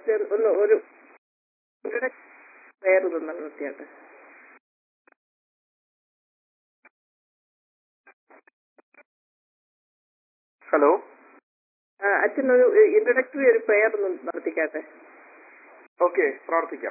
അച്ഛൻ ഒന്ന് ഒരു പേര് തന്നെ നിർത്തിയാട്ടെ ഹലോ ആ, അച്ഛൻ ഒരു ഇൻട്രഡക്ടറി ഒരു പ്രെയർ ഒന്ന് നടത്തിക്കാട്ടെ ഓക്കെ പ്രാർത്ഥിക്കാം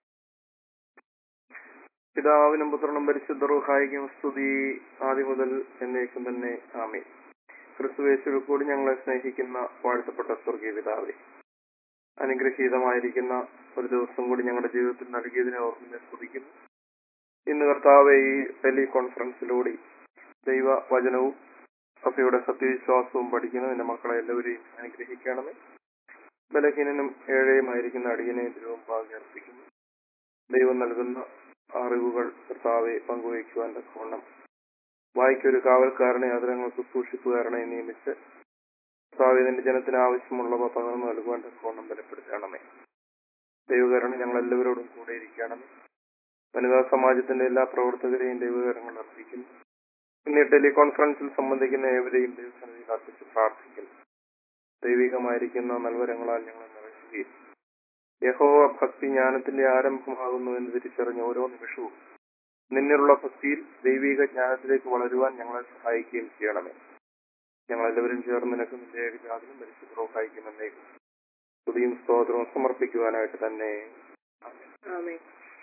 പിതാവിനും പുത്രനും പരിശുദ്ധ റുഹായിക്കും സ്തുതി ആദ്യം മുതൽ എന്നേക്കും തന്നെ ആമേ ക്രിസ്തുവേശ്വരു കൂടി ഞങ്ങളെ സ്നേഹിക്കുന്ന വാഴ്ത്തപ്പെട്ട സ്വർഗീയ പിതാവേ അനുഗ്രഹീതമായിരിക്കുന്ന ഒരു ദിവസം കൂടി ഞങ്ങളുടെ ജീവിതത്തിൽ നൽകിയതിനെ ഓർമ്മ സ്തുതിക്കുന്നു ഇന്ന് കർത്താവെ ഈ ടെലി കോൺഫറൻസിലൂടെ ദൈവ വചനവും സഭയുടെ സത്യവിശ്വാസവും പഠിക്കുന്ന എന്റെ മക്കളെ എല്ലാവരെയും അനുഗ്രഹിക്കണമേ ബലഹീനനും ഏഴയുമായിരിക്കുന്ന അടിയനെ തിരുവമ്പാകെ അർപ്പിക്കുന്നു ദൈവം നൽകുന്ന അറിവുകൾ കർത്താവെ പങ്കുവയ്ക്കുവാൻ തക്കവണ്ണം വായിക്കൊരു കാവൽക്കാരനെ അതിരങ്ങൾ ശുശ്രൂഷിപ്പുകാരനെ നിയമിച്ച് കർത്താവെ നിന്റെ ജനത്തിന് ആവശ്യമുള്ളവ പകർന്നു നൽകുവാൻ തക്കവണ്ണം ബലപ്പെടുത്തണമേ ദൈവകരണം ഞങ്ങൾ എല്ലാവരോടും കൂടെ ഇരിക്കണമേ വനിതാ സമാജത്തിന്റെ എല്ലാ പ്രവർത്തകരെയും ദൈവകരങ്ങൾ അർപ്പിക്കുന്നു ഇന്ന് ഈ ടെലികോൺഫറൻസിൽ സംബന്ധിക്കുന്ന ഏവരെയും ദൈവസന്നിധിയിൽ അർപ്പിച്ച് പ്രാർത്ഥിക്കുന്നു ദൈവികമായിരിക്കുന്ന നൽവരങ്ങളാൽ ഞങ്ങൾ നിറയ്ക്കുകയും യഹോവ ഭക്തി ജ്ഞാനത്തിന്റെ ആരംഭമാകുന്നു എന്ന് തിരിച്ചറിഞ്ഞ ഓരോ നിമിഷവും നിന്നിലുള്ള ഭക്തിയിൽ ദൈവിക ജ്ഞാനത്തിലേക്ക് വളരുവാൻ ഞങ്ങളെ സഹായിക്കുകയും ചെയ്യണമേ ഞങ്ങൾ എല്ലാവരും ചേർന്ന് നിനക്ക് നിന്റെ ഏകജാതിനും പരിശുദ്ധ സഹായിക്കുമെന്നേക്കും സ്തുതിയും സ്തോത്രവും സമർപ്പിക്കുവാനായിട്ട് തന്നെ ആമേ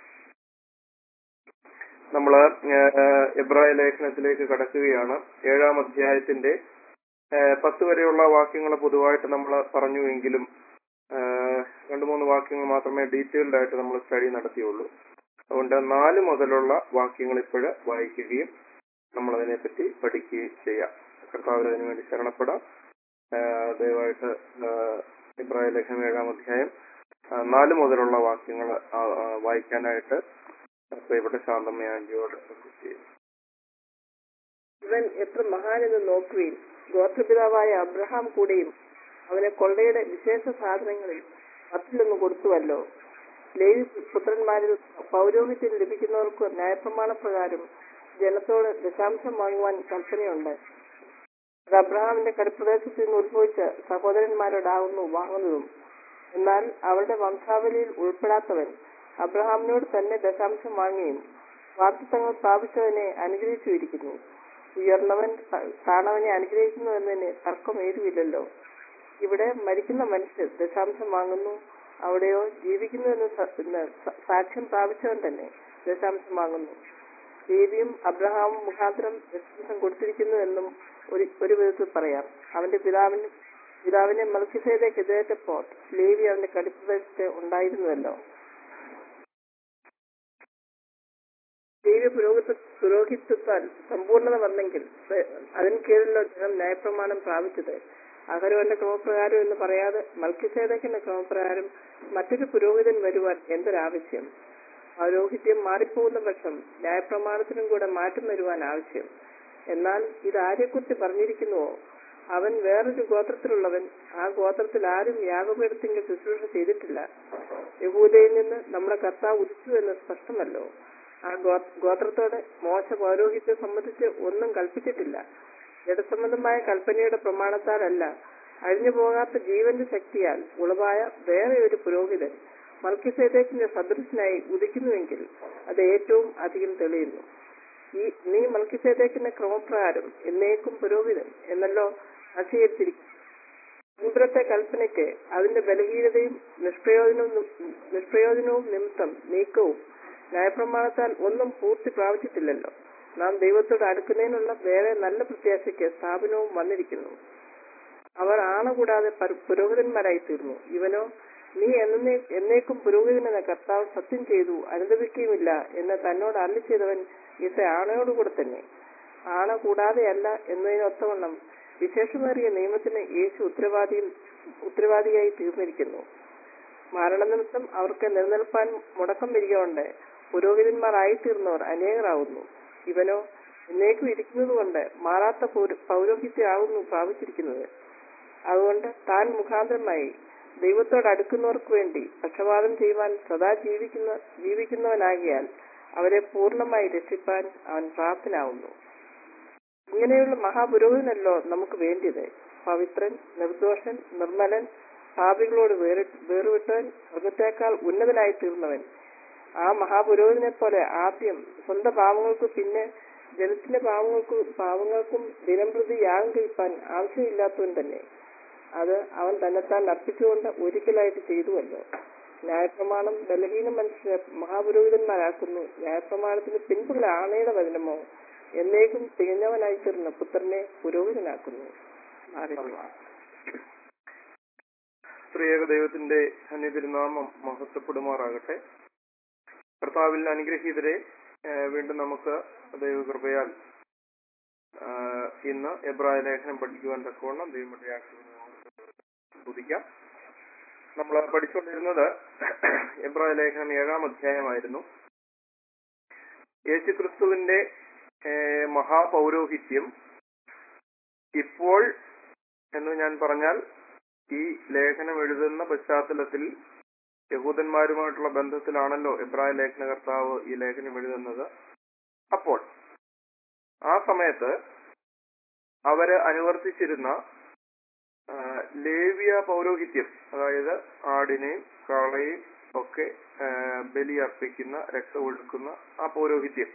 നമ്മള് ഏഹ്, എബ്രായ ലേഖനത്തിലേക്ക് കടക്കുകയാണ് ഏഴാം അധ്യായത്തിന്റെ ഏഹ്, പത്ത് വരെയുള്ള വാക്യങ്ങൾ പൊതുവായിട്ട് നമ്മൾ പറഞ്ഞുവെങ്കിലും ഏഹ്, രണ്ട് മൂന്ന് വാക്യങ്ങൾ മാത്രമേ ഡീറ്റെയിൽഡ് ആയിട്ട് നമ്മൾ സ്റ്റഡി നടത്തിയുള്ളൂ അതുകൊണ്ട് നാല് മുതലുള്ള വാക്യങ്ങൾ ഇപ്പോഴ് വായിക്കുകയും നമ്മൾ അതിനെപ്പറ്റി പഠിക്കുകയും ചെയ്യാം കർത്താവിന് അതിനു വേണ്ടി ശരണപ്പെടാം ഏഹ്, ദയവായിട്ട് ഏഹ്, എബ്രായ ലേഖനം ഏഴാം അധ്യായം ആ, നാല് മുതലുള്ള വാക്യങ്ങൾ വായിക്കാനായിട്ട് പ്രിയപ്പെട്ട ശാന്തമ്മ ആന്റിയോട് റിക്വസ്റ്റ് ചെയ്യുന്നു ഇവൻ എത്ര മഹാനെന്ന് നോക്കുകയും ഗോത്രപിതാവായ അബ്രഹാം കൂടെയും അവനെ കൊള്ളയുടെ വിശേഷ സാധനങ്ങളിൽ പത്തിലൊന്ന് കൊടുത്തുവല്ലോ ലേവി പുത്രന്മാരിൽ പൗരോഹിത്യം ലഭിക്കുന്നവർക്ക് ന്യായപ്രമാണ പ്രകാരം ജനത്തോട് ദശാംശം വാങ്ങുവാൻ കൽപ്പനയുണ്ട് അത് അബ്രഹാമിന്റെ കടപ്രദേശത്ത് നിന്ന് ഉത്ഭവിച്ച സഹോദരന്മാരോടാകുന്നു വാങ്ങുന്നതും എന്നാൽ അവരുടെ വംശാവലിയിൽ ഉൾപ്പെടാത്തവൻ അബ്രഹാമിനോട് തന്നെ ദശാംശം വാങ്ങിയും വാർത്തത്വങ്ങൾ പ്രാപിച്ചവനെ അനുഗ്രഹിച്ചുമിരിക്കുന്നു ഉയർന്നവൻ ത- താണവനെ അനുഗ്രഹിക്കുന്നു എന്നതിന് തർക്കം ഏതുമില്ലല്ലോ ഇവിടെ മരിക്കുന്ന മനുഷ്യർ ദശാംശം വാങ്ങുന്നു അവിടെയോ ജീവിക്കുന്നു എന്ന് സ- എന്ന് സ- സാക്ഷ്യം പ്രാപിച്ചവൻ തന്നെ ദശാംശം വാങ്ങുന്നു ലേവിയും അബ്രഹാമും മുഖാന്തരം ദശാംശം കൊടുത്തിരിക്കുന്നു എന്നും ഒരു ഒരു വിധത്തിൽ പറയാം അവന്റെ പിതാവിന് പിതാവിനെ മൽക്കിസേതേക്ക് എതിരേറ്റപ്പോൾ ലേവി അവന്റെ കടിപ്രദേശത്ത് ഉണ്ടായിരുന്നുവല്ലോ ലേവി പുരോഹിത പുരോഹിത്വത്താൽ സമ്പൂർണത വന്നെങ്കിൽ സ- അതിന് കീഴിലുള്ള ജനം ന്യായപ്രമാണം പ്രാപിച്ചത് അഹരോന്റെ ക്രമപ്രകാരം എന്ന് പറയാതെ മൽക്കിസേതക്കിന്റെ ക്രമപ്രകാരം മറ്റൊരു പുരോഹിതൻ വരുവാൻ എന്തൊരാവശ്യം പൗരോഹിത്യം മാറിപ്പോകുന്ന പക്ഷം ന്യായപ്രമാണത്തിനും കൂടെ മാറ്റം വരുവാൻ ആവശ്യം എന്നാൽ ഇത് ആരെക്കുറിച്ച് പറഞ്ഞിരിക്കുന്നുവോ അവൻ വേറൊരു ഗോത്രത്തിലുള്ളവൻ ആ ഗോത്രത്തിൽ ആരും യാഗപീഠത്തിങ്കിൽ ശുശ്രൂഷ ചെയ്തിട്ടില്ല യഹൂദയിൽ നിന്ന് നമ്മുടെ കർത്താവ് ഉദിച്ചു എന്ന് സ്പഷ്ടമല്ലോ ആ ഗോ- ഗോത്രത്തോട് മോശ പൗരോഹിത്യം സംബന്ധിച്ച് ഒന്നും കൽപ്പിച്ചിട്ടില്ല ജഡസംബന്ധമായ കൽപ്പനയുടെ പ്രമാണത്താലല്ല അഴിഞ്ഞു പോകാത്ത ജീവന്റെ ശക്തിയാൽ ഉളവായ വേറെ ഒരു പുരോഹിതൻ മൽക്കിസേദേക്കിന്റെ സദൃശനായി ഉദിക്കുന്നുവെങ്കിൽ അത് ഏറ്റവും അധികം തെളിയുന്നു ഈ നീ മൽക്കിസേദേക്കിന്റെ ക്രമപ്രകാരം എന്നേക്കും പുരോഹിതൻ എന്നല്ലോ നശീകരിച്ചിരിക്കുന്നു മുൻപുറത്തെ കൽപ്പനയ്ക്ക് അതിന്റെ ബലഹീനതയും നിഷ്പ്രയോജനവും നി- നിഷ്പ്രയോജനവും നിമിത്തം നീക്കവും ന്യായപ്രമാണത്താൽ ഒന്നും പൂർത്തി പ്രാപിച്ചിട്ടില്ലല്ലോ നാം ദൈവത്തോട് അടുക്കുന്നതിനുള്ള വേറെ നല്ല പ്രത്യാശയ്ക്ക് സ്ഥാപനവും വന്നിരിക്കുന്നു അവർ ആണ കൂടാതെ പരു- പുരോഹിതന്മാരായി തീർന്നു ഇവനോ നീ എന്നേ എന്നേക്കും പുരോഹിതനെന്ന കർത്താവ് സത്യം ചെയ്തു അനുദപിക്കുകയുമില്ല എന്ന് തന്നോട് അല്ലി ചെയ്തവൻ ഇസ ആണയോടുകൂടെ തന്നെ ആണ കൂടാതെയല്ല എന്നതിനൊത്തവണ്ണം വിശേഷമേറിയ നിയമത്തിന് യേശു ഉത്തരവാദിയും ഉത്തരവാദിയായി തീർന്നിരിക്കുന്നു മരണനിമിത്തം അവർക്ക് നിലനിൽപ്പാൻ മുടക്കം വരികയുണ്ട് പുരോഹിതന്മാരായി തീർന്നവർ അനേകരാകുന്നു ഇവനോ എന്നേക്കും ഇരിക്കുന്നതുകൊണ്ട് മാറാത്ത പൗര- പൗരോഹിത്യമാകുന്നു പ്രാപിച്ചിരിക്കുന്നത് അതുകൊണ്ട് താൻ മുഖാന്തരമായി ദൈവത്തോട് അടുക്കുന്നവർക്ക് വേണ്ടി പക്ഷപാതം ചെയ്യുവാൻ സദാ ജീവിക്കുന്ന ജീവിക്കുന്നവനാകിയാൽ അവരെ പൂർണ്ണമായി രക്ഷിപ്പാൻ അവൻ പ്രാപ്തനാവുന്നു ഇങ്ങനെയുള്ള മഹാപുരോഹിതനല്ലോ നമുക്ക് വേണ്ടിയത് പവിത്രൻ നിർദോഷൻ നിർമ്മലൻ പാപികളോട് വേറി വേർവിട്ടവൻ മൃഗത്തേക്കാൾ ഉന്നതനായി തീർന്നവൻ ആ മഹാപുരോഹിതനെ പോലെ ആദ്യം സ്വന്തം പാവങ്ങൾക്ക് പിന്നെ ജനത്തിന്റെ പാവങ്ങൾക്ക് പാവങ്ങൾക്കും ദിനംപ്രതി യാഗം കഴിപ്പാൻ ആവശ്യമില്ലാത്തവൻ തന്നെ അത് അവൻ തന്നെത്താൻ അർപ്പിച്ചുകൊണ്ട് ഒരിക്കലായിട്ട് ചെയ്തുവല്ലോ ന്യായപ്രമാണം ബലഹീന മനുഷ്യരെ മഹാപുരോഹിതന്മാരാക്കുന്നു ന്യായപ്രമാണത്തിന് പിൻപുള്ള ആണയുടെ വചനമോ എന്നേക്കും തികഞ്ഞവനായി തീർന്ന പുത്രനെ പുരോഹിതനാക്കുന്നു ആരെങ്കിലും സ്ത്രീയേക ദൈവത്തിന്റെ സന്നിധിരുനാമം മഹത്വപ്പെടുമാറാകട്ടെ കർത്താവിൽ അനുഗ്രഹീതരെ ഏഹ് വീണ്ടും നമുക്ക് ദൈവകൃപയാൽ ആഹ് ഇന്ന് എബ്രായ ലേഖനം പഠിക്കുവാൻ തക്കവണ്ണം ദൈവമയുടെ സ്തുതിക്കാം നമ്മൾ പഠിച്ചുകൊണ്ടിരുന്നത് എബ്രായ ലേഖനം ഏഴാം അധ്യായമായിരുന്നു യേശു ക്രിസ്തുവിന്റെ ഏഹ് മഹാപൗരോഹിത്യം ഇപ്പോൾ എന്ന് ഞാൻ പറഞ്ഞാൽ ഈ ലേഖനം എഴുതുന്ന പശ്ചാത്തലത്തിൽ യഹൂദന്മാരുമായിട്ടുള്ള ബന്ധത്തിലാണല്ലോ എബ്രായ ലേഖനകർത്താവ് ഈ ലേഖനം എഴുതുന്നത് അപ്പോൾ ആ സമയത്ത് അവര് അനുവർത്തിച്ചിരുന്ന ആ, ലേവ്യ പൗരോഹിത്യം അതായത് ആടിനെയും കാളയും ഒക്കെ ആ, ബലി അർപ്പിക്കുന്ന രക്തം ഒഴുക്കുന്ന ആ പൗരോഹിത്യം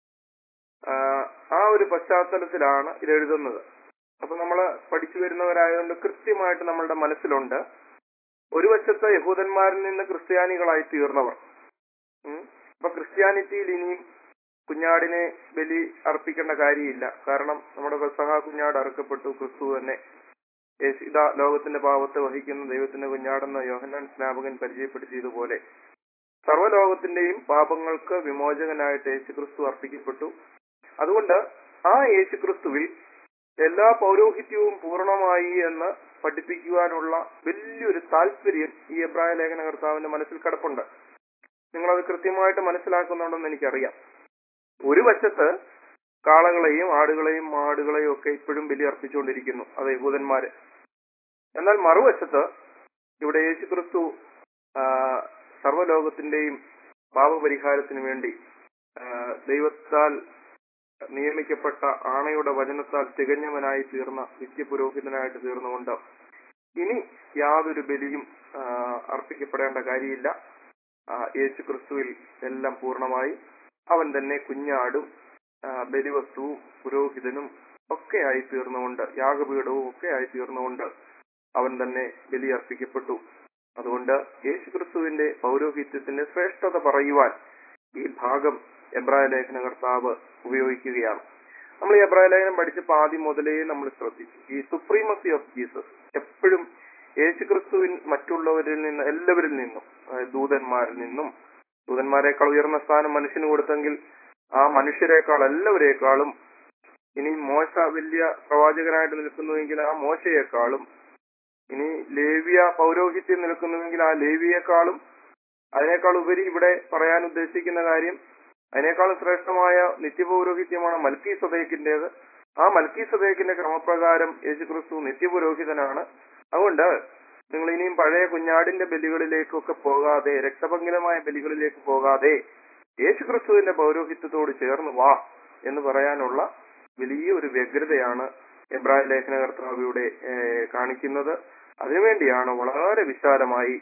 ആ, ആ ഒരു പശ്ചാത്തലത്തിലാണ് ഇത് എഴുതുന്നത് അപ്പൊ നമ്മൾ പഠിച്ചു വരുന്നവരായതുകൊണ്ട് കൃത്യമായിട്ട് നമ്മളുടെ മനസ്സിലുണ്ട് ഒരു വശത്ത് യഹൂദന്മാരിൽ നിന്ന് ക്രിസ്ത്യാനികളായി തീർന്നവർ ഉം. അപ്പൊ ക്രിസ്ത്യാനിറ്റിയിൽ ഇനിയും കുഞ്ഞാടിനെ ബലി അർപ്പിക്കേണ്ട കാര്യമില്ല കാരണം നമ്മുടെ പെസഹ കുഞ്ഞാട് അറുക്കപ്പെട്ടു ക്രിസ്തു തന്നെ യേശു ഇതാ ലോകത്തിന്റെ പാവത്തെ വഹിക്കുന്ന ദൈവത്തിന്റെ കുഞ്ഞാടെന്ന യോഹന്നാൻ സ്നാപകൻ പരിചയപ്പെടുത്തിയതുപോലെ സർവ്വലോകത്തിന്റെയും പാപങ്ങൾക്ക് വിമോചകനായിട്ട് യേശു ക്രിസ്തു അർപ്പിക്കപ്പെട്ടു അതുകൊണ്ട് ആ യേശു ക്രിസ്തുവിൽ എല്ലാ പൗരോഹിത്യവും പൂർണ്ണമായി എന്ന് പഠിപ്പിക്കുവാനുള്ള വലിയൊരു താല്പര്യം ഈ എബ്രായ ലേഖന കർത്താവിന്റെ മനസ്സിൽ കിടപ്പുണ്ട് നിങ്ങളത് കൃത്യമായിട്ട് മനസ്സിലാക്കുന്നുണ്ടെന്ന് എനിക്കറിയാം ഒരു വശത്ത് കാളകളെയും ആടുകളെയും മാടുകളെയും ഒക്കെ ഇപ്പോഴും ബലി അർപ്പിച്ചുകൊണ്ടിരിക്കുന്നു അത് യഹൂദന്മാര് എന്നാൽ മറുവശത്ത് ഇവിടെ യേശു ക്രിസ്തു ആ, സർവ്വലോകത്തിന്റെയും പാപപരിഹാരത്തിന് വേണ്ടി ആ, ദൈവത്താൽ നിയമിക്കപ്പെട്ട ആണയുടെ വചനത്താൽ തികഞ്ഞവനായി തീർന്ന നിത്യപുരോഹിതനായിട്ട് തീർന്നുകൊണ്ട് ഇനി യാതൊരു ബലിയും ആ, അർപ്പിക്കപ്പെടേണ്ട കാര്യമില്ല ആ, യേശു ക്രിസ്തുവിൽ എല്ലാം പൂർണ്ണമായി അവൻ തന്നെ കുഞ്ഞാടും ആ, ബലിവസ്തുവും പുരോഹിതനും ഒക്കെ ആയി തീർന്നുകൊണ്ട് യാഗപീഠവും ഒക്കെ ആയി തീർന്നുകൊണ്ട് അവൻ തന്നെ ബലി അർപ്പിക്കപ്പെട്ടു അതുകൊണ്ട് യേശു ക്രിസ്തുവിന്റെ പൗരോഹിത്യത്തിന്റെ ശ്രേഷ്ഠത പറയുവാൻ ഈ ഭാഗം എബ്രായ ലേഖന കർത്താവ് ഉപയോഗിക്കുകയാണ് നമ്മൾ ഈ എബ്രായ ലേഖനം പഠിച്ചപ്പോൾ ആദ്യം മുതലേ നമ്മൾ ശ്രദ്ധിച്ചു ഈ സുപ്രീമസി ഓഫ് ജീസസ് എപ്പോഴും യേശു ക്രിസ്തുവിൻ മറ്റുള്ളവരിൽ നിന്ന് എല്ലാവരിൽ നിന്നും അതായത് ദൂതന്മാരിൽ നിന്നും ദൂതന്മാരെക്കാൾ ഉയർന്ന സ്ഥാനം മനുഷ്യന് കൊടുത്തെങ്കിൽ ആ മനുഷ്യരെക്കാൾ എല്ലാവരെക്കാളും ഇനി മോശ വലിയ പ്രവാചകനായിട്ട് നിൽക്കുന്നുവെങ്കിൽ ആ മോശയെക്കാളും ഇനി ലേവിയ പൗരോഹിത്യം നിൽക്കുന്നുവെങ്കിൽ ആ ലേവിയേക്കാളും അതിനേക്കാൾ ഉപരി ഇവിടെ പറയാൻ ഉദ്ദേശിക്കുന്ന കാര്യം അതിനേക്കാളും ശ്രേഷ്ഠമായ നിത്യപൗരോഹിത്യമാണ് മൽക്കി സദേക്കിന്റേത് ആ മൽക്കി സദേക്കിന്റെ ക്രമപ്രകാരം യേശുക്രിസ്തു നിത്യപുരോഹിതനാണ് അതുകൊണ്ട് നിങ്ങൾ ഇനിയും പഴയ കുഞ്ഞാടിന്റെ ബലികളിലേക്കൊക്കെ പോകാതെ രക്തപങ്കിലമായ ബലികളിലേക്ക് പോകാതെ യേശുക്രിസ്തുവിന്റെ പൗരോഹിത്യത്തോട് ചേർന്ന് വാ എന്ന് പറയാനുള്ള വലിയ ഒരു വ്യഗ്രതയാണ് എബ്രായ ലേഖനകർത്താവ് ഇവിടെ ഏഹ്, കാണിക്കുന്നത് അതിനുവേണ്ടിയാണ് വളരെ വിശാലമായി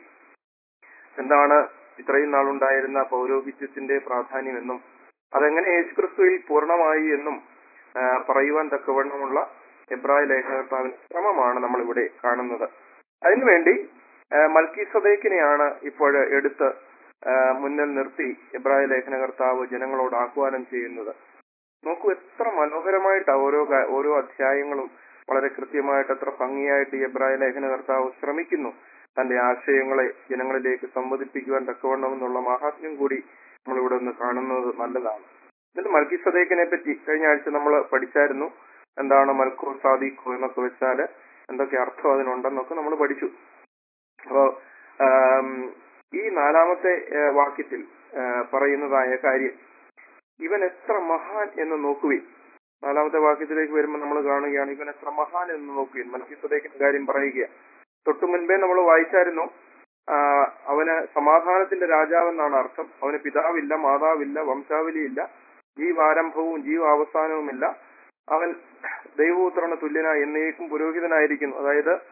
എന്താണ് ഇത്രയും നാളുണ്ടായിരുന്ന പൗരോഹിത്യത്തിന്റെ പ്രാധാന്യമെന്നും അതെങ്ങനെ യേശുക്രിസ്തുവിൽ പൂർണ്ണമായി എന്നും ആ, പറയുവാൻ തക്കവണ്ണമുള്ള എബ്രായ ലേഖനകർത്താവിന്റെ ശ്രമമാണ് നമ്മൾ ഇവിടെ കാണുന്നത് അതിനുവേണ്ടി ആ, മൽക്കി സദേക്കിനെയാണ് ഇപ്പോൾ എടുത്ത് ആ, മുന്നിൽ നിർത്തി എബ്രായ ലേഖനകർത്താവ് ജനങ്ങളോട് ആഹ്വാനം ചെയ്യുന്നത് നോക്കൂ എത്ര മനോഹരമായിട്ട് ഓരോ കാ- ഓരോ അധ്യായങ്ങളും വളരെ കൃത്യമായിട്ട് എത്ര ഭംഗിയായിട്ട് ഈ എബ്രായ ലേഖനകർത്താവ് ശ്രമിക്കുന്നു തന്റെ ആശയങ്ങളെ ജനങ്ങളിലേക്ക് സംവദിപ്പിക്കുവാൻ തക്കവണ്ണം എന്നുള്ള മഹാത്മ്യം കൂടി നമ്മളിവിടെ ഒന്ന് കാണുന്നത് നല്ലതാണ് എന്നിട്ട് മൽക്കി സദേക്കിനെ പറ്റി കഴിഞ്ഞ ആഴ്ച നമ്മൾ പഠിച്ചായിരുന്നു എന്താണ് മൽക്കോ സാദിഖോ എന്നൊക്കെ വെച്ചാല് എന്തൊക്കെ അർത്ഥം അതിനുണ്ടെന്നൊക്കെ നമ്മൾ പഠിച്ചു അപ്പോ ആം, ഈ നാലാമത്തെ ആ, വാക്യത്തിൽ ആ, പറയുന്നതായ കാര്യം ഇവൻ എത്ര മഹാൻ എന്ന് നോക്കുവിൻ നാലാമത്തെ വാക്യത്തിലേക്ക് വരുമ്പോൾ നമ്മൾ കാണുകയാണ് ഇവൻ എത്ര മഹാൻ എന്ന് നോക്കുവിൻ മൽക്കിസദേക്കിന്റെ കാര്യം പറയുക തൊട്ടു മുൻപേ നമ്മൾ വായിച്ചായിരുന്നു ആ, അവന് സമാധാനത്തിന്റെ രാജാവെന്നാണ് അർത്ഥം അവന് പിതാവില്ല മാതാവില്ല വംശാവലിയില്ല ജീവാരംഭവും ജീവാവസാനവുമില്ല അവൻ ദൈവപുത്രന് തുല്യനായി എന്നേക്കും പുരോഹിതനായിരിക്കുന്നു അതായത്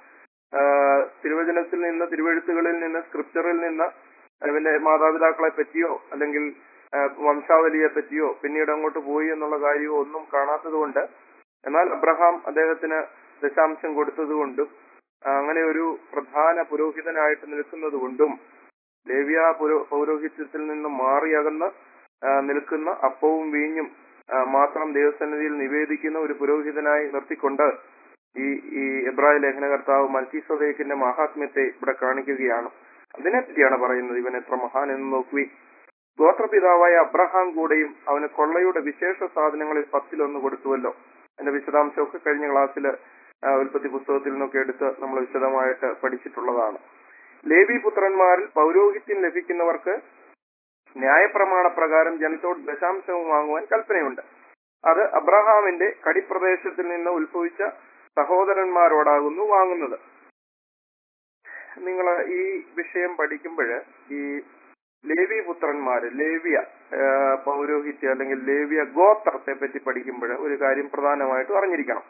ആ, തിരുവചനത്തിൽ നിന്ന് തിരുവഴുത്തുകളിൽ നിന്ന് സ്ക്രിപ്ചറിൽ നിന്ന് അവന്റെ മാതാപിതാക്കളെ പറ്റിയോ അല്ലെങ്കിൽ ആ, വംശാവലിയെ പറ്റിയോ പിന്നീട് അങ്ങോട്ട് പോയി എന്നുള്ള കാര്യമോ ഒന്നും കാണാത്തത് കൊണ്ട് എന്നാൽ അബ്രഹാം അദ്ദേഹത്തിന് ദശാംശം കൊടുത്തതുകൊണ്ടും ആ, അങ്ങനെ ഒരു പ്രധാന പുരോഹിതനായിട്ട് നിൽക്കുന്നത് കൊണ്ടും ലേവ്യ പുരോ- പൗരോഹിത്യത്തിൽ നിന്ന് മാറിയകന്ന് ആ, നിൽക്കുന്ന അപ്പവും വീഞ്ഞും ആ, മാത്രം ദൈവസന്നിധിയിൽ നിവേദിക്കുന്ന ഒരു പുരോഹിതനായി നിർത്തിക്കൊണ്ട് ഈ ഈ എബ്രായ ലേഖനകർത്താവ് മൽക്കീസദേക്കിന്റെ മഹാത്മ്യത്തെ ഇവിടെ കാണിക്കുകയാണ് അതിനെപ്പറ്റിയാണ് പറയുന്നത് ഇവൻ എത്ര മഹാൻ എന്ന് നോക്കുവി ഗോത്രപിതാവായ അബ്രഹാം കൂടെയും അവന് കൊള്ളയുടെ വിശേഷ സാധനങ്ങളിൽ പത്തിലൊന്ന് കൊടുത്തുവല്ലോ അതിന്റെ വിശദാംശമൊക്കെ കഴിഞ്ഞ ക്ലാസ്സിൽ ഉൽപ്പത്തി പുസ്തകത്തിൽ നിന്നൊക്കെ എടുത്ത് നമ്മൾ വിശദമായിട്ട് പഠിച്ചിട്ടുള്ളതാണ് ലേവി പുത്രന്മാരിൽ പൗരോഹിത്യം ലഭിക്കുന്നവർക്ക് ന്യായപ്രമാണ പ്രകാരം ജനത്തോട് ദശാംശവും വാങ്ങുവാൻ കൽപ്പനയുണ്ട് അത് അബ്രഹാമിന്റെ കടിപ്രദേശത്തിൽ നിന്ന് ഉത്ഭവിച്ച സഹോദരന്മാരോടാകുന്നു വാങ്ങുന്നത് നിങ്ങൾ ഈ വിഷയം പഠിക്കുമ്പോൾ ഈ ലേവി പുത്രന്മാര് ലേവ്യ ആ, പൗരോഹിത്യം അല്ലെങ്കിൽ ലേവ്യ ഗോത്രത്തെ പറ്റി പഠിക്കുമ്പോൾ ഒരു കാര്യം പ്രധാനമായിട്ടും അറിഞ്ഞിരിക്കണം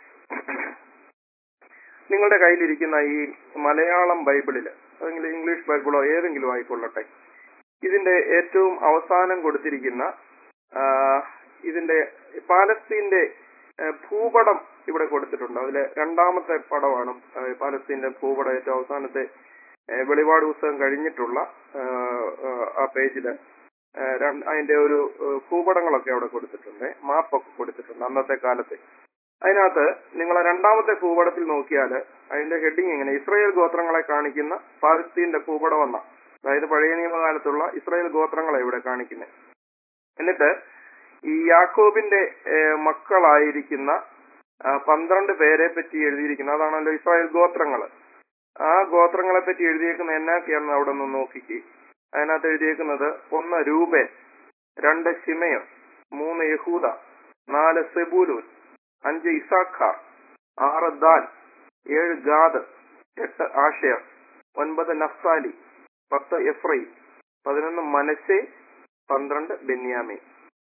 നിങ്ങളുടെ കയ്യിലിരിക്കുന്ന ഈ മലയാളം ബൈബിളില് അല്ലെങ്കിൽ ഇംഗ്ലീഷ് ബൈബിളോ ഏതെങ്കിലും ആയിക്കൊള്ളട്ടെ ഇതിന്റെ ഏറ്റവും അവസാനം കൊടുത്തിരിക്കുന്ന ആ, ഇതിന്റെ പാലസ്തീന്റെ ആ, ഭൂപടം ഇവിടെ കൊടുത്തിട്ടുണ്ട് അതിലെ രണ്ടാമത്തെ പടമാണ് ആ, പാലസ്തീന്റെ ഭൂപടം ഏറ്റവും അവസാനത്തെ ആ, വെളിപാട് പുസ്തകം കഴിഞ്ഞിട്ടുള്ള ആ, ആ, ആ പേജില് ആ, രണ്ട്- അതിന്റെ ഒരു ആ, ഭൂപടങ്ങളൊക്കെ അവിടെ കൊടുത്തിട്ടുണ്ട് മാപ്പൊക്കെ കൊടുത്തിട്ടുണ്ട് അന്നത്തെ കാലത്തെ അതിനകത്ത് നിങ്ങൾ രണ്ടാമത്തെ ഭൂപടത്തിൽ നോക്കിയാൽ അതിന്റെ ഹെഡിങ് ഇങ്ങനെ ഇസ്രായേൽ ഗോത്രങ്ങളെ കാണിക്കുന്ന പാലസ്തീന്റെ ഭൂപടം എന്ന അതായത് പഴയ നിയമകാലത്തുള്ള ഇസ്രായേൽ ഗോത്രങ്ങളെ ഇവിടെ കാണിക്കുന്നത് എന്നിട്ട് ഈ യാക്കോബിന്റെ ഏഹ്, മക്കളായിരിക്കുന്ന ആ, പന്ത്രണ്ട് പേരെ പറ്റി എഴുതിയിരിക്കുന്ന അതാണല്ലോ ഇസ്രായേൽ ഗോത്രങ്ങൾ ആ ഗോത്രങ്ങളെ പറ്റി എഴുതിയേക്കുന്ന എന്നൊക്കെയാണെന്ന് അവിടെ നിന്ന് നോക്കിക്ക് അതിനകത്ത് എഴുതിയേക്കുന്നത് ഒന്ന് രൂപേൻ രണ്ട് ശിമയോൻ മൂന്ന് യഹൂദ നാല് സെബൂലൂൻ അഞ്ച് ഇസാഖാർ ആറ് ദാൻ ഏഴ് ഗാദ് എട്ട് ആഷേർ ഒൻപത് നഫ്സാലി പത്ത് എഫ്രൈ പതിനൊന്ന് മനശെ പന്ത്രണ്ട് ബെന്യാമി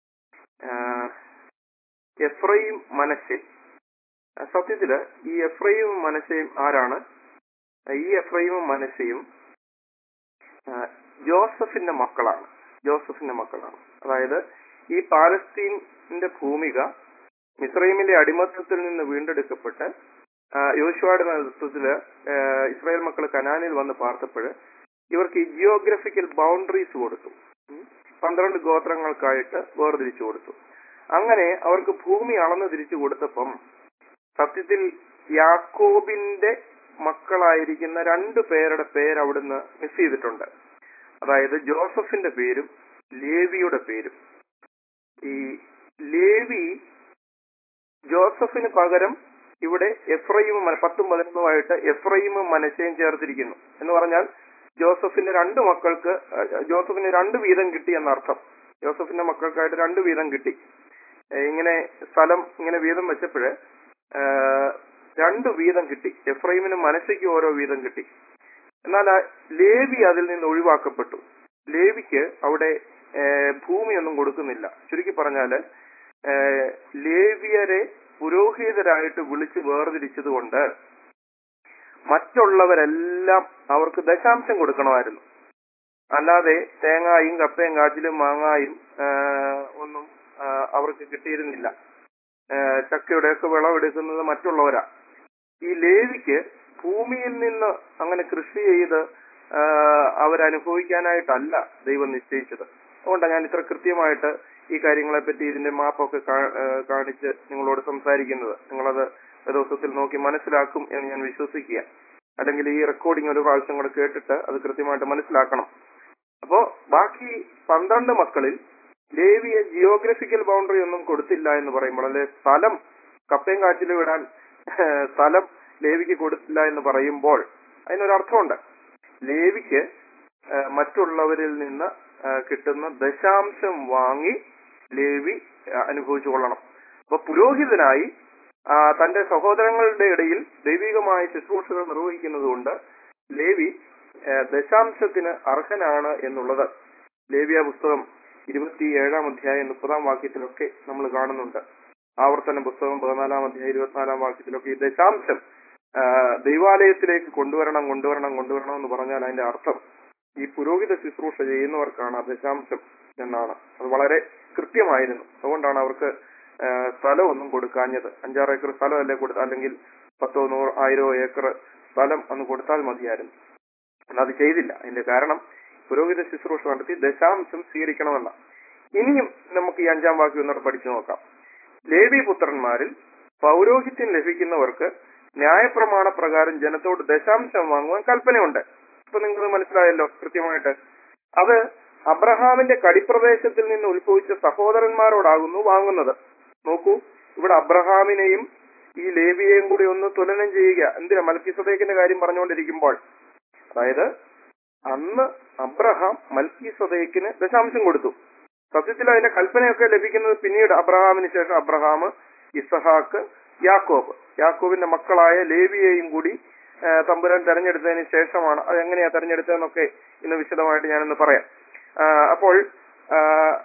എഫ്രൈം മനശെ ആ, സത്യത്തില് ഈ എഫ്രൈമും മനശയും ആരാണ് ഈ എഫ്രൈമും മനശയും ആ, ജോസഫിന്റെ മക്കളാണ് ജോസഫിന്റെ മക്കളാണ് അതായത് ഈ പാലസ്തീന്റെ ഭൂമിക മിസ്രൈമിന്റെ അടിമത്തത്തിൽ നിന്ന് വീണ്ടെടുക്കപ്പെട്ട് ആ, യോശുവയുടെ നേതൃത്വത്തില് ആ, ഇസ്രായേൽ മക്കൾ കനാനിൽ വന്ന് പാർത്തപ്പോൾ ഇവർക്ക് ഈ ജിയോഗ്രഫിക്കൽ ബൗണ്ടറീസ് കൊടുത്തു ഉം. പന്ത്രണ്ട് ഗോത്രങ്ങൾക്കായിട്ട് വേർതിരിച്ചു കൊടുത്തു അങ്ങനെ അവർക്ക് ഭൂമി അളന്ന് തിരിച്ചു കൊടുത്തപ്പം സത്യത്തിൽ യാക്കോബിന്റെ മക്കളായിരിക്കുന്ന രണ്ടു പേരുടെ പേര് അവിടുന്ന് മിസ് ചെയ്തിട്ടുണ്ട് അതായത് ജോസഫിന്റെ പേരും ലേവിയുടെ പേരും ഈ ലേവി ജോസഫിന് പകരം ഇവിടെ എഫ്രൈമും മന- പത്തും പതിനൊന്നുമായിട്ട് എഫ്രൈമും മനശയും ചേർത്തിരിക്കുന്നു എന്ന് പറഞ്ഞാൽ ജോസഫിന്റെ രണ്ട് മക്കൾക്ക് അഹ് ജോസഫിന് രണ്ട് വീതം കിട്ടി എന്നർത്ഥം ജോസഫിന്റെ മക്കൾക്കായിട്ട് രണ്ട് വീതം കിട്ടി ഏഹ് ഇങ്ങനെ സ്ഥലം ഇങ്ങനെ വീതം വെച്ചപ്പോഴ് രണ്ട് വീതം കിട്ടി എഫ്രൈമിനും മനശയ്ക്കും ഓരോ വീതം കിട്ടി എന്നാൽ ആ ലേവി അതിൽ നിന്ന് ഒഴിവാക്കപ്പെട്ടു ലേവിക്ക് അവിടെ ഏഹ് ഭൂമിയൊന്നും കൊടുക്കുന്നില്ല ചുരുക്കി പറഞ്ഞാല് ഏഹ് ലേവിയരെ പുരോഹിതരായിട്ട് വിളിച്ച് വേർതിരിച്ചതുകൊണ്ട് മറ്റുള്ളവരെല്ലാം അവർക്ക് ദശാംശം കൊടുക്കണമായിരുന്നു അല്ലാതെ തേങ്ങായും കപ്പയും കാച്ചിലും മാങ്ങായും ആ, ഒന്നും ആ, അവർക്ക് കിട്ടിയിരുന്നില്ല ആ, ചക്കയുടെയൊക്കെ വിളവെടുക്കുന്നത് മറ്റുള്ളവരാ ഈ ലേവിക്ക് ഭൂമിയിൽ നിന്ന് അങ്ങനെ കൃഷി ചെയ്ത് ആ, അവരനുഭവിക്കാനായിട്ടല്ല ദൈവം നിശ്ചയിച്ചത് അതുകൊണ്ടാണ് ഞാൻ ഇത്ര കൃത്യമായിട്ട് ഈ കാര്യങ്ങളെ പറ്റി ഇതിന്റെ മാപ്പൊക്കെ കാ- ആ, കാണിച്ച് നിങ്ങളോട് സംസാരിക്കുന്നത് നിങ്ങളത് ദിവസത്തിൽ നോക്കി മനസ്സിലാക്കും എന്ന് ഞാൻ വിശ്വസിക്കുക അല്ലെങ്കിൽ ഈ റെക്കോർഡിംഗ് ഒരു പ്രാവശ്യം കൂടെ കേട്ടിട്ട് അത് കൃത്യമായിട്ട് മനസ്സിലാക്കണം അപ്പോ ബാക്കി പന്ത്രണ്ട് മക്കളിൽ ലേവിയെ ജിയോഗ്രഫിക്കൽ ബൗണ്ടറി ഒന്നും കൊടുത്തില്ല എന്ന് പറയുമ്പോൾ അല്ലെ സ്ഥലം കപ്പയും കാച്ചിലും ഇടാൻ ഏഹ്, സ്ഥലം ലേവിക്ക് കൊടുത്തില്ല എന്ന് പറയുമ്പോൾ അതിനൊരർത്ഥമുണ്ട് ലേവിക്ക് ഏഹ്, മറ്റുള്ളവരിൽ നിന്ന് ഏഹ്, കിട്ടുന്ന ദശാംശം വാങ്ങി ലേവി ഏഹ്, അനുഭവിച്ചു കൊള്ളണം അപ്പൊ പുരോഹിതനായി ആ, തന്റെ സഹോദരങ്ങളുടെ ഇടയിൽ ദൈവികമായ ശുശ്രൂഷകൾ നിർവഹിക്കുന്നതുകൊണ്ട് ലേവി ഏഹ്, ദശാംശത്തിന് അർഹനാണ് എന്നുള്ളത് ലേവിയ പുസ്തകം ഇരുപത്തിയേഴാം അധ്യായം മുപ്പതാം വാക്യത്തിലൊക്കെ നമ്മൾ കാണുന്നുണ്ട് ആവർത്തന പുസ്തകം പതിനാലാം അധ്യായം ഇരുപത്തിനാലാം വാക്യത്തിലൊക്കെ ഈ ദശാംശം ആ, ദൈവാലയത്തിലേക്ക് കൊണ്ടുവരണം കൊണ്ടുവരണം കൊണ്ടുവരണം എന്ന് പറഞ്ഞാൽ അതിന്റെ അർത്ഥം ഈ പുരോഹിത ശുശ്രൂഷ ചെയ്യുന്നവർക്കാണ് ആ ദശാംശം എന്നാണ് അത് വളരെ കൃത്യമായിരുന്നു അതുകൊണ്ടാണ് അവർക്ക് ആ, സ്ഥലമൊന്നും കൊടുക്കാഞ്ഞത് അഞ്ചാറ് ഏക്കർ സ്ഥലമല്ലേ കൊടുത്ത അല്ലെങ്കിൽ പത്തോ നൂറ് ആയിരോ ഏക്കർ സ്ഥലം അന്ന് കൊടുത്താൽ മതിയായിരുന്നു എന്നാൽ അത് ചെയ്തില്ല അതിന്റെ കാരണം പുരോഹിത ശുശ്രൂഷ നടത്തി ദശാംശം സ്വീകരിക്കണമെന്ന ഇനിയും നമുക്ക് ഈ അഞ്ചാം വാക്യം ഒന്നുകൂടെ പഠിച്ചു നോക്കാം ലേവി പുത്രന്മാരിൽ പൗരോഹിത്യം ലഭിക്കുന്നവർക്ക് ന്യായപ്രമാണ പ്രകാരം ജനത്തോട് ദശാംശം വാങ്ങുവാൻ കൽപ്പനയുണ്ട് ഇപ്പൊ നിങ്ങൾക്ക് മനസ്സിലായല്ലോ കൃത്യമായിട്ട് അത് അബ്രഹാമിന്റെ കടിപ്രദേശത്തിൽ നിന്ന് ഉത്ഭവിച്ച സഹോദരന്മാരോടാകുന്നു വാങ്ങുന്നത് നോക്കൂ ഇവിടെ അബ്രഹാമിനെയും ഈ ലേവിയെയും കൂടി ഒന്ന് തുലനം ചെയ്യുക എന്തിനാ മൽക്കിസദേക്കിന്റെ കാര്യം പറഞ്ഞുകൊണ്ടിരിക്കുമ്പോൾ അതായത് അന്ന് അബ്രഹാം മൽക്കി സദൈക്കിന് ദശാംശം കൊടുത്തു സത്യത്തിൽ അതിന്റെ കൽപ്പനയൊക്കെ ലഭിക്കുന്നത് പിന്നീട് അബ്രഹാമിന് ശേഷം അബ്രഹാം ഇസഹാക്ക് യാക്കോബ് യാക്കോബിന്റെ മക്കളായ ലേവിയെയും കൂടി ആ, തമ്പുരാൻ തെരഞ്ഞെടുത്തതിന് ശേഷമാണ് അത് എങ്ങനെയാ തെരഞ്ഞെടുത്തതെന്നൊക്കെ ഇന്ന് വിശദമായിട്ട് ഞാനൊന്ന് പറയാം ആ, അപ്പോൾ ആ,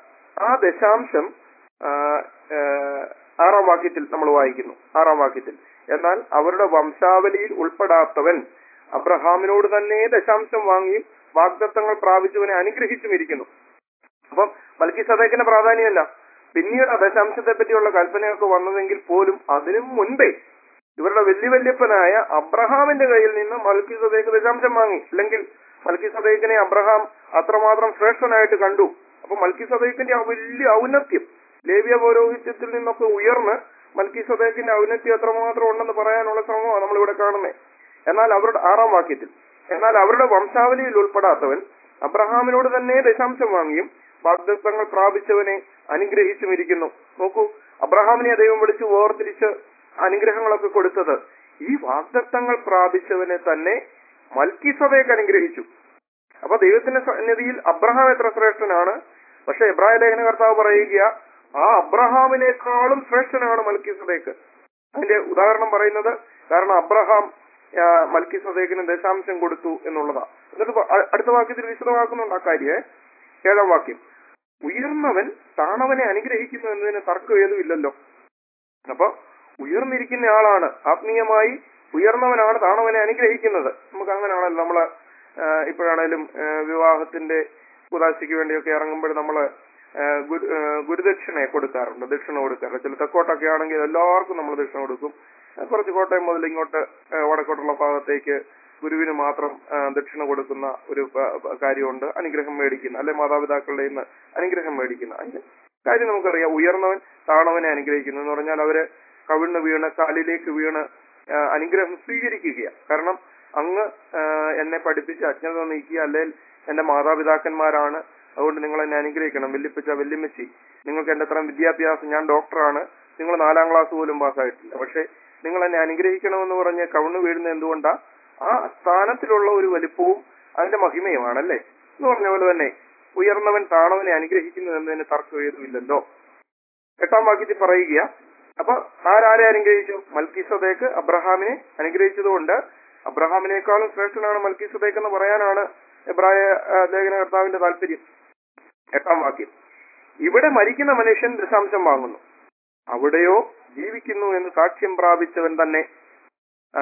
ആ ദശാംശം ആ, ആ, ആറാം വാക്യത്തിൽ നമ്മൾ വായിക്കുന്നു ആറാം വാക്യത്തിൽ എന്നാൽ അവരുടെ വംശാവലിയിൽ ഉൾപ്പെടാത്തവൻ അബ്രഹാമിനോട് തന്നെ ദശാംശം വാങ്ങിയും വാഗ്ദത്തങ്ങൾ പ്രാപിച്ചവനെ അനുഗ്രഹിച്ചും ഇരിക്കുന്നു അപ്പം മൽക്കി സദേക്കിന്റെ പ്രാധാന്യമല്ല പിന്നീട് ആ ദശാംശത്തെ പറ്റിയുള്ള കൽപ്പനയൊക്കെ വന്നതെങ്കിൽ പോലും അതിനു മുൻപേ ഇവരുടെ വലിയ വല്യപ്പനായ അബ്രഹാമിന്റെ കയ്യിൽ നിന്ന് മൽക്കി സദേക്ക് ദശാംശം വാങ്ങി അല്ലെങ്കിൽ മൽക്കി സദേക്കിനെ അബ്രഹാം അത്രമാത്രം ശ്രേഷ്ഠനായിട്ട് കണ്ടു അപ്പൊ മൽക്കി സദേക്കിന്റെ ആ വലിയ ഔന്നത്യം ലേവ്യ പൗരോഹിത്യത്തിൽ നിന്നൊക്കെ ഉയർന്ന് മൽക്കി സദേക്കിന്റെ ഔന്നത്യം എത്രമാത്രം ഉണ്ടെന്ന് പറയാനുള്ള ശ്രമമാണ് നമ്മളിവിടെ കാണുന്നത് എന്നാൽ അവരുടെ ആറാം വാക്യത്തിൽ എന്നാൽ അവരുടെ വംശാവലിയിൽ ഉൾപ്പെടാത്തവൻ അബ്രഹാമിനോട് തന്നെ ദശാംശം വാങ്ങിയും വാഗ്ദത്തങ്ങൾ പ്രാപിച്ചവനെ അനുഗ്രഹിച്ചും ഇരിക്കുന്നു നോക്കൂ അബ്രഹാമിനെ ദൈവം വിളിച്ച് വേർതിരിച്ച് അനുഗ്രഹങ്ങളൊക്കെ കൊടുത്തത് ഈ വാഗ്ദത്തങ്ങൾ പ്രാപിച്ചവനെ തന്നെ മൽക്കിസഭയൊക്കെ അനുഗ്രഹിച്ചു അപ്പൊ ദൈവത്തിന്റെ സന്നിധിയിൽ അബ്രഹാം എത്ര ശ്രേഷ്ഠനാണ് പക്ഷെ എബ്രായ ലേഖന കർത്താവ് പറയുക ആ അബ്രഹാമിനേക്കാളും ശ്രേഷ്ഠനാണ് മൽക്കിസഭയ്ക്ക് അതിന്റെ ഉദാഹരണം പറയുന്നത് കാരണം അബ്രഹാം ആ, മൽക്കിസദേക്കിന് ദശാംശം കൊടുത്തു എന്നുള്ളതാ എന്നിട്ട് പ- അ- അടുത്ത വാക്യത്തിൽ വിശദമാക്കുന്നുണ്ട് ആ കാര്യേ ഏഴാം വാക്യം ഉയർന്നവൻ താണവനെ അനുഗ്രഹിക്കുന്നു എന്നതിന് തർക്കം ഏതും ഇല്ലല്ലോ അപ്പൊ ഉയർന്നിരിക്കുന്ന ആളാണ് ആത്മീയമായി ഉയർന്നവനാണ് താണവനെ അനുഗ്രഹിക്കുന്നത് നമുക്ക് അങ്ങനെയാണല്ലോ നമ്മള് ആ, ഇപ്പോഴാണേലും ആ, വിവാഹത്തിന്റെ ഉദാശയ്ക്ക് വേണ്ടിയൊക്കെ ഇറങ്ങുമ്പോൾ നമ്മള് ആ, ഗുരു- ആ, ഗുരുദക്ഷിണ കൊടുക്കാറുണ്ട് ദക്ഷിണ കൊടുക്കാറുണ്ട് ചില തെക്കോട്ടൊക്കെ ആണെങ്കിൽ എല്ലാവർക്കും നമ്മൾ ദക്ഷിണ കൊടുക്കും ആ, കുറച്ച് കോട്ടയം മുതൽ ഇങ്ങോട്ട് ആ, വടക്കോട്ടുള്ള ഭാഗത്തേക്ക് ഗുരുവിന് മാത്രം ആ, ദക്ഷിണ കൊടുക്കുന്ന ഒരു പ- പ- കാര്യമുണ്ട് അനുഗ്രഹം മേടിക്കുന്ന അല്ലെ മാതാപിതാക്കളുടെ നിന്ന് അനുഗ്രഹം മേടിക്കുന്ന അതിന്റെ കാര്യം നമുക്കറിയാം ഉയർന്നവൻ താണവനെ അനുഗ്രഹിക്കുന്നു എന്ന് പറഞ്ഞാൽ അവര് കവിണ്ണ് വീണ് കാലിലേക്ക് വീണ് ആ, അനുഗ്രഹം സ്വീകരിക്കുകയാണ് കാരണം അങ്ങ് ആ, എന്നെ പഠിപ്പിച്ച് അജ്ഞത നീക്കിയ അല്ലെങ്കിൽ എന്റെ മാതാപിതാക്കന്മാരാണ് അതുകൊണ്ട് നിങ്ങൾ എന്നെ അനുഗ്രഹിക്കണം വെല്ലിപ്പിച്ച വെല്ലിമ്മച്ചി നിങ്ങൾക്ക് എന്റെ അത്രയും വിദ്യാഭ്യാസം ഞാൻ ഡോക്ടറാണ് നിങ്ങൾ നാലാം ക്ലാസ് പോലും പാസ്സായിട്ടില്ല പക്ഷെ നിങ്ങൾ എന്നെ അനുഗ്രഹിക്കണമെന്ന് പറഞ്ഞ് കവിണ്ണ് വീഴുന്നത് എന്തുകൊണ്ടാ ആ സ്ഥാനത്തിലുള്ള ഒരു വലിപ്പവും അതിന്റെ മഹിമയുമാണല്ലേ എന്ന് പറഞ്ഞ പോലെ തന്നെ ഉയർന്നവൻ താണവനെ അനുഗ്രഹിക്കുന്നു എന്നതിന് തർക്കം ഏതുമില്ലല്ലോ എട്ടാം വാക്യത്തിൽ പറയുക അപ്പൊ ആരാരെ അനുഗ്രഹിച്ചു മൽക്കിസദേക്ക് അബ്രഹാമിനെ അനുഗ്രഹിച്ചതുകൊണ്ട് അബ്രഹാമിനേക്കാളും ശ്രേഷ്ഠനാണ് മൽക്കിസദേക്ക് എന്ന് പറയാനാണ് എബ്രായ ആ, ലേഖനകർത്താവിന്റെ താല്പര്യം എട്ടാം വാക്യം ഇവിടെ മരിക്കുന്ന മനുഷ്യൻ ദശാംശം വാങ്ങുന്നു അവിടെയോ ജീവിക്കുന്നു എന്ന് സാക്ഷ്യം പ്രാപിച്ചവൻ തന്നെ ആ,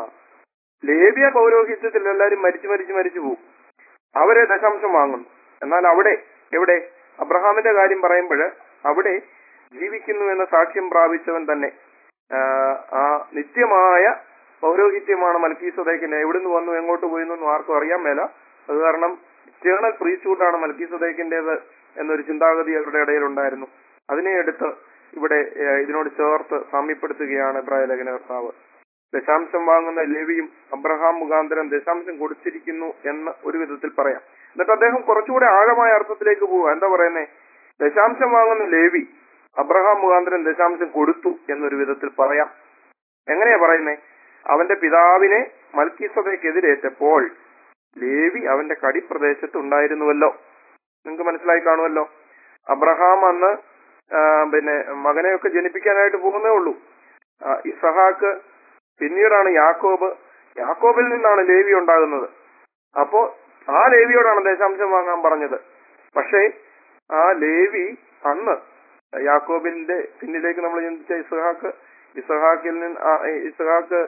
ലേവ്യ പൗരോഹിത്യത്തിൽ എല്ലാവരും മരിച്ചു മരിച്ചു മരിച്ചു പോകും അവരെ ദശാംശം വാങ്ങുന്നു എന്നാൽ അവിടെ എവിടെ അബ്രഹാമിന്റെ കാര്യം പറയുമ്പോൾ അവിടെ ജീവിക്കുന്നു എന്ന സാക്ഷ്യം പ്രാപിച്ചവൻ തന്നെ ആ, ആ നിത്യമായ പൗരോഹിത്യമാണ് മൽക്കീസദേക്കിന്റെ എവിടുന്ന് വന്നു എങ്ങോട്ട് പോയി എന്നൊന്നും ആർക്കും അറിയാൻ മേല അത് കാരണം ഇറ്റേണൽ പ്രീച്ചൂട്ടാണ് മൽക്കീസദേക്കിന്റേത് എന്നൊരു ചിന്താഗതി അവരുടെ ഇടയിൽ ഉണ്ടായിരുന്നു അതിനെ എടുത്ത് ഇവിടെ ഏ, ഇതിനോട് ചേർത്ത് സാമ്യപ്പെടുത്തുകയാണ് ഇബ്രാഹിം ലേഖന കർത്താവ് ദശാംശം വാങ്ങുന്ന ലേവിയും അബ്രഹാം മുഖാന്തരം ദശാംശം കൊടുത്തിരിക്കുന്നു എന്ന് ഒരു വിധത്തിൽ പറയാം എന്നിട്ട് അദ്ദേഹം കുറച്ചുകൂടെ ആഴമായ അർത്ഥത്തിലേക്ക് പോവുക എന്താ പറയുന്നേ ദശാംശം വാങ്ങുന്ന ലേവി അബ്രഹാം മുഖാന്തരം ദശാംശം കൊടുത്തു എന്നൊരു വിധത്തിൽ പറയാം എങ്ങനെയാ പറയുന്നേ അവന്റെ പിതാവിനെ മൽക്കീസതയ്ക്കെതിരേറ്റപ്പോൾ ലേവി അവന്റെ കടിപ്രദേശത്ത് ഉണ്ടായിരുന്നുവല്ലോ നിങ്ങൾക്ക് മനസ്സിലായി കാണുമല്ലോ അബ്രഹാം അന്ന് ആ, പിന്നെ മകനെയൊക്കെ ജനിപ്പിക്കാനായിട്ട് പോകുന്നേ ഉള്ളൂ ആ, ഇസഹാക്ക് പിന്നീടാണ് യാക്കോബ് യാക്കോബിൽ നിന്നാണ് ലേവി ഉണ്ടാകുന്നത് അപ്പോ ആ ലേവിയോടാണ് ദശാംശം വാങ്ങാൻ പറഞ്ഞത് പക്ഷേ ആ ലേവി അന്ന് യാക്കോബിന്റെ പിന്നിലേക്ക് നമ്മൾ ചിന്തിച്ച ഇസഹാക്ക് ഇസഹാക്കിൽ നിന്ന് ആ, ഇസഹാക്ക്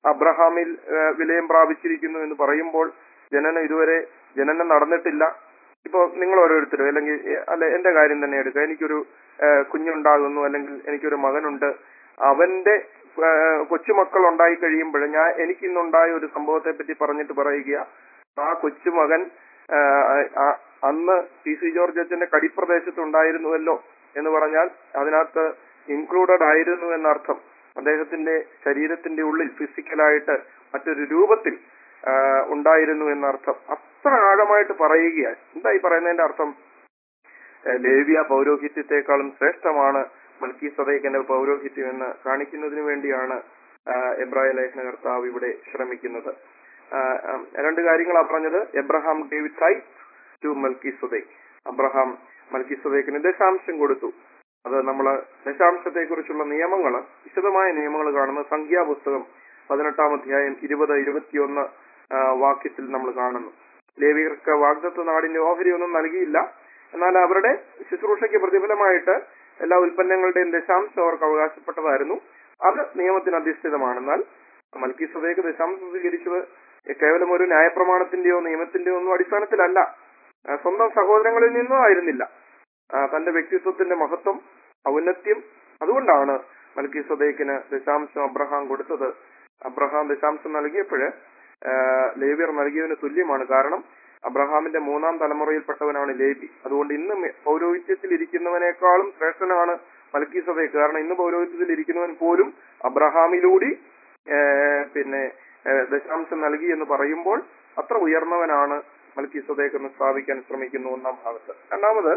അബ്രഹാമിൽ ആ, വിലയം പ്രാപിച്ചിരിക്കുന്നു എന്ന് പറയുമ്പോൾ ജനനം ഇതുവരെ ജനനം നടന്നിട്ടില്ല ഇപ്പൊ നിങ്ങൾ ഓരോരുത്തരും അല്ലെങ്കിൽ എ, അല്ല എന്റെ കാര്യം തന്നെ എടുക്കുക എനിക്കൊരു ആ, കുഞ്ഞുണ്ടാകുന്നു അല്ലെങ്കിൽ എനിക്കൊരു മകനുണ്ട് അവന്റെ ആ, കൊച്ചുമക്കൾ ഉണ്ടായി കഴിയുമ്പോൾ ഞാൻ എനിക്കിന്നുണ്ടായ ഒരു സംഭവത്തെ പറ്റി പറഞ്ഞിട്ട് പറയുക ആ കൊച്ചുമകൻ ആ, ആ, അന്ന് പി സി ജോർജ് അച്ഛന്റെ കടിപ്രദേശത്ത് ഉണ്ടായിരുന്നുവല്ലോ എന്ന് പറഞ്ഞാൽ അതിനകത്ത് ഇൻക്ലൂഡഡ് ആയിരുന്നു എന്നർത്ഥം അദ്ദേഹത്തിന്റെ ശരീരത്തിന്റെ ഉള്ളിൽ ഫിസിക്കലായിട്ട് മറ്റൊരു രൂപത്തിൽ ആ, ഉണ്ടായിരുന്നു എന്നർത്ഥം അത്ര ആഴമായിട്ട് പറയുകയാണ് എന്താ ഈ പറയുന്നതിന്റെ അർത്ഥം ഏഹ് ലേവ്യ പൗരോഹിത്യത്തെക്കാളും ശ്രേഷ്ഠമാണ് മൽക്കി സദൈക്കന്റെ പൗരോഹിത്യം എന്ന് കാണിക്കുന്നതിന് വേണ്ടിയാണ് ആഹ് എബ്രായ ലേഖനകർത്താവ് ഇവിടെ ശ്രമിക്കുന്നത് ആഹ് ഉം, രണ്ട് കാര്യങ്ങളാ പറഞ്ഞത് Abraham David said to Melchizedek Abraham മൽക്കി സുദൈക്കിന് ദശാംശം കൊടുത്തു അത് നമ്മൾ ദശാംശത്തെ കുറിച്ചുള്ള നിയമങ്ങൾ വിശദമായ നിയമങ്ങൾ കാണുന്ന സംഖ്യാപുസ്തകം പതിനെട്ടാം അധ്യായം ഇരുപത് ഇരുപത്തിയൊന്ന് ആ, വാക്യത്തിൽ നമ്മൾ കാണുന്നു ലേവികർക്ക് വാഗ്ദത്വ നാടിന്റെ ഓഹരി ഒന്നും നൽകിയില്ല എന്നാൽ അവരുടെ ശുശ്രൂഷയ്ക്ക് പ്രതിഫലമായിട്ട് എല്ലാ ഉൽപ്പന്നങ്ങളുടെയും ദശാംശം അവർക്ക് അവകാശപ്പെട്ടതായിരുന്നു അത് നിയമത്തിന് അധിഷ്ഠിതമാണ് എന്നാൽ മൽക്കി സഭയ്ക്ക് ദശാംശം സ്വീകരിച്ചത് കേവലം ഒരു ന്യായപ്രമാണത്തിന്റെയോ നിയമത്തിന്റെയോ ഒന്നും അടിസ്ഥാനത്തിലല്ല ആ, സ്വന്തം സഹോദരങ്ങളിൽ നിന്നും ആയിരുന്നില്ല ആ, തന്റെ വ്യക്തിത്വത്തിന്റെ മഹത്വം ഔന്നത്യം അതുകൊണ്ടാണ് മൽക്കി സദേക്കിന് ദശാംശം അബ്രഹാം കൊടുത്തത് അബ്രഹാം ദശാംശം നൽകിയപ്പോഴ് ലേവിയർ നൽകിയതിന് തുല്യമാണ് കാരണം അബ്രഹാമിന്റെ മൂന്നാം തലമുറയിൽപ്പെട്ടവനാണ് ലേബി അതുകൊണ്ട് ഇന്ന് മെ- പൗരോഹിത്യത്തിൽ ഇരിക്കുന്നവനേക്കാളും ശ്രേഷ്ഠനാണ് മൽക്കി സദേക്ക് കാരണം ഇന്ന് പൗരോഹിത്യത്തിൽ ഇരിക്കുന്നവൻ പോലും അബ്രഹാമിലൂടെ ആ, പിന്നെ ആ, ദശാംശം നൽകി എന്ന് പറയുമ്പോൾ അത്ര ഉയർന്നവനാണ് മൽക്കി സദേക്ക് എന്ന് സ്ഥാപിക്കാൻ ശ്രമിക്കുന്നു ഒന്നാം ഭാഗത്ത് രണ്ടാമത്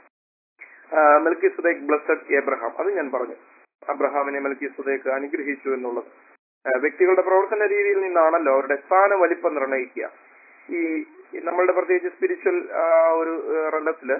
മെൽക്കി സുദേക്ക് ബ്ലസ്സഡ് എബ്രഹാം അത് ഞാൻ പറഞ്ഞു അബ്രഹാമിനെ മെൽക്കി സുദേക്ക് അനുഗ്രഹിച്ചു എന്നുള്ളത് ആ, വ്യക്തികളുടെ പ്രവർത്തന രീതിയിൽ നിന്നാണല്ലോ അവരുടെ സ്ഥാന വലിപ്പം നിർണ്ണയിക്കുക ഈ ഈ നമ്മളുടെ പ്രത്യേകിച്ച് സ്പിരിച്വൽ ഒരു റലത്തില്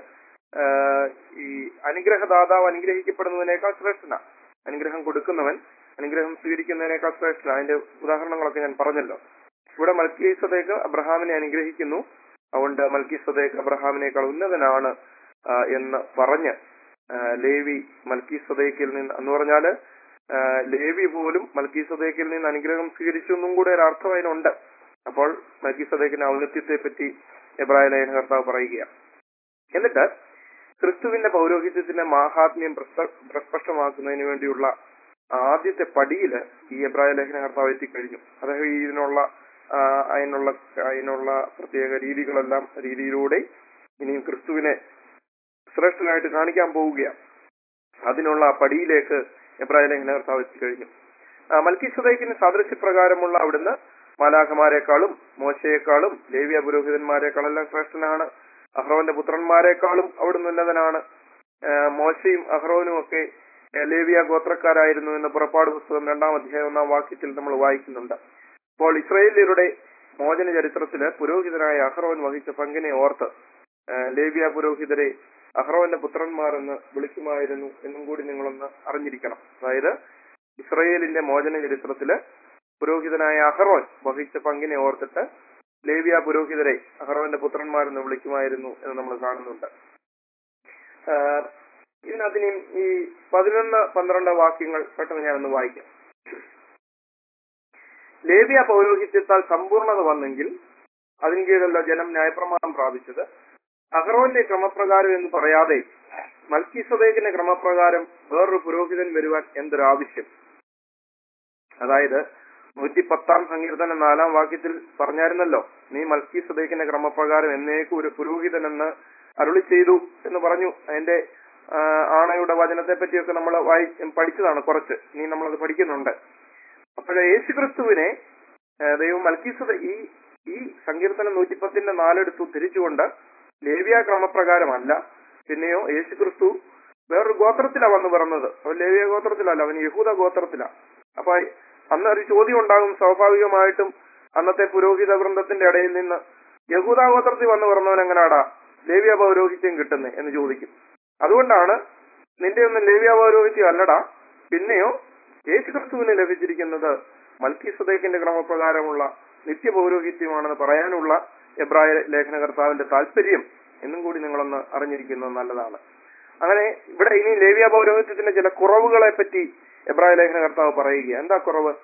ഈ അനുഗ്രഹദാതാവ് അനുഗ്രഹിക്കപ്പെടുന്നതിനേക്കാൾ ശ്രേഷ്ഠന അനുഗ്രഹം കൊടുക്കുന്നവൻ അനുഗ്രഹം സ്വീകരിക്കുന്നതിനേക്കാൾ ശ്രേഷ്ഠന അതിന്റെ ഉദാഹരണങ്ങളൊക്കെ ഞാൻ പറഞ്ഞല്ലോ ഇവിടെ മൽക്കി സദേക്ക് അബ്രഹാമിനെ അനുഗ്രഹിക്കുന്നു അതുകൊണ്ട് മൽക്കി സദേക്ക് അബ്രഹാമിനേക്കാൾ ഉന്നതനാണ് ആ, എന്ന് പറഞ്ഞ് ആ, ലേവി മൽക്കി സദേക്കിൽ നിന്ന് എന്ന് പറഞ്ഞാല് ആ, ലേവി പോലും മൽക്കി സദേക്കിൽ നിന്ന് അനുഗ്രഹം സ്വീകരിച്ചു എന്നും കൂടെ ഒരു അർത്ഥം അതിനുണ്ട് അപ്പോൾ മൽക്കി സദേക്കിന്റെ ഔന്നത്യത്തെ പറ്റി എബ്രായ ലേഖനകർത്താവ് പറയുകയാണ് എന്നിട്ട് ക്രിസ്തുവിന്റെ പൗരോഹിത്യത്തിന്റെ മാഹാത്മ്യം പ്രസ്പ- പ്രസ്പഷ്ടമാക്കുന്നതിന് വേണ്ടിയുള്ള ആദ്യത്തെ പടിയില് ഈ എബ്രായ ലേഖനകർത്താവ് എത്തിക്കഴിഞ്ഞു അദ്ദേഹം ഇതിനുള്ള ആ, അതിനുള്ള അതിനുള്ള പ്രത്യേക രീതികളെല്ലാം രീതിയിലൂടെ ഇനിയും ക്രിസ്തുവിനെ ശ്രേഷ്ഠനായിട്ട് കാണിക്കാൻ പോവുകയാണ് അതിനുള്ള ആ പടിയിലേക്ക് എബ്രാഹിം ലേഖനകർത്താവ് എത്തിക്കഴിഞ്ഞു മൽക്കി സുദൈക്കിന് സാദൃശ്യപ്രകാരമുള്ള അവിടുന്ന് മാലാഖമാരെക്കാളും മോശയെക്കാളും ലേവ്യ പുരോഹിതന്മാരെക്കാളും എല്ലാം ശ്രേഷ്ഠനാണ് അഹ്റോന്റെ പുത്രന്മാരെക്കാളും അവിടുന്ന് ഉന്നതനാണ് ആ, മോശയും അഹ്റോനും ഒക്കെ ആ, ലേവ്യ ഗോത്രക്കാരായിരുന്നു എന്ന് പുറപ്പാട് പുസ്തകം രണ്ടാം അധ്യായം ഒന്നാം വാക്യത്തിൽ നമ്മൾ വായിക്കുന്നുണ്ട് അപ്പോൾ ഇസ്രായേലിയരുടെ മോചന ചരിത്രത്തില് പുരോഹിതനായ അഹ്റോൻ വഹിച്ച പങ്കിനെ ഓർത്ത് ആ, ലേവ്യ പുരോഹിതരെ അഹ്റോന്റെ പുത്രന്മാർ എന്ന് വിളിക്കുമായിരുന്നു എന്നും കൂടി നിങ്ങളൊന്ന് അറിഞ്ഞിരിക്കണം അതായത് ഇസ്രയേലിന്റെ മോചന ചരിത്രത്തില് പുരോഹിതനായ അഹ്റോൻ വഹിച്ച പങ്കിനെ ഓർത്തിട്ട് ലേവ്യ പുരോഹിതരെ അഹ്റോന്റെ പുത്രന്മാരെന്ന് വിളിക്കുമായിരുന്നു എന്ന് നമ്മൾ കാണുന്നുണ്ട് ആഹ് ഇതിനകത്തിന് ഈ പതിനൊന്ന് പന്ത്രണ്ട് വാക്യങ്ങൾ പെട്ടെന്ന് ഞാനൊന്ന് വായിക്കാം ലേവ്യ പൗരോഹിത്യത്താൽ സമ്പൂർണത വന്നെങ്കിൽ അതിന് കീഴല്ല ജനം ന്യായപ്രമാണം പ്രാപിച്ചത് അഹ്റോന്റെ ക്രമപ്രകാരം എന്ന് പറയാതെ മൽക്കി സദേക്കിന്റെ ക്രമപ്രകാരം വേറൊരു പുരോഹിതൻ വരുവാൻ എന്തൊരാവശ്യം അതായത് നൂറ്റി പത്താം സങ്കീർത്തന നാലാം വാക്യത്തിൽ പറഞ്ഞായിരുന്നല്ലോ നീ മൽക്കി സദേക്കിന്റെ ക്രമപ്രകാരം എന്നേക്കും ഒരു പുരോഹിതൻ എന്ന് അരുളി ചെയ്തു എന്ന് പറഞ്ഞു അതിന്റെ ആ, ആണയുടെ വചനത്തെ പറ്റിയൊക്കെ നമ്മൾ വായി പഠിച്ചതാണ് കുറച്ച് ഇനി നമ്മളത് പഠിക്കുന്നുണ്ട് അപ്പോഴേ യേശുക്രിസ്തുവിനെ ആ, ദൈവം മൽക്കീസത ഈ ഈ സങ്കീർത്തനം നൂറ്റിപ്പത്തിന്റെ നാലെടുത്ത് ഉദ്ധരിച്ചുകൊണ്ട് ലേവ്യ ക്രമപ്രകാരമല്ല പിന്നെയോ യേശുക്രിസ്തു വേറൊരു ഗോത്രത്തിലാ വന്ന് പറഞ്ഞത് അവൻ ലേവ്യ ഗോത്രത്തിലല്ല അവൻ യഹൂദ ഗോത്രത്തിലാ അപ്പൊ അന്ന് ഒരു ചോദ്യം ഉണ്ടാകും സ്വാഭാവികമായിട്ടും അന്നത്തെ പുരോഹിത വൃന്ദത്തിന്റെ ഇടയിൽ നിന്ന് യഹൂദ ഗോത്രത്തിൽ വന്ന് പറഞ്ഞവൻ എങ്ങനാടാ ലേവ്യ പൗരോഹിത്യം കിട്ടുന്നത് എന്ന് ചോദിക്കും അതുകൊണ്ടാണ് നിന്റെ ഒന്നും ലേവ്യ പൗരോഹിത്യം അല്ലടാ പിന്നെയോ യേശുക്രിസ്തുവിന് ലഭിച്ചിരിക്കുന്നത് മൽക്കി സദേക്കിന്റെ ക്രമപ്രകാരമുള്ള നിത്യ പൗരോഹിത്യമാണെന്ന് പറയാനുള്ള എബ്രായ ലേഖനകർത്താവിന്റെ താല്പര്യം എന്നും കൂടി നിങ്ങളൊന്ന് അറിഞ്ഞിരിക്കുന്നത് നല്ലതാണ് അങ്ങനെ ഇവിടെ ഇനി ലേവ്യ പൗരോഹിത്യത്തിന്റെ ചില കുറവുകളെ പറ്റി എബ്രായ ലേഖനകർത്താവ് പറയുക എന്താ കുറവ്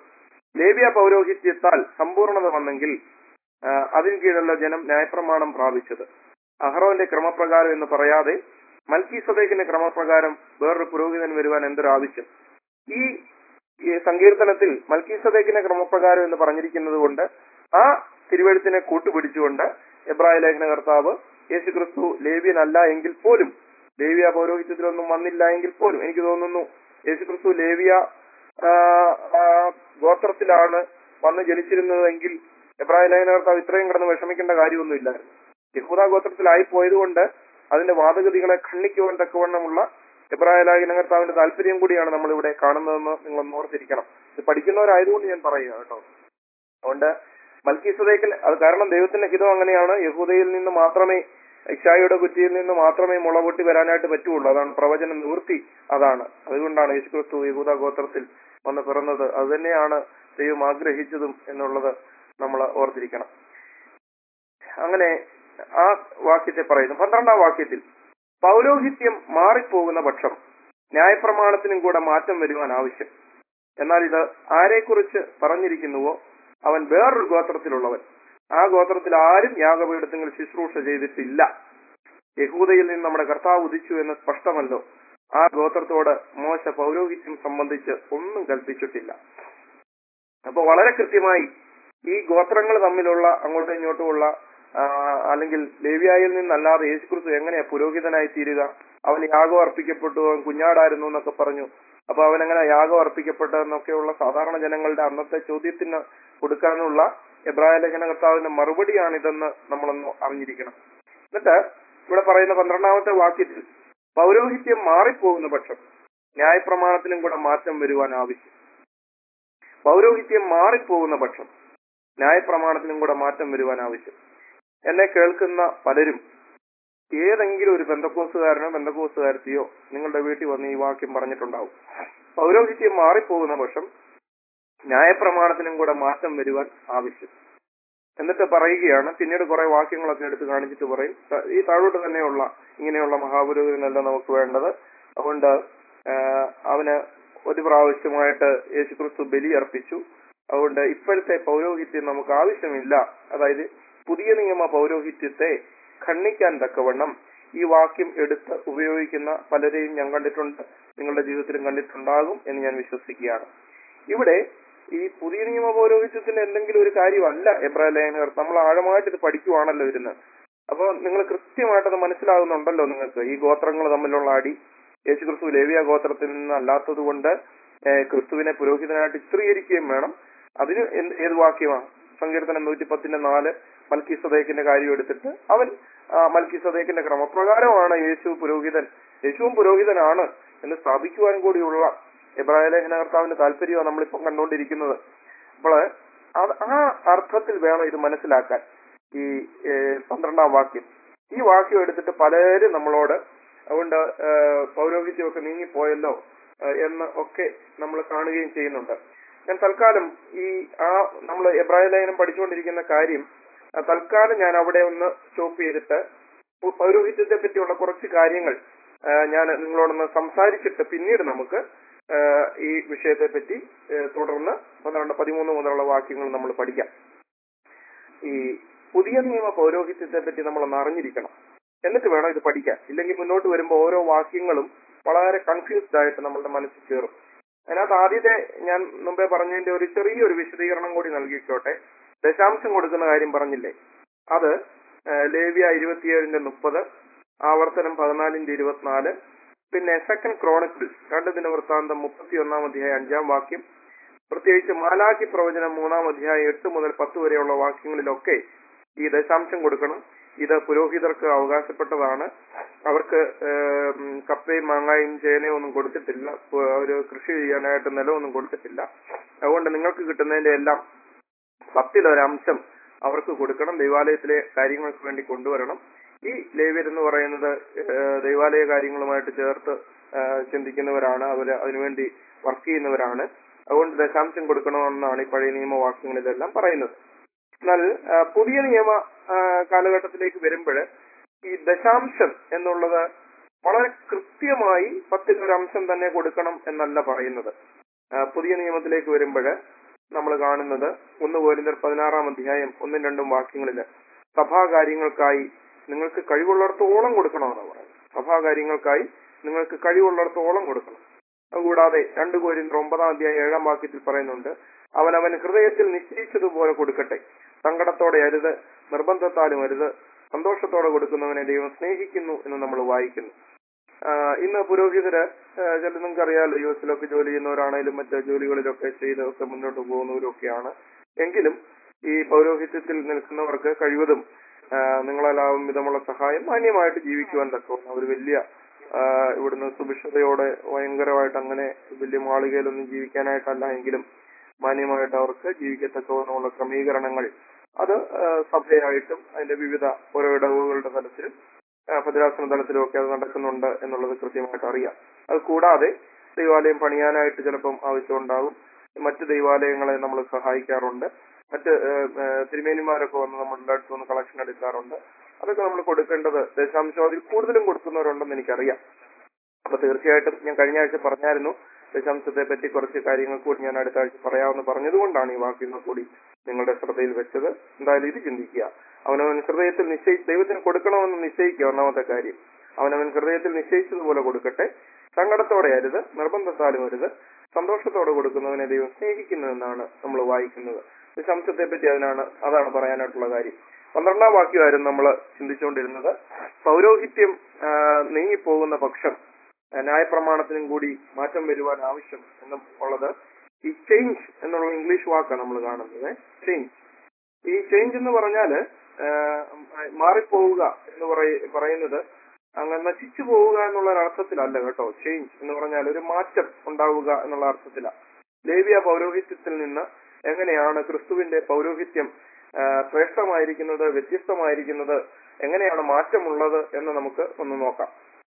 ലേവ്യ പൗരോഹിത്യത്താൽ സമ്പൂർണത വന്നെങ്കിൽ ആ, അതിന് കീഴുള്ള ജനം ന്യായപ്രമാണം പ്രാപിച്ചത് അഹ്റോന്റെ ക്രമപ്രകാരം എന്ന് പറയാതെ മൽക്കി സദേക്കിന്റെ ക്രമപ്രകാരം വേറൊരു പുരോഹിതൻ വരുവാൻ എന്തൊരാവശ്യം ഈ ഈ സങ്കീർത്തനത്തിൽ മൽക്കി സദേക്കിന്റെ ക്രമപ്രകാരം എന്ന് പറഞ്ഞിരിക്കുന്നത് കൊണ്ട് ആ തിരുവഴുത്തിനെ കൂട്ടുപിടിച്ചുകൊണ്ട് എബ്രായ ലേഖന കർത്താവ് യേശുക്രിസ്തു ലേവ്യനല്ല എങ്കിൽ പോലും ലേവിയ പൗരോഹിത്യത്തിലൊന്നും വന്നില്ല എങ്കിൽ പോലും എനിക്ക് തോന്നുന്നു യേശുക്രിസ്തു ലേവിയ ആ, ആ, ഗോത്രത്തിലാണ് വന്ന് ജനിച്ചിരുന്നതെങ്കിൽ എബ്രായ ലേഖന കർത്താവ് ഇത്രയും കിടന്ന് വിഷമിക്കേണ്ട കാര്യമൊന്നുമില്ലായിരുന്നു യഹൂദ ഗോത്രത്തിലായി പോയതുകൊണ്ട് അതിന്റെ വാദഗതികളെ ഖണ്ഡിക്കുവാൻ തക്കവണ്ണമുള്ള എബ്രായ ലേഖന കർത്താവിന്റെ താല്പര്യം കൂടിയാണ് നമ്മൾ ഇവിടെ കാണുന്നതെന്ന് നിങ്ങളൊന്ന് ഓർത്തിരിക്കണം ഇത് പഠിക്കുന്നവരായതുകൊണ്ട് ഞാൻ പറയുക കേട്ടോ അതുകൊണ്ട് മൽക്കീസദേക്കിൽ അത് കാരണം ദൈവത്തിന്റെ ഹിതം അങ്ങനെയാണ് യഹൂദയിൽ നിന്ന് മാത്രമേ ഇഷായിയുടെ കുറ്റിയിൽ നിന്ന് മാത്രമേ മുളപൊട്ടി വരാനായിട്ട് പറ്റുള്ളൂ അതാണ് പ്രവചന നിവൃത്തി അതാണ് അതുകൊണ്ടാണ് യേശുക്രിസ്തു യഹൂദ ഗോത്രത്തിൽ വന്ന് പിറന്നത് അത് തന്നെയാണ് ദൈവം ആഗ്രഹിച്ചതും എന്നുള്ളത് നമ്മൾ ഓർത്തിരിക്കണം അങ്ങനെ ആ വാക്യത്തെ പറയുന്നു പന്ത്രണ്ടാം വാക്യത്തിൽ പൗരോഹിത്യം മാറിപ്പോകുന്ന പക്ഷം ന്യായപ്രമാണത്തിനും കൂടെ മാറ്റം വരുവാൻ ആവശ്യം എന്നാൽ ഇത് ആരെക്കുറിച്ച് പറഞ്ഞിരിക്കുന്നുവോ അവൻ വേറൊരു ഗോത്രത്തിലുള്ളവൻ ആ ഗോത്രത്തിൽ ആരും യാഗപീഠത്തിൽ ശുശ്രൂഷ ചെയ്തിട്ടില്ല യഹൂദയിൽ നിന്ന് നമ്മുടെ കർത്താവ് ഉദിച്ചു എന്ന് സ്പഷ്ടമല്ലോ ആ ഗോത്രത്തോട് മോശ പൗരോഹിത്യം സംബന്ധിച്ച് ഒന്നും കൽപ്പിച്ചിട്ടില്ല അപ്പൊ വളരെ കൃത്യമായി ഈ ഗോത്രങ്ങൾ തമ്മിലുള്ള അങ്ങോട്ടും ഇങ്ങോട്ടുമുള്ള ആ, അല്ലെങ്കിൽ ലേവ്യായിൽ നിന്നല്ലാതെ യേശുക്രിസ്തു എങ്ങനെയാ പുരോഹിതനായി തീരുക അവൻ യാഗം അർപ്പിക്കപ്പെട്ടു അവൻ കുഞ്ഞാടായിരുന്നു എന്നൊക്കെ പറഞ്ഞു അപ്പൊ അവൻ എങ്ങനെ യാഗം അർപ്പിക്കപ്പെട്ടതെന്നൊക്കെയുള്ള സാധാരണ ജനങ്ങളുടെ അന്നത്തെ ചോദ്യത്തിന് കൊടുക്കാനുള്ള എബ്രായ ലേഖന കർത്താവിന്റെ മറുപടിയാണിതെന്ന് നമ്മളൊന്ന് അറിഞ്ഞിരിക്കണം എന്നിട്ട് ഇവിടെ പറയുന്ന പന്ത്രണ്ടാമത്തെ വാക്യത്തിൽ പൗരോഹിത്യം മാറിപ്പോകുന്ന പക്ഷം ന്യായപ്രമാണത്തിനും കൂടെ മാറ്റം വരുവാൻ ആവശ്യം പൗരോഹിത്യം മാറിപ്പോകുന്ന പക്ഷം ന്യായപ്രമാണത്തിനും കൂടെ മാറ്റം വരുവാൻ ആവശ്യം എന്നെ കേൾക്കുന്ന പലരും ഏതെങ്കിലും ഒരു ബന്ധക്കോസുകാരനോ ബന്ധക്കോസുകാരത്തിയോ നിങ്ങളുടെ വീട്ടിൽ വന്ന് ഈ വാക്യം പറഞ്ഞിട്ടുണ്ടാവും പൗരോഹിത്യം മാറിപ്പോകുന്ന പക്ഷം ന്യായപ്രമാണത്തിനും കൂടെ മാറ്റം വരുവാൻ ആവശ്യം എന്നിട്ട് പറയുകയാണ് പിന്നീട് കുറെ വാക്യങ്ങളൊക്കെ എടുത്ത് കാണിച്ചിട്ട് പറയും ത- ഈ താഴോട്ട് തന്നെയുള്ള ഇങ്ങനെയുള്ള മഹാപുരോഹിതനല്ല നമുക്ക് വേണ്ടത് അതുകൊണ്ട് ആ, അവന് ഒരു പ്രാവശ്യമായിട്ട് യേശുക്രിസ്തു ബലി അർപ്പിച്ചു അതുകൊണ്ട് ഇപ്പോഴത്തെ പൗരോഹിത്യം നമുക്ക് ആവശ്യമില്ല അതായത് പുതിയ നിയമ പൗരോഹിത്യത്തെ ഖണ്ഡിക്കാൻ തക്കവണ്ണം ഈ വാക്യം എടുത്ത് ഉപയോഗിക്കുന്ന പലരെയും ഞാൻ കണ്ടിട്ടുണ്ട് നിങ്ങളുടെ ജീവിതത്തിലും കണ്ടിട്ടുണ്ടാകും എന്ന് ഞാൻ വിശ്വസിക്കുകയാണ് ഇവിടെ ഈ പുതിയ നിയമ പൗരോഹിത്യത്തിന്റെ എന്തെങ്കിലും ഒരു കാര്യമല്ല എബ്രാഹിം ലേഖനകർ നമ്മൾ ആഴമായിട്ട് ഇത് പഠിക്കുവാണല്ലോ ഇരുന്ന് അപ്പൊ നിങ്ങൾ കൃത്യമായിട്ടത് മനസ്സിലാകുന്നുണ്ടല്ലോ നിങ്ങൾക്ക് ഈ ഗോത്രങ്ങൾ തമ്മിലുള്ള അടി യേശു ക്രിസ്തു ലേവിയ ഗോത്രത്തിൽ നിന്ന് അല്ലാത്തത് കൊണ്ട് ഏഹ്, ക്രിസ്തുവിനെ പുരോഹിതനായിട്ട് ചിത്രീകരിക്കുകയും വേണം അതിന് എന്ത് ഏത് വാക്യമാണ് സങ്കീർത്തനം നൂറ്റി പത്തിന്റെ നാല് മൽക്കി സദേക്കിന്റെ കാര്യം എടുത്തിട്ട് അവൻ ആ, മൽക്കി സദേക്കിന്റെ ക്രമപ്രകാരമാണ് യേശു പുരോഹിതൻ യേശുവും പുരോഹിതനാണ് എന്ന് സ്ഥാപിക്കുവാൻ കൂടിയുള്ള എബ്രായ ലേഖന കർത്താവിന്റെ താല്പര്യമാണ് നമ്മളിപ്പം കണ്ടുകൊണ്ടിരിക്കുന്നത് അപ്പോൾ അത് ആ അർത്ഥത്തിൽ വേണം ഇത് മനസ്സിലാക്കാൻ ഈ ഏഹ്, പന്ത്രണ്ടാം വാക്യം ഈ വാക്യം എടുത്തിട്ട് പലരും നമ്മളോട് അതുകൊണ്ട് ഏഹ്, പൗരോഹിത്യമൊക്കെ നീങ്ങിപ്പോയല്ലോ ഏഹ്, എന്ന് ഒക്കെ നമ്മൾ കാണുകയും ചെയ്യുന്നുണ്ട് ഞാൻ തൽക്കാലം ഈ ആ നമ്മൾ എബ്രായ ലേഖനം പഠിച്ചുകൊണ്ടിരിക്കുന്ന കാര്യം ആ, തൽക്കാലം ഞാൻ അവിടെ ഒന്ന് സ്റ്റോപ്പ് ചെയ്തിട്ട് പൗ- പൗരോഹിത്യത്തെ പറ്റിയുള്ള കുറച്ച് കാര്യങ്ങൾ ആ, ഞാൻ നിങ്ങളോടൊന്ന് സംസാരിച്ചിട്ട് പിന്നീട് നമുക്ക് ആ, ഈ വിഷയത്തെ പറ്റി ആ, തുടർന്ന് പന്ത്രണ്ട് പതിമൂന്ന് മുതലുള്ള വാക്യങ്ങൾ നമ്മൾ പഠിക്കാം ഈ പുതിയ നിയമ പൗരോഹിത്യത്തെ പറ്റി നമ്മളൊന്ന് അറിഞ്ഞിരിക്കണം എന്നിട്ട് വേണം ഇത് പഠിക്കാൻ ഇല്ലെങ്കിൽ മുന്നോട്ട് വരുമ്പോൾ ഓരോ വാക്യങ്ങളും വളരെ കൺഫ്യൂസ്ഡ് ആയിട്ട് നമ്മളുടെ മനസ്സിൽ കയറും അതിനകത്ത് ആദ്യത്തെ ഞാൻ മുമ്പേ പറഞ്ഞതിന്റെ ഒരു ചെറിയൊരു വിശദീകരണം കൂടി നൽകിക്കോട്ടെ ദശാംശം കൊടുക്കുന്ന കാര്യം പറഞ്ഞില്ലേ അത് ആ, ലേവ്യ ഇരുപത്തിയേഴിന്റെ മുപ്പത് ആവർത്തനം പതിനാലിന്റെ ഇരുപത്തിനാല് പിന്നെ സെക്കൻഡ് ക്രോണിക്കിൾസ് രണ്ട് ദിന വൃത്താന്തം മുപ്പത്തി ഒന്നാം അധ്യായം അഞ്ചാം വാക്യം പ്രത്യേകിച്ച് മാലാഖി പ്രവചനം മൂന്നാം അധ്യായം എട്ട് മുതൽ പത്ത് വരെയുള്ള വാക്യങ്ങളിലൊക്കെ ഈ ദശാംശം കൊടുക്കണം ഇത് പുരോഹിതർക്ക് അവകാശപ്പെട്ടതാണ് അവർക്ക് ഏം, കപ്പയും മാങ്ങായും ചേനയും ഒന്നും കൊടുത്തിട്ടില്ല അവർ കൃഷി ചെയ്യാനായിട്ട് നിലമൊന്നും കൊടുത്തിട്ടില്ല അതുകൊണ്ട് നിങ്ങൾക്ക് കിട്ടുന്നതിന്റെ എല്ലാം പത്തിലൊരംശം അവർക്ക് കൊടുക്കണം ദൈവാലയത്തിലെ കാര്യങ്ങൾക്ക് വേണ്ടി കൊണ്ടുവരണം ഈ ലേവ്യർ എന്ന് പറയുന്നത് ഏഹ്, ദൈവാലയ കാര്യങ്ങളുമായിട്ട് ചേർത്ത് ഏഹ്, ചിന്തിക്കുന്നവരാണ് അവര് അതിനുവേണ്ടി വർക്ക് ചെയ്യുന്നവരാണ് അതുകൊണ്ട് ദശാംശം കൊടുക്കണമെന്നാണ് ഈ പഴയ നിയമവാക്യങ്ങളിലെല്ലാം പറയുന്നത് എന്നാൽ ആ, പുതിയ നിയമ ആ, കാലഘട്ടത്തിലേക്ക് വരുമ്പോൾ ഈ ദശാംശം എന്നുള്ളത് വളരെ കൃത്യമായി പത്തിൽ ഒരു അംശം തന്നെ കൊടുക്കണം എന്നല്ല പറയുന്നത് ആ, പുതിയ നിയമത്തിലേക്ക് വരുമ്പോൾ നമ്മൾ കാണുന്നത് ഒന്ന് പോരിന്തർ പതിനാറാം അധ്യായം ഒന്നും രണ്ടും വാക്യങ്ങളില് സഭാകാര്യങ്ങൾക്കായി നിങ്ങൾക്ക് കഴിവുള്ളിടത്തോളം കൊടുക്കണമെന്ന് പറയുന്നത് സഭാകാര്യങ്ങൾക്കായി നിങ്ങൾക്ക് കഴിവുള്ളിടത്തോളം കൊടുക്കണം അതുകൂടാതെ രണ്ട് കോരിന്തർ ഒമ്പതാം അധ്യായം ഏഴാം വാക്യത്തിൽ പറയുന്നുണ്ട് അവനവൻ ഹൃദയത്തിൽ നിശ്ചയിച്ചതുപോലെ കൊടുക്കട്ടെ സങ്കടത്തോടെ അരുത് നിർബന്ധത്താലും അരുത് സന്തോഷത്തോടെ കൊടുക്കുന്നവനെ ദൈവം സ്നേഹിക്കുന്നു എന്ന് നമ്മൾ വായിക്കുന്നു ആഹ് ഇന്ന് പുരോഹിതര് ആഹ് ചില നിങ്ങൾക്കറിയാലോ യു എസിലൊക്കെ ജോലി ചെയ്യുന്നവരാണേലും മറ്റ് ജോലികളിലൊക്കെ ചെയ്തൊക്കെ മുന്നോട്ട് പോകുന്നവരൊക്കെയാണ് എങ്കിലും ഈ പൗരോഹിത്യത്തിൽ നിൽക്കുന്നവർക്ക് കഴിവതും ആഹ് നിങ്ങളെല്ലാം വിധമുള്ള സഹായം മാന്യമായിട്ട് ജീവിക്കുവാൻ തക്കവണ്ണം ഒരു വലിയ ആഹ് ഇവിടുന്ന് സുഭിക്ഷതയോടെ ഭയങ്കരമായിട്ട് അങ്ങനെ വലിയ മാളികയിലൊന്നും ജീവിക്കാനായിട്ടല്ല എങ്കിലും മാന്യമായിട്ട് അവർക്ക് ജീവിക്കത്തക്കവണ്ണമുള്ള ക്രമീകരണങ്ങൾ അത് ആഹ് സഭയായിട്ടും അതിന്റെ വിവിധ ഓരോ ഇടവുകളുടെ തലത്തിലും ആഹ് ഭദ്രാസന തലത്തിലും ഒക്കെ അത് നടക്കുന്നുണ്ട് എന്നുള്ളത് കൃത്യമായിട്ട് അറിയാം അത് കൂടാതെ ദൈവാലയം പണിയാനായിട്ട് ചിലപ്പം ആവശ്യമുണ്ടാകും മറ്റ് ദൈവാലയങ്ങളെ നമ്മൾ സഹായിക്കാറുണ്ട് മറ്റ് ആഹ് ആഹ് തിരുമേനിമാരൊക്കെ വന്ന് നമ്മളുടെ അടുത്ത് വന്ന് കളക്ഷൻ എടുക്കാറുണ്ട് അതൊക്കെ നമ്മൾ കൊടുക്കേണ്ടത് ദശാംശം അതിൽ കൂടുതലും കൊടുക്കുന്നവരുണ്ടെന്ന് എനിക്കറിയാം അപ്പൊ തീർച്ചയായിട്ടും ഞാൻ കഴിഞ്ഞ ആഴ്ച പറഞ്ഞായിരുന്നു ദശാംശത്തെ പറ്റി കുറച്ച് കാര്യങ്ങൾ കൂടി ഞാൻ അടുത്ത ആഴ്ച പറയാമെന്ന് പറഞ്ഞതുകൊണ്ടാണ് ഈ വാക്യങ്ങൾ കൂടി നിങ്ങളുടെ ശ്രദ്ധയിൽ വെച്ചത് എന്തായാലും ഇത് ചിന്തിക്കുക അവനവൻ ഹൃദയത്തിൽ നിശ്ചയി ദൈവത്തിന് കൊടുക്കണമെന്ന് നിശ്ചയിക്കുക ഒന്നാമത്തെ കാര്യം അവനവൻ ഹൃദയത്തിൽ നിശ്ചയിച്ചതുപോലെ കൊടുക്കട്ടെ സങ്കടത്തോടെ അരുത് നിർബന്ധത്താലും അരുത് സന്തോഷത്തോടെ കൊടുക്കുന്നവനെ ദൈവം സ്നേഹിക്കുന്നതെന്നാണ് നമ്മൾ വായിക്കുന്നത് ദശാംശത്തെ പറ്റി അതിനാണ് അതാണ് പറയാനായിട്ടുള്ള കാര്യം പന്ത്രണ്ടാം വാക്യമായിരുന്നു നമ്മൾ ചിന്തിച്ചുകൊണ്ടിരുന്നത് പൗരോഹിത്യം ആ, നീങ്ങിപ്പോകുന്ന പക്ഷം ആ, ന്യായപ്രമാണത്തിനും കൂടി മാറ്റം വരുവാൻ ആവശ്യം എന്ന് ഉള്ളത് ഈ ചേഞ്ച് എന്നുള്ള ഇംഗ്ലീഷ് വാക്കാണ് നമ്മൾ കാണുന്നത് ചേഞ്ച് ഈ ചേഞ്ച് എന്ന് പറഞ്ഞാല് ആ, മാറിപ്പോവുക എന്ന് പറയ- പറയുന്നത് അങ്ങനെ നശിച്ചു പോവുക എന്നുള്ള ഒരു അർത്ഥത്തിലല്ല കേട്ടോ ചേഞ്ച് എന്ന് പറഞ്ഞാൽ ഒരു മാറ്റം ഉണ്ടാവുക എന്നുള്ള അർത്ഥത്തിലാണ് ലേവിയ പൗരോഹിത്യത്തിൽ നിന്ന് എങ്ങനെയാണ് ക്രിസ്തുവിന്റെ പൗരോഹിത്യം ആ, ശ്രേഷ്ഠമായിരിക്കുന്നത് വ്യത്യസ്തമായിരിക്കുന്നത് എങ്ങനെയാണ് മാറ്റമുള്ളത് എന്ന് നമുക്ക് ഒന്ന് നോക്കാം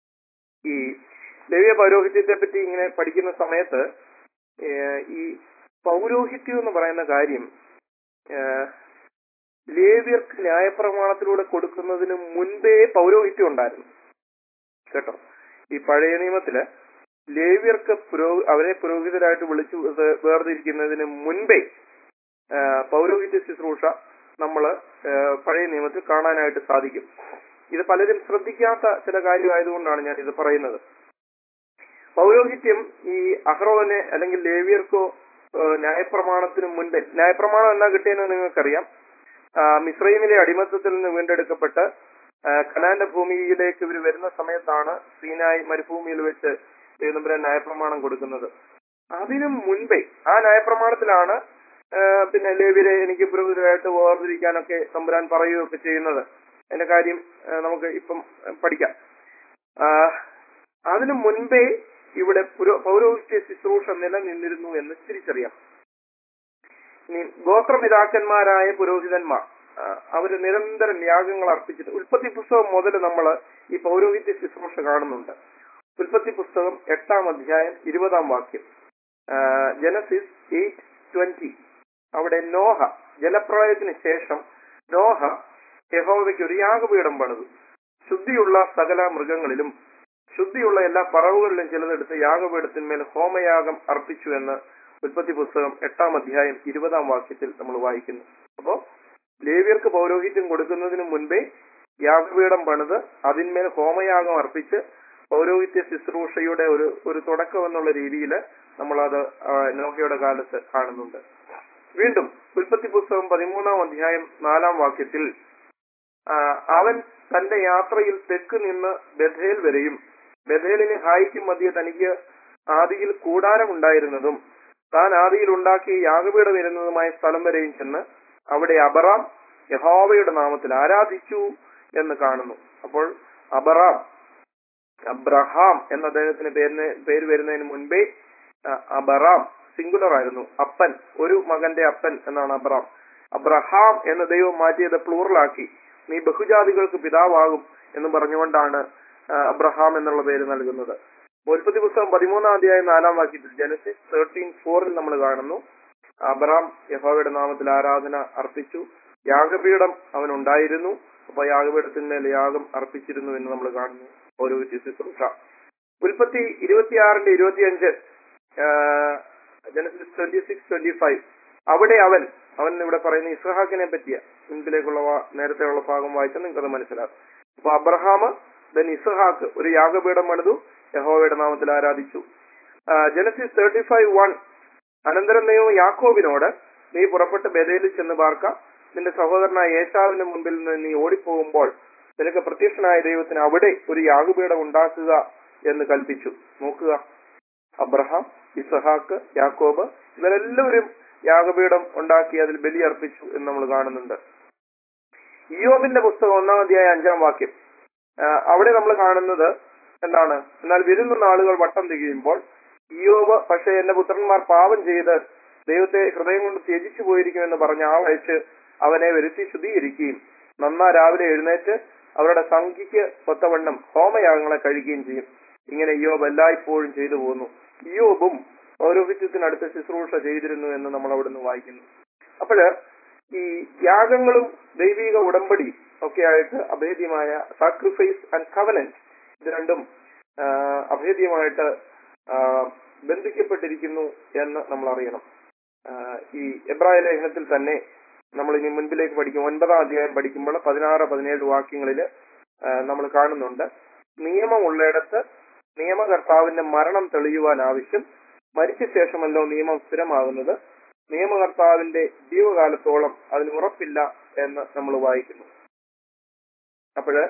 ഈ ലേവിയ പൗരോഹിത്യത്തെ പറ്റി ഇങ്ങനെ പഠിക്കുന്ന സമയത്ത് ഏഹ്, ഈ പൗരോഹിത്യം എന്ന് പറയുന്ന കാര്യം ഏഹ്, ലേവ്യർക്ക് ന്യായപ്രമാണത്തിലൂടെ കൊടുക്കുന്നതിന് മുൻപേ പൗരോഹിത്യം ഉണ്ടായിരുന്നു കേട്ടോ ഈ പഴയ നിയമത്തില് ലേവ്യർക്ക് പുരോ അവരെ പുരോഹിതരായിട്ട് വിളിച്ചു ഇത് വേർതിരിക്കുന്നതിന് മുൻപേ ആ, പൗരോഹിത്യ ശുശ്രൂഷ നമ്മൾ പഴയ നിയമത്തിൽ കാണാനായിട്ട് സാധിക്കും ഇത് പലരും ശ്രദ്ധിക്കാത്ത ചില കാര്യമായതുകൊണ്ടാണ് ഞാൻ ഇത് പറയുന്നത് പൗരോഹിത്യം ഈ അഹ്റോനെ അല്ലെങ്കിൽ ലേവ്യർക്കോ ആ, ന്യായപ്രമാണത്തിന് മുൻപേ ന്യായപ്രമാണം എന്നാ കിട്ടിയെന്ന് നിങ്ങൾക്കറിയാം ആ, മിസ്രൈമിലെ അടിമത്തത്തിൽ നിന്ന് വീണ്ടെടുക്കപ്പെട്ട് ആ, കനാന്റെ ഭൂമിയിലേക്ക് ഇവർ വരുന്ന സമയത്താണ് സീനായി മരുഭൂമിയിൽ വെച്ച് ദൈവനമ്പുരാൻ ന്യായപ്രമാണം കൊടുക്കുന്നത് അതിനു മുൻപേ ആ ന്യായപ്രമാണത്തിലാണ് ആ, പിന്നെ ലേവ്യരെ എനിക്ക് പുരോഹിതരായിട്ട് വേർതിരിക്കാനൊക്കെ തമ്പുരാൻ പറയുകയൊക്കെ ചെയ്യുന്നത് അതിന്റെ കാര്യം ആ, നമുക്ക് ഇപ്പം പഠിക്കാം ആ, അതിനു മുൻപേ ഇവിടെ പുരോ- പൗരോഹിത്യ ശുശ്രൂഷ നിലനിന്നിരുന്നു എന്ന് തിരിച്ചറിയാം ഇനി ഗോത്രപിതാക്കന്മാരായ പുരോഹിതന്മാർ ആ, അവര് നിരന്തരം യാഗങ്ങൾ അർപ്പിച്ചിട്ട് ഉൽപ്പത്തി പുസ്തകം മുതൽ നമ്മൾ ഈ പൗരോഹിത്യ ശുശ്രൂഷ കാണുന്നുണ്ട് ഉൽപ്പത്തി പുസ്തകം എട്ടാം അധ്യായം ഇരുപതാം വാക്യം ജനസിസ് എയ്റ്റ് ട്വന്റി അവിടെ നോഹ ജലപ്രളയത്തിന് ശേഷം നോഹ യഹോവയ്ക്ക് ഒരു യാഗപീഠം പണിതു ശുദ്ധിയുള്ള സകല മൃഗങ്ങളിലും ശുദ്ധിയുള്ള എല്ലാ പറവുകളിലും ചിലതെടുത്ത് യാഗപീഠത്തിന്മേൽ ഹോമയാഗം അർപ്പിച്ചു എന്ന് ഉൽപ്പത്തി പുസ്തകം എട്ടാം അധ്യായം ഇരുപതാം വാക്യത്തിൽ നമ്മൾ വായിക്കുന്നു അപ്പോ ലേവ്യർക്ക് പൗരോഹിത്യം കൊടുക്കുന്നതിന് മുൻപേ യാഗപീഠം പണിത് അതിന്മേൽ ഹോമയാഗം അർപ്പിച്ച് പൗരോഹിത്യ ശുശ്രൂഷയുടെ ഒരു ഒരു തുടക്കം എന്നുള്ള രീതിയിൽ നമ്മളത് ആ, നോഹയുടെ കാലത്ത് കാണുന്നുണ്ട് വീണ്ടും ഉൽപ്പത്തി പുസ്തകം പതിമൂന്നാം അധ്യായം നാലാം വാക്യത്തിൽ ആ, അവൻ തന്റെ യാത്രയിൽ തെക്ക് നിന്ന് ബഥേൽ വരെയും ബഥേലിന് ഹായിക്കും മധ്യ തനിക്ക് ആദിയിൽ കൂടാരമുണ്ടായിരുന്നതും താൻ ആദിയിൽ ഉണ്ടാക്കിയ യാഗപീഠം ഇരുന്നതുമായ സ്ഥലം വരെയും ചെന്ന് അവിടെ അബറാം യഹോവയുടെ നാമത്തിൽ ആരാധിച്ചു എന്ന് കാണുന്നു അപ്പോൾ അബറാം അബ്രഹാം എന്ന അദ്ദേഹത്തിന് പേരിന് പേര് വരുന്നതിന് മുൻപേ ആ, അബറാം സിംഗുലർ ആയിരുന്നു അപ്പൻ ഒരു മകന്റെ അപ്പൻ എന്നാണ് അബ്രാം അബ്രഹാം എന്ന ദൈവം മാറ്റിയത് പ്ലൂറലാക്കി നീ ബഹുജാതികൾക്ക് പിതാവാകും എന്ന് പറഞ്ഞുകൊണ്ടാണ് ആ, അബ്രഹാം എന്നുള്ള പേര് നൽകുന്നത് ഉൽപ്പത്തി പുസ്തകം പതിമൂന്നാം അധ്യായം നാലാം വാക്യത്തിൽ ജനസിസ് തേർട്ടീൻ ഫോറിൽ നമ്മൾ കാണുന്നു അബ്രഹാം യഹോവയുടെ നാമത്തിൽ ആരാധന അർപ്പിച്ചു യാഗപീഠം അവനുണ്ടായിരുന്നു അപ്പൊ യാഗപീഠത്തിന്മേൽ യാഗം അർപ്പിച്ചിരുന്നു എന്ന് നമ്മൾ കാണുന്നു ഓരോ ശുശ്രൂഷ ഉൽപ്പത്തി ഇരുപത്തിയാറിന്റെ ഇരുപത്തിയഞ്ച് Genesis twenty six twenty five അവിടെ അവൻ അവൻ ഇവിടെ പറയുന്ന ഇസ്ഹാക്കിനെ പറ്റിയ മുൻപിലേക്കുള്ള വാ- നേരത്തെയുള്ള ഭാഗം വായിച്ചാൽ നിങ്ങൾക്കത് മനസ്സിലാകും അപ്പൊ അബ്രഹാം ദൻ ഇസ്ഹാക്ക് ഒരു യാഗപീഠം പണിതു യഹോവയുടെ നാമത്തിൽ ആരാധിച്ചു ജനസിസ് തേർട്ടി ഫൈവ് വൺ അനന്തരം ദൈവം യാക്കോബിനോട് നീ പുറപ്പെട്ട് ബദലിൽ ചെന്ന് പാർക്ക നിന്റെ സഹോദരനായ യേശാവിന്റെ മുമ്പിൽ നിന്ന് നീ ഓടിപ്പോകുമ്പോൾ നിനക്ക് പ്രത്യക്ഷനായ ദൈവത്തിന് അവിടെ ഒരു യാഗപീഠം ഉണ്ടാക്കുക എന്ന് കൽപ്പിച്ചു നോക്കുക അബ്രഹാം ഇസഹാക്ക് യാക്കോബ് ഇവരെല്ലാവരും യാഗപീഠം ഉണ്ടാക്കി അതിൽ ബലി അർപ്പിച്ചു എന്ന് നമ്മൾ കാണുന്നുണ്ട് ഇയോബിന്റെ പുസ്തകം ഒന്നാം അധ്യായ അഞ്ചാം വാക്യം ആ, അവിടെ നമ്മൾ കാണുന്നത് എന്താണ് എന്നാൽ വിരുന്ന നാളുകൾ വട്ടം തികയുമ്പോൾ ഇയോബ് പക്ഷേ എന്റെ പുത്രന്മാർ പാപം ചെയ്ത് ദൈവത്തെ ഹൃദയം കൊണ്ട് ത്യജിച്ചു പോയിരിക്കുമെന്ന് പറഞ്ഞ ആളയച്ച് അവനെ വരുത്തി ശുദ്ധീകരിക്കുകയും നന്നാ രാവിലെ എഴുന്നേറ്റ് അവരുടെ സംഖ്യയ്ക്ക് ഒത്തവണ്ണം ഹോമയാഗങ്ങളെ കഴിക്കുകയും ചെയ്യും ഇങ്ങനെ ഇയോബ് എല്ലായ്പ്പോഴും ചെയ്തു പോകുന്നു ഇയോബും പൗരോഹിത്യത്തിനടുത്ത് ശുശ്രൂഷ ചെയ്തിരുന്നു എന്ന് നമ്മൾ അവിടുന്ന് വായിക്കുന്നു അപ്പോഴ് ഈ യാഗങ്ങളും ദൈവിക ഉടമ്പടി ഒക്കെ ആയിട്ട് അഭേദ്യമായ സാക്രിഫൈസ് ആൻഡ് കവനന്റ് ഇത് രണ്ടും ആ, അഭേദ്യമായിട്ട് ആ, ബന്ധിക്കപ്പെട്ടിരിക്കുന്നു എന്ന് നമ്മൾ അറിയണം ആ, ഈ എബ്രായ ലേഖനത്തിൽ തന്നെ നമ്മൾ ഇനി മുൻപിലേക്ക് പഠിക്കും ഒൻപതാം അധ്യായം പഠിക്കുമ്പോൾ പതിനാറ് പതിനേഴ് വാക്യങ്ങളിൽ നമ്മൾ കാണുന്നുണ്ട് നിയമമുള്ളിടത്ത് നിയമകർത്താവിന്റെ മരണം തെളിയുവാൻ ആവശ്യം മരിച്ച ശേഷമല്ലോ നിയമം സ്ഥിരമാകുന്നത് നിയമകർത്താവിന്റെ ജീവകാലത്തോളം അതിന് ഉറപ്പില്ല എന്ന് നമ്മൾ വായിക്കുന്നു അപ്പോഴ്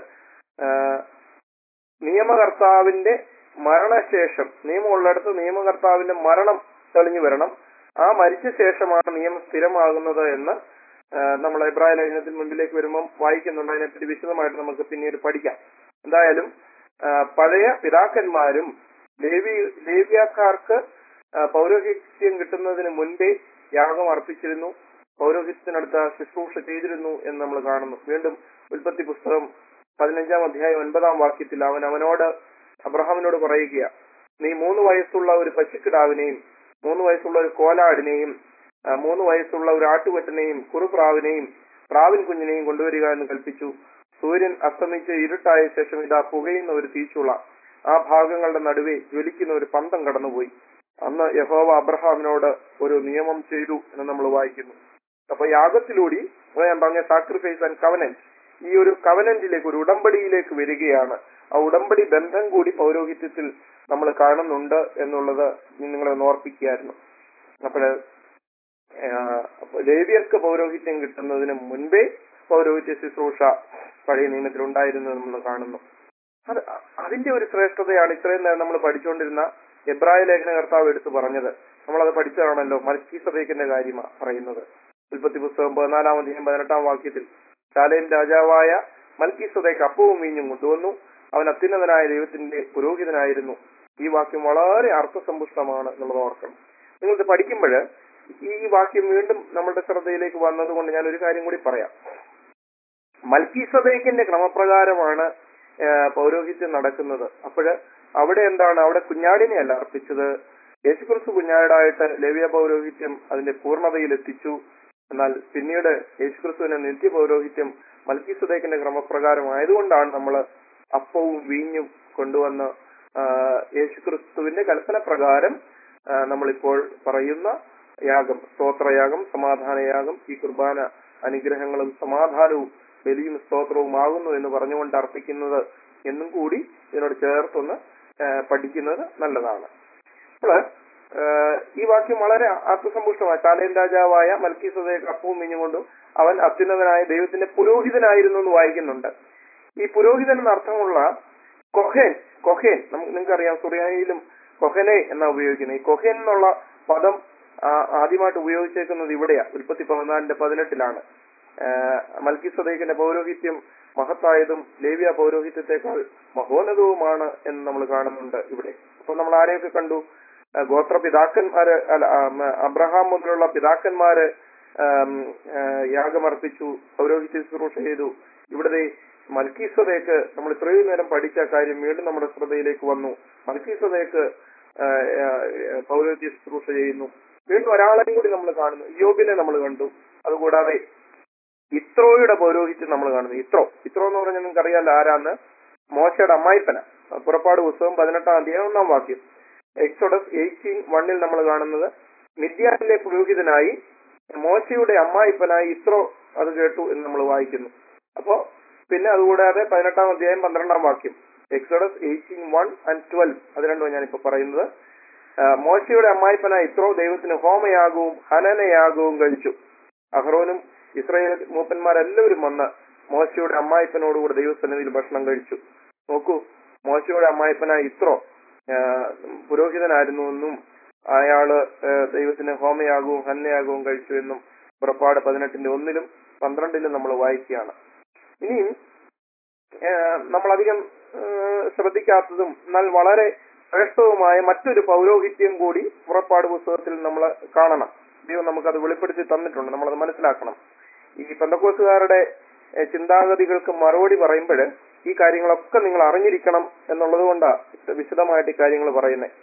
നിയമകർത്താവിന്റെ മരണശേഷം നിയമമുള്ളിടത്ത് നിയമകർത്താവിന്റെ മരണം തെളിഞ്ഞു വരണം ആ മരിച്ച ശേഷമാണ് നിയമം സ്ഥിരമാകുന്നത് എന്ന് ആ, നമ്മൾ എബ്രായ ലേഖനത്തിൽ മുൻപിലേക്ക് വരുമ്പം വായിക്കുന്നുണ്ട് അതിനെപ്പറ്റി വിശദമായിട്ട് നമുക്ക് പിന്നീട് പഠിക്കാം എന്തായാലും ആ, പഴയ പിതാക്കന്മാരും ലേവി ലേവ്യക്കാർക്ക് ആ, പൗരോഹിത്യം കിട്ടുന്നതിന് മുൻപേ യാഗം അർപ്പിച്ചിരുന്നു പൗരോഹിത്യത്തിനടുത്ത ശുശ്രൂഷ ചെയ്തിരുന്നു എന്ന് നമ്മൾ കാണുന്നു വീണ്ടും ഉൽപ്പത്തി പുസ്തകം പതിനഞ്ചാം അധ്യായം ഒൻപതാം വാക്യത്തിൽ അവൻ അവനോട് അബ്രഹാമിനോട് പറയുക നീ മൂന്ന് വയസ്സുള്ള ഒരു പശുക്കിടാവിനെയും മൂന്ന് വയസ്സുള്ള ഒരു കോലാടിനെയും ആ, മൂന്ന് വയസ്സുള്ള ഒരു ആട്ടുകൊറ്റനെയും കുറുപ്രാവിനെയും പ്രാവിൻ കുഞ്ഞിനെയും കൊണ്ടുവരിക എന്ന് കൽപ്പിച്ചു സൂര്യൻ അസ്തമിച്ച് ഇരുട്ടായ ശേഷം ഇതാ പുകയുന്ന ഒരു തീച്ചുള ആ ഭാഗങ്ങളുടെ നടുവെ ജ്വലിക്കുന്ന ഒരു പന്തം കടന്നുപോയി അന്ന് യഹോവ അബ്രഹാമിനോട് ഒരു നിയമം ചെയ്തു എന്ന് നമ്മൾ വായിക്കുന്നു അപ്പൊ യാഗത്തിലൂടെ അതാ ഞാൻ പറഞ്ഞ സാക്രിഫൈസ് ആൻഡ് കവനന്റ് ഈ ഒരു കവനന്റിലേക്ക് ഒരു ഉടമ്പടിയിലേക്ക് വരികയാണ് ആ ഉടമ്പടി ബന്ധം കൂടി പൗരോഹിത്യത്തിൽ നമ്മൾ കാണുന്നുണ്ട് എന്നുള്ളത് ഞാൻ നിങ്ങളെ ഒന്ന് ഓർപ്പിക്കുകയായിരുന്നു അപ്പോഴ് ലേവ്യർക്ക് പൗരോഹിത്യം കിട്ടുന്നതിന് മുൻപേ പൗരോഹിത്യ ശുശ്രൂഷ പഴയ നിയമത്തിൽ ഉണ്ടായിരുന്നു എന്ന് നമ്മൾ കാണുന്നു അത് അതിന്റെ ഒരു ശ്രേഷ്ഠതയാണ് ഇത്രയും നേരം നമ്മൾ പഠിച്ചുകൊണ്ടിരുന്ന എബ്രായ ലേഖന കർത്താവ് എടുത്തു പറഞ്ഞത് നമ്മളത് പഠിച്ചതാണല്ലോ മൽക്കീസദേക്കിന്റെ കാര്യമാണ് പറയുന്നത് ഉൽപ്പത്തി പുസ്തകം പതിനാലാം അധ്യായം പതിനെട്ടാം വാക്യത്തിൽ ശാലേം രാജാവായ മൽക്കീസദേക്ക് അപ്പവും വീഞ്ഞും കൊണ്ടുവന്നു അവൻ അത്യുന്നതനായ ദൈവത്തിന്റെ പുരോഹിതനായിരുന്നു ഈ വാക്യം വളരെ അർത്ഥസമ്പുഷ്ടമാണ് എന്നുള്ളത് ഓർക്കണം നിങ്ങൾക്ക് പഠിക്കുമ്പോൾ ഈ വാക്യം വീണ്ടും നമ്മളുടെ ശ്രദ്ധയിലേക്ക് വന്നതുകൊണ്ട് ഞാൻ ഒരു കാര്യം കൂടി പറയാം മൽക്കീസദേക്കിന്റെ ക്രമപ്രകാരമാണ് ആ, പൗരോഹിത്യം നടക്കുന്നത് അപ്പോഴ് അവിടെ എന്താണ് അവിടെ കുഞ്ഞാടിനെയല്ല അർപ്പിച്ചത് യേശുക്രിസ്തു കുഞ്ഞാടായിട്ട് ലവ്യ പൗരോഹിത്യം അതിന്റെ പൂർണ്ണതയിൽ എത്തിച്ചു എന്നാൽ പിന്നീട് യേശുക്രിസ്തുവിന്റെ നിത്യ പൗരോഹിത്യം മൽക്കീസദേക്കിന്റെ ക്രമപ്രകാരം ആയതുകൊണ്ടാണ് നമ്മൾ അപ്പവും വീഞ്ഞും കൊണ്ടുവന്ന് ആ, യേശുക്രിസ്തുവിന്റെ കൽപ്പന പ്രകാരം ആ, നമ്മളിപ്പോൾ പറയുന്ന യാഗം സ്തോത്രയാഗം സമാധാനയാഗം ഈ കുർബാന അനുഗ്രഹങ്ങളും സമാധാനവും ബലിയും സ്തോത്രവും ആകുന്നു എന്ന് പറഞ്ഞുകൊണ്ട് അർപ്പിക്കുന്നത് എന്നും കൂടി ഇതിനോട് ചേർത്തൊന്ന് ആ, പഠിക്കുന്നത് നല്ലതാണ് അപ്പോൾ ഈ വാക്യം വളരെ അർത്ഥസമ്പുഷ്ടമാണ് ചാലയൻ രാജാവായ മൽക്കി സ്വദേക്ക് അപ്പവും മിഞ്ഞുകൊണ്ടും അവൻ അത്യുന്നതനായ ദൈവത്തിന്റെ പുരോഹിതനായിരുന്നു എന്ന് വായിക്കുന്നുണ്ട് ഈ പുരോഹിതൻ എന്ന അർത്ഥമുള്ള കൊഹേൻ കൊഹേൻ നമുക്ക് നിങ്ങൾക്കറിയാം സുറിയാനിയിലും കൊഹനെ എന്നാ ഉപയോഗിക്കുന്നത് ഈ കൊഹേൻ എന്നുള്ള പദം ആ, ആദ്യമായിട്ട് ഉപയോഗിച്ചേക്കുന്നത് ഇവിടെയാ ഉൽപ്പത്തി പതിനാലിന്റെ പതിനെട്ടിലാണ് മൽക്കി സദേക്കിന്റെ പൗരോഹിത്യം മഹത്തായതും ലേവ്യ പൗരോഹിത്യത്തെക്കാൾ മഹോന്നതവുമാണ് എന്ന് നമ്മൾ കാണുന്നുണ്ട് ഇവിടെ അപ്പൊ നമ്മൾ ആരെയൊക്കെ കണ്ടു ആ, ഗോത്ര പിതാക്കന്മാര് അല്ല ആ, മ- അബ്രഹാം മുതലുള്ള പിതാക്കന്മാര് ആം, ആ, യാഗമർപ്പിച്ചു പൗരോഹിത്യ ശുശ്രൂഷ ചെയ്തു ഇവിടുത്തെ മൽക്കീസതേക്ക് നമ്മൾ ഇത്രയും നേരം പഠിച്ച കാര്യം വീണ്ടും നമ്മുടെ ശ്രദ്ധയിലേക്ക് വന്നു മൽക്കീസതേക്ക് ആ, ആ, പൗരോഹിത്യ ശുശ്രൂഷ ചെയ്യുന്നു വീണ്ടും ഒരാളെയും കൂടി നമ്മൾ കാണുന്നു യോബിനെ നമ്മൾ കണ്ടു അതുകൂടാതെ ഇത്രോയുടെ പൗരോഹിത്യം നമ്മൾ കാണുന്നു ഇത്രോ ഇത്രോ എന്ന് പറഞ്ഞാൽ നിങ്ങൾക്ക് അറിയാലോ ആരാന്ന് മോശയുടെ അമ്മായിപ്പന പുറപ്പാട് പുസ്തകം പതിനെട്ടാം അധ്യായം ഒന്നാം വാക്യം എക്സോഡസ് എയ്റ്റീൻ വണ്ണിൽ നമ്മൾ കാണുന്നത് മിദ്യാനിലെ പുരോഹിതനായി മോശയുടെ അമ്മായിപ്പനായി ഇത്രോ അത് കേട്ടു എന്ന് നമ്മൾ വായിക്കുന്നു അപ്പോ പിന്നെ അതുകൂടാതെ പതിനെട്ടാം അധ്യായം പന്ത്രണ്ടാം വാക്യം Exodus eighteen one and twelve അത് രണ്ടും ഞാനിപ്പോ പറയുന്നത് ആ, മോശയുടെ അമ്മായിപ്പനായ ഇത്രോ ദൈവത്തിന് ഹോമയാഗവും ഹനനയാഗവും കഴിച്ചു അഹ്റോനും ഇസ്രായേൽ മൂപ്പന്മാരെല്ലാവരും വന്ന് മോശയുടെ അമ്മായിപ്പനോടുകൂടെ ദൈവസന്നിധിയിൽ ഭക്ഷണം കഴിച്ചു നോക്കൂ മോശയുടെ അമ്മായിപ്പനായ ഇത്രോ ആ, പുരോഹിതനായിരുന്നു എന്നും അയാള് ആ, ദൈവത്തിന് ഹോമയാഗവും ഹന്നയാഗവും കഴിച്ചു എന്നും പുറപ്പാട് പതിനെട്ടിന്റെ ഒന്നിലും പന്ത്രണ്ടിലും നമ്മൾ വായിക്കുകയാണ് ഇനിയും ആ, നമ്മളധികം ആ, ശ്രദ്ധിക്കാത്തതും എന്നാൽ വളരെ ശ്രേഷ്ഠവുമായ മറ്റൊരു പൗരോഹിത്യം കൂടി പുറപ്പാട് പുസ്തകത്തിൽ നമ്മൾ കാണണം ദൈവം നമുക്കത് വെളിപ്പെടുത്തി തന്നിട്ടുണ്ട് നമ്മളത് മനസ്സിലാക്കണം ഈ പെന്തക്കോസുകാരുടെ ഏഹ്, ചിന്താഗതികൾക്ക് മറുപടി പറയുമ്പോൾ ഈ കാര്യങ്ങളൊക്കെ നിങ്ങൾ അറിഞ്ഞിരിക്കണം എന്നുള്ളത് കൊണ്ടാണ് വിശദമായിട്ട് ഈ കാര്യങ്ങൾ പറയുന്നത്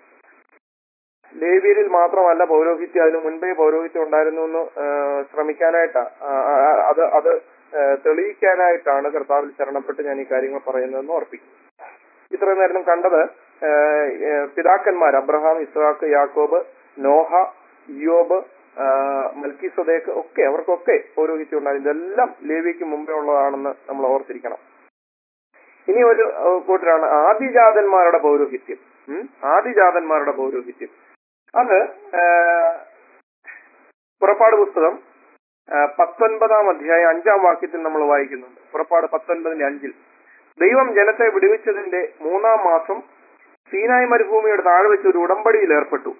ലേവ്യരിൽ മാത്രമല്ല പൗരോഹിത്യം അതിനു മുൻപേ പൗരോഹിത്യം ഉണ്ടായിരുന്നു എന്ന് ഏഹ്, ശ്രമിക്കാനായിട്ടാ ആ, ആ, അത് അത് ഏഹ്, തെളിയിക്കാനായിട്ടാണ് കർത്താവിൽ ശരണപ്പെട്ട് ഞാൻ ഈ കാര്യങ്ങൾ പറയുന്നതെന്ന് ഓർപ്പിക്കും ഇത്രയും നേരം കണ്ടത് ഏഹ്, ഏഹ്, പിതാക്കന്മാർ അബ്രഹാം ഇസ്ഹാക്ക് യാക്കോബ് നോഹ യോബ് മൽക്കി സ്വദേക്ക് ഒക്കെ അവർക്കൊക്കെ പൗരോഹിത്യം ഉണ്ടായിരുന്നു ഇതെല്ലാം ലേവിക്ക് മുമ്പേ ഉള്ളതാണെന്ന് നമ്മൾ ഓർത്തിരിക്കണം ഇനി ഒരു ഏഹ്, കൂട്ടരാണ് ആദിജാതന്മാരുടെ പൗരോഹിത്യം ഉം? ആദിജാതന്മാരുടെ പൗരോഹിത്യം അത് ഏഹ്, പുറപ്പാട് പുസ്തകം ഏഹ്, പത്തൊൻപതാം അധ്യായം അഞ്ചാം വാക്യത്തിൽ നമ്മൾ വായിക്കുന്നുണ്ട് പുറപ്പാട് പത്തൊൻപതിന്റെ അഞ്ചിൽ ദൈവം ജനത്തെ വിടുവിച്ചതിന്റെ മൂന്നാം മാസം സീനായ് മരുഭൂമിയുടെ താഴെ വെച്ച് ഒരു ഉടമ്പടിയിൽ ഏർപ്പെട്ടു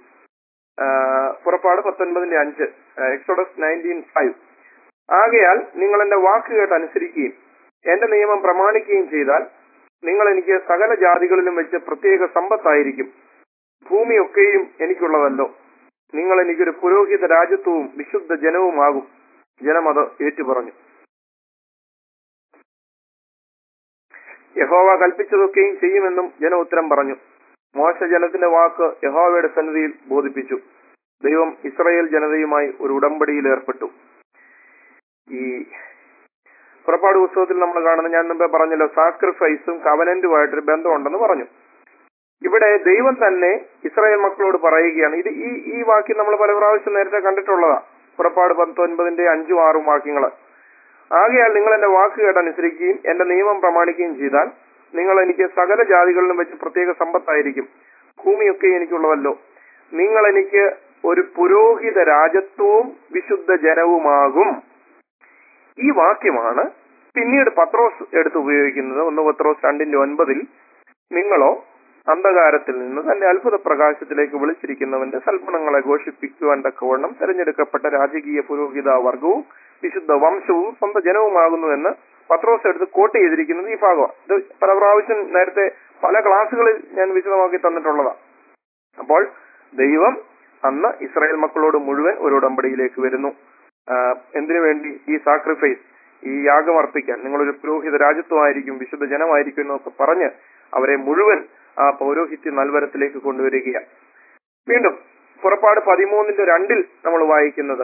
ആഹ് പുറപ്പാട് പത്തൊൻപതിന്റെ അഞ്ച് എക്സോഡസ് നയൻറ്റീൻ ഫൈവ് ആകയാൽ നിങ്ങൾ എന്റെ വാക്ക് കേട്ട് അനുസരിക്കുകയും എന്റെ നിയമം പ്രമാണിക്കുകയും ചെയ്താൽ നിങ്ങൾ എനിക്ക് സകല ജാതികളിലും വെച്ച് പ്രത്യേക സമ്പത്തായിരിക്കും ഭൂമിയൊക്കെയും എനിക്കുള്ളതല്ലോ നിങ്ങൾ എനിക്കൊരു പുരോഹിത രാജ്യത്വവും വിശുദ്ധ ജനവുമാകും ജനം അത് ഏറ്റുപറഞ്ഞു യഹോവ കൽപ്പിച്ചതൊക്കെയും ചെയ്യുമെന്നും ജനം ഉത്തരം പറഞ്ഞു മോശ ജനത്തിന്റെ വാക്ക് യഹോവയുടെ സന്നിധിയിൽ ബോധിപ്പിച്ചു ദൈവം ഇസ്രായേൽ ജനതയുമായി ഒരു ഉടമ്പടിയിൽ ഏർപ്പെട്ടു ഈ പുറപ്പാട് പുസ്തകത്തിൽ നമ്മൾ കാണുന്ന ഞാൻ മുമ്പേ പറഞ്ഞല്ലോ സാക്രിഫൈസും കവനന്റുമായിട്ടൊരു ബന്ധമുണ്ടെന്ന് പറഞ്ഞു ഇവിടെ ദൈവം തന്നെ ഇസ്രായേൽ മക്കളോട് പറയുകയാണ് ഇത് ഈ ഈ വാക്യം നമ്മൾ പല പ്രാവശ്യം നേരത്തെ കണ്ടിട്ടുള്ളതാ പുറപ്പാട് പത്തൊൻപതിന്റെ അഞ്ചും ആറും വാക്യങ്ങള് ആകയാൽ നിങ്ങൾ എന്റെ വാക്ക് കേട്ടനുസരിക്കുകയും എന്റെ നിയമം പ്രമാണിക്കുകയും ചെയ്താൽ നിങ്ങൾ എനിക്ക് സകല ജാതികളിലും വെച്ച് പ്രത്യേക സമ്പത്തായിരിക്കും ഭൂമിയൊക്കെ എനിക്കുള്ളതല്ലോ നിങ്ങൾ എനിക്ക് ഒരു പുരോഹിത രാജത്വവും വിശുദ്ധ ജനവുമാകും ഈ വാക്യമാണ് പിന്നീട് പത്രോസ് എടുത്ത് ഉപയോഗിക്കുന്നത് ഒന്ന് പത്രോസ് രണ്ടിന്റെ ഒൻപതിൽ നിങ്ങളോ അന്ധകാരത്തിൽ നിന്ന് തന്റെ അത്ഭുത പ്രകാശത്തിലേക്ക് വിളിച്ചിരിക്കുന്നവന്റെ സൽഗുണങ്ങളെ ഘോഷിപ്പിക്കുവാൻ തക്കവണ്ണം തെരഞ്ഞെടുക്കപ്പെട്ട രാജകീയ പുരോഹിത വർഗവും വിശുദ്ധ വംശവും സ്വന്തം ജനവുമാകുന്നുവെന്ന് പത്രോസ് എടുത്ത് കോട്ട് ചെയ്തിരിക്കുന്നത് ഈ ഭാഗമാണ് ഇത് പല പ്രാവശ്യം നേരത്തെ പല ക്ലാസ്സുകളിൽ ഞാൻ വിശദമാക്കി തന്നിട്ടുള്ളതാണ് അപ്പോൾ ദൈവം അന്ന് ഇസ്രായേൽ മക്കളോട് മുഴുവൻ ഒരു ഉടമ്പടിയിലേക്ക് വരുന്നു ആഹ് എന്തിനു വേണ്ടി ഈ സാക്രിഫൈസ് ഈ യാഗം അർപ്പിക്കാൻ നിങ്ങളൊരു പുരോഹിത രാജ്യത്വമായിരിക്കും വിശുദ്ധ ജനമായിരിക്കും എന്നൊക്കെ പറഞ്ഞ് അവരെ മുഴുവൻ ആ പൗരോഹിത്യ നൽവരത്തിലേക്ക് കൊണ്ടുവരികയാണ് വീണ്ടും പുറപ്പാട് പതിമൂന്നിന്റെ രണ്ടിൽ നമ്മൾ വായിക്കുന്നത്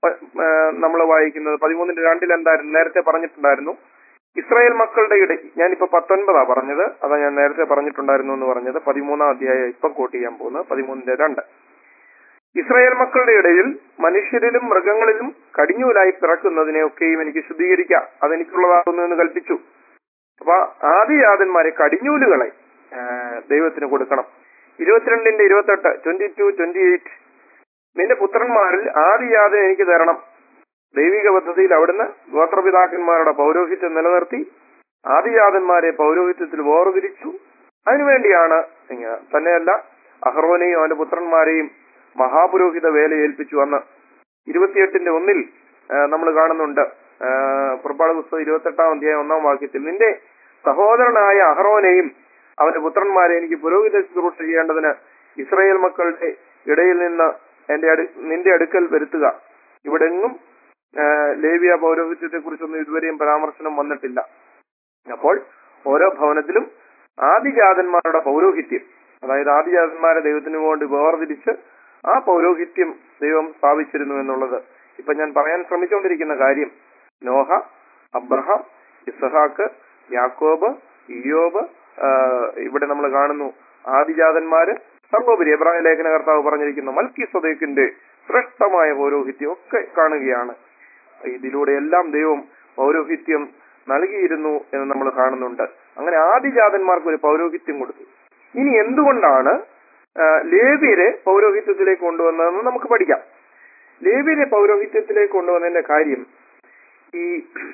നമ്മൾ വായിക്കുന്നത് പതിമൂന്നിന്റെ രണ്ടിൽ എന്തായിരുന്നു നേരത്തെ പറഞ്ഞിട്ടുണ്ടായിരുന്നു ഇസ്രായേൽ മക്കളുടെ ഇടയിൽ ഞാനിപ്പോ പത്തൊൻപതാ പറഞ്ഞത് അതാ ഞാൻ നേരത്തെ പറഞ്ഞിട്ടുണ്ടായിരുന്നു എന്ന് പറഞ്ഞത് പതിമൂന്നാം അധ്യായം ഇപ്പം കോട്ട് ചെയ്യാൻ പോകുന്നത് പതിമൂന്നിന്റെ രണ്ട് ഇസ്രായേൽ മക്കളുടെ ഇടയിൽ മനുഷ്യരിലും മൃഗങ്ങളിലും കടിഞ്ഞൂലായി പിറക്കുന്നതിനെയൊക്കെയും എനിക്ക് ശുദ്ധീകരിക്കാം അതെനിക്കുള്ളതാകുന്നു എന്ന് കൽപ്പിച്ചു അപ്പൊ ആദിജാതന്മാരെ കടിഞ്ഞൂലുകളെ ആ, ദൈവത്തിന് കൊടുക്കണം ഇരുപത്തിരണ്ടിന്റെ ഇരുപത്തെട്ട് ട്വന്റി ടു ട്വന്റി എയ്റ്റ് നിന്റെ പുത്രന്മാരിൽ ആദിജാതൻ എനിക്ക് തരണം ദൈവിക പദ്ധതിയിൽ അവിടുന്ന് ഗോത്രപിതാക്കന്മാരുടെ പൗരോഹിത്യം നിലനിർത്തി ആദിജാതന്മാരെ പൗരോഹിത്യത്തിൽ വേർതിരിച്ചു അതിനുവേണ്ടിയാണ് ഇങ്ങനെ തന്നെയല്ല അഹ്റോനെയും അവന്റെ പുത്രന്മാരെയും മഹാപുരോഹിത വേല ഏൽപ്പിച്ചു അന്ന് ഇരുപത്തിയെട്ടിന്റെ ഒന്നിൽ നമ്മൾ കാണുന്നുണ്ട് ആ, പുറപ്പാട് പുസ്തകം ഇരുപത്തെട്ടാം അധ്യായം ഒന്നാം വാക്യത്തിൽ നിന്റെ സഹോദരനായ അഹ്റോനെയും അവന്റെ പുത്രന്മാരെ എനിക്ക് പുരോഹിത ശുശ്രൂഷ ചെയ്യേണ്ടതിന് ഇസ്രായേൽ മക്കളുടെ ഇടയിൽ നിന്ന് എന്റെ അടു നിന്റെ അടുക്കൽ വരുത്തുക ഇവിടെങ്ങും ആ, ലേവിയ പൗരോഹിത്യത്തെ കുറിച്ചൊന്നും ഇതുവരെയും പരാമർശനം വന്നിട്ടില്ല അപ്പോൾ ഓരോ ഭവനത്തിലും ആദിജാതന്മാരുടെ പൗരോഹിത്യം അതായത് ആദിജാതന്മാരെ ദൈവത്തിന് വേണ്ടി വേർതിരിച്ച് ആ പൗരോഹിത്യം ദൈവം സ്ഥാപിച്ചിരുന്നു എന്നുള്ളത് ഇപ്പൊ ഞാൻ പറയാൻ ശ്രമിച്ചുകൊണ്ടിരിക്കുന്ന കാര്യം നോഹ അബ്രഹാം ഇസഹാക്ക് യാക്കോബ് ഇയോബ് ആ, ഇവിടെ നമ്മൾ കാണുന്നു ആദിജാതന്മാര് സർവോപരി എബ്രാഹിം ലേഖനകർത്താവ് പറഞ്ഞിരിക്കുന്നു മൽക്കി സ്വദേക്കിന്റെ ശ്രേഷ്ഠമായ പൗരോഹിത്യം ഒക്കെ കാണുകയാണ് ഇതിലൂടെ എല്ലാം ദൈവം പൗരോഹിത്യം നൽകിയിരുന്നു എന്ന് നമ്മൾ കാണുന്നുണ്ട് അങ്ങനെ ആദിജാതന്മാർക്ക് ഒരു പൗരോഹിത്യം കൊടുത്തു ഇനി എന്തുകൊണ്ടാണ് ആ, ലേവ്യരെ പൗരോഹിത്യത്തിലേക്ക് കൊണ്ടുവന്നതെന്ന് നമുക്ക് പഠിക്കാം ലേവ്യരെ പൗരോഹിത്യത്തിലേക്ക് കൊണ്ടുവന്നതിന്റെ കാര്യം ഈ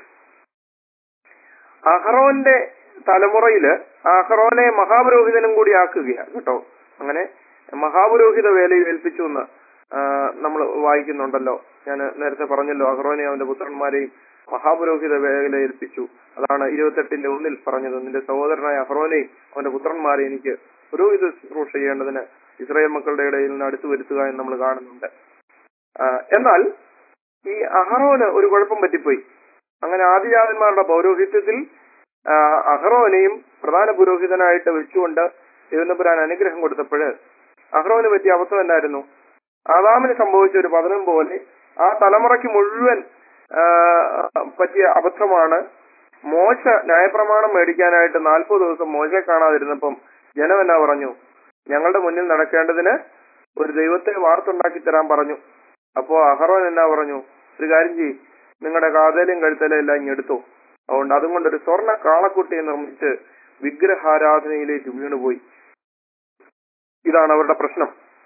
അഹറോന്റെ തലമുറയില് അഹറോനെ മഹാപുരോഹിതനും കൂടി ആക്കുകയാണ് കേട്ടോ അങ്ങനെ മഹാപുരോഹിത വേലയിൽ ഏൽപ്പിച്ചു എന്ന് നമ്മൾ വായിക്കുന്നുണ്ടല്ലോ ഞാൻ നേരത്തെ പറഞ്ഞല്ലോ അഹ്റോനെ അവന്റെ പുത്രന്മാരെയും മഹാപുരോഹിത വേല ഏൽപ്പിച്ചു അതാണ് ഇരുപത്തെട്ടിന്റെ ഒന്നിൽ പറഞ്ഞത് നിന്റെ സഹോദരനായ അഹ്റോനെയും അവന്റെ പുത്രന്മാരെ എനിക്ക് പുരോഹിത ശുശ്രൂഷ ചെയ്യേണ്ടതിന് ഇസ്രായേൽ മക്കളുടെ ഇടയിൽ നിന്ന് അടുത്തു വരുത്തുക എന്ന് നമ്മൾ കാണുന്നുണ്ട് ആ, എന്നാൽ ഈ അഹറോന് ഒരു കുഴപ്പം പറ്റിപ്പോയി അങ്ങനെ ആദിജാതന്മാരുടെ പൗരോഹിത്യത്തിൽ ആ, അഹറോനെയും പ്രധാന പുരോഹിതനായിട്ട് വെച്ചുകൊണ്ട് ദേവനപുരാൻ അനുഗ്രഹം കൊടുത്തപ്പോൾ അഹ്റോന് പറ്റിയ അവസ്ഥ എന്തായിരുന്നു ആദാമിന് സംഭവിച്ച ഒരു പതനം പോലെ ആ തലമുറയ്ക്ക് മുഴുവൻ ആ, പറ്റിയ അബദ്ധമാണ് മോശ ന്യായപ്രമാണം മേടിക്കാനായിട്ട് നാൽപ്പത് ദിവസം മോശയെ കാണാതിരുന്നപ്പം ജനം എന്നാ പറഞ്ഞു ഞങ്ങളുടെ മുന്നിൽ നടക്കേണ്ടതിന് ഒരു ദൈവത്തെ വാർത്തുണ്ടാക്കി തരാൻ പറഞ്ഞു അപ്പോ അഹറോൻ എന്നാ പറഞ്ഞു ഒരു കാര്യം ചെയ്യ് നിങ്ങളുടെ കാതലും കഴുത്തലും എല്ലാം ഇങ്ങെടുത്തോ അതുകൊണ്ട് അതും കൊണ്ട് ഒരു സ്വർണ്ണ കാളക്കുട്ടിയെ നിർമ്മിച്ച് വിഗ്രഹാരാധനയിലേക്ക് വീണുപോയി ഇതാണ് അവരുടെ പ്രശ്നം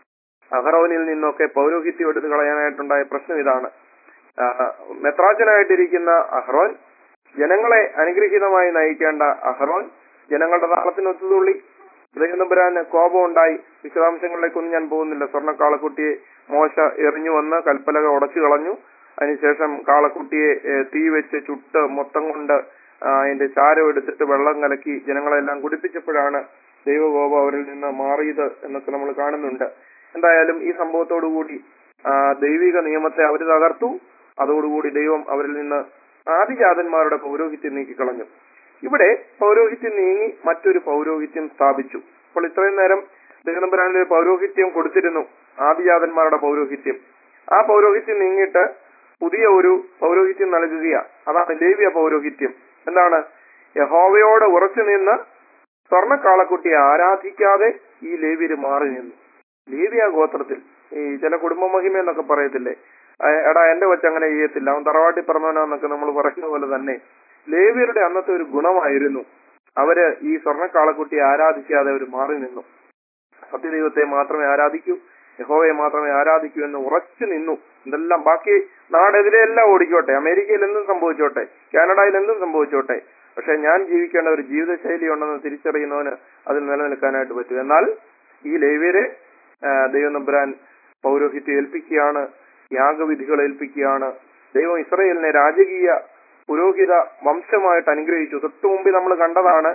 അഹറോനിൽ നിന്നൊക്കെ പൗരോഹിത്യം എടുത്തു കളയാനായിട്ടുണ്ടായ പ്രശ്നം ഇതാണ് ആ, മെത്രാജനായിട്ടിരിക്കുന്ന അഹ്റോൻ ജനങ്ങളെ അനുഗ്രഹീതമായി നയിക്കേണ്ട അഹ്റോൻ ജനങ്ങളുടെ താളത്തിന് ഒത്തുതുള്ളി ദൈവനമ്പുരാന് കോപം ഉണ്ടായി വിശദാംശങ്ങളിലേക്കൊന്നും ഞാൻ പോകുന്നില്ല സ്വർണ്ണ കാളക്കുട്ടിയെ മോശ എറിഞ്ഞു വന്ന് കൽപ്പലക ഉടച്ചു കളഞ്ഞു അതിനുശേഷം കാളക്കുട്ടിയെ ഏ, തീ വെച്ച് ചുട്ട് മൊത്തം കൊണ്ട് ആ, അതിന്റെ ചാരം എടുത്തിട്ട് വെള്ളം കലക്കി ജനങ്ങളെല്ലാം കുടിപ്പിച്ചപ്പോഴാണ് ദൈവകോപം അവരിൽ നിന്ന് മാറിയത് എന്നൊക്കെ നമ്മൾ കാണുന്നുണ്ട് എന്തായാലും ഈ സംഭവത്തോടുകൂടി ആ, ദൈവിക നിയമത്തെ അവർ തകർത്തു അതോടുകൂടി ദൈവം അവരിൽ നിന്ന് ആദിജാതന്മാരുടെ പൗരോഹിത്യം നീക്കിക്കളഞ്ഞു ഇവിടെ പൗരോഹിത്യം നീങ്ങി മറ്റൊരു പൗരോഹിത്യം സ്ഥാപിച്ചു അപ്പോൾ ഇത്രയും നേരം ദൈവനമ്പരാനിൽ ഒരു പൗരോഹിത്യം കൊടുത്തിരുന്നു ആദിജാതന്മാരുടെ പൗരോഹിത്യം ആ പൗരോഹിത്യം നീങ്ങിയിട്ട് പുതിയ ഒരു പൗരോഹിത്യം നൽകുകയാണ് അതാണ് ലേവ്യ പൗരോഹിത്യം എന്താണ് യഹോവയോട് ഉറച്ചു നിന്ന് സ്വർണ്ണക്കാളക്കുട്ടിയെ ആരാധിക്കാതെ ഈ ലേവ്യര് മാറി നിന്നു ലേവ്യ ഗോത്രത്തിൽ ഈ ചില കുടുംബ മഹിമ എന്നൊക്കെ പറയത്തില്ലേ ആ, എടാ എന്റെ കൊച്ചു അങ്ങനെ ചെയ്യത്തില്ല അവൻ തറവാട്ടി പറഞ്ഞവനാന്നൊക്കെ നമ്മൾ പറയുന്ന പോലെ തന്നെ ലേവ്യരുടെ അന്നത്തെ ഒരു ഗുണമായിരുന്നു അവര് ഈ സ്വർണ്ണക്കാളക്കുട്ടിയെ ആരാധിക്കാതെ അവർ മാറി നിന്നു സത്യദൈവത്തെ മാത്രമേ ആരാധിക്കൂ യഹോവയെ മാത്രമേ ആരാധിക്കൂ എന്ന് ഉറച്ചു നിന്നു എന്തെല്ലാം ബാക്കി നാടെതിരെ എല്ലാം ഓടിക്കോട്ടെ അമേരിക്കയിൽ എന്തും സംഭവിച്ചോട്ടെ കാനഡയിൽ എന്തും സംഭവിച്ചോട്ടെ പക്ഷെ ഞാൻ ജീവിക്കേണ്ട ഒരു ജീവിതശൈലി ഉണ്ടെന്ന് തിരിച്ചറിയുന്നവന് അതിൽ നിലനിൽക്കാനായിട്ട് പറ്റും എന്നാൽ ഈ ലേവ്യരെ ആ, ദൈവം നമ്പുരാൻ പൗരോഹിത്യം ഏൽപ്പിക്കുകയാണ് യാഗവിധികൾ ഏൽപ്പിക്കുകയാണ് ദൈവം ഇസ്രയേലിനെ രാജകീയ പുരോഹിത വംശമായിട്ട് അനുഗ്രഹിച്ചു തൊട്ടു മുമ്പിൽ നമ്മൾ കണ്ടതാണ്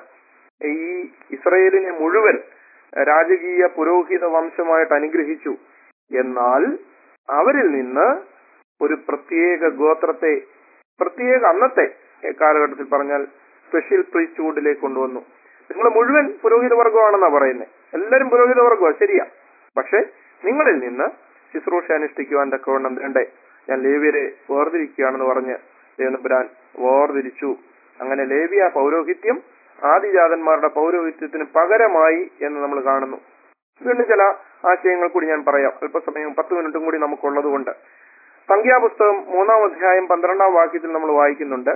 ഈ ഇസ്രയേലിനെ മുഴുവൻ രാജകീയ പുരോഹിത വംശമായിട്ട് അനുഗ്രഹിച്ചു എന്നാൽ അവരിൽ നിന്ന് ഒരു പ്രത്യേക ഗോത്രത്തെ പ്രത്യേക അന്നത്തെ കാലഘട്ടത്തിൽ പറഞ്ഞാൽ സ്പെഷ്യൽ പ്രീസ്റ്റ്ഹുഡിലേക്ക് കൊണ്ടുവന്നു നിങ്ങൾ മുഴുവൻ പുരോഹിത വർഗമാണെന്നാ പറയുന്നത് എല്ലാവരും പുരോഹിത വർഗമാണ് ശരിയാ പക്ഷെ നിങ്ങളിൽ നിന്ന് ശുശ്രൂഷ അനുഷ്ഠിക്കുവാൻ തക്കവണ്ണം വേണ്ടേ ഞാൻ ലേവ്യരെ വേർതിരിക്കുകയാണെന്ന് പറഞ്ഞ് ദേവനപുരാൻ വേർതിരിച്ചു അങ്ങനെ ലേവ്യ പൗരോഹിത്യം ആദിജാതന്മാരുടെ പൗരോഹിത്യത്തിന് പകരമായി എന്ന് നമ്മൾ കാണുന്നു വീണ്ടും ചില ആശയങ്ങൾ കൂടി ഞാൻ പറയാം അല്പസമയം പത്ത് മിനിറ്റും കൂടി നമുക്കുള്ളത് കൊണ്ട് സംഖ്യാപുസ്തകം മൂന്നാം അധ്യായം പന്ത്രണ്ടാം വാക്യത്തിൽ നമ്മൾ വായിക്കുന്നുണ്ട്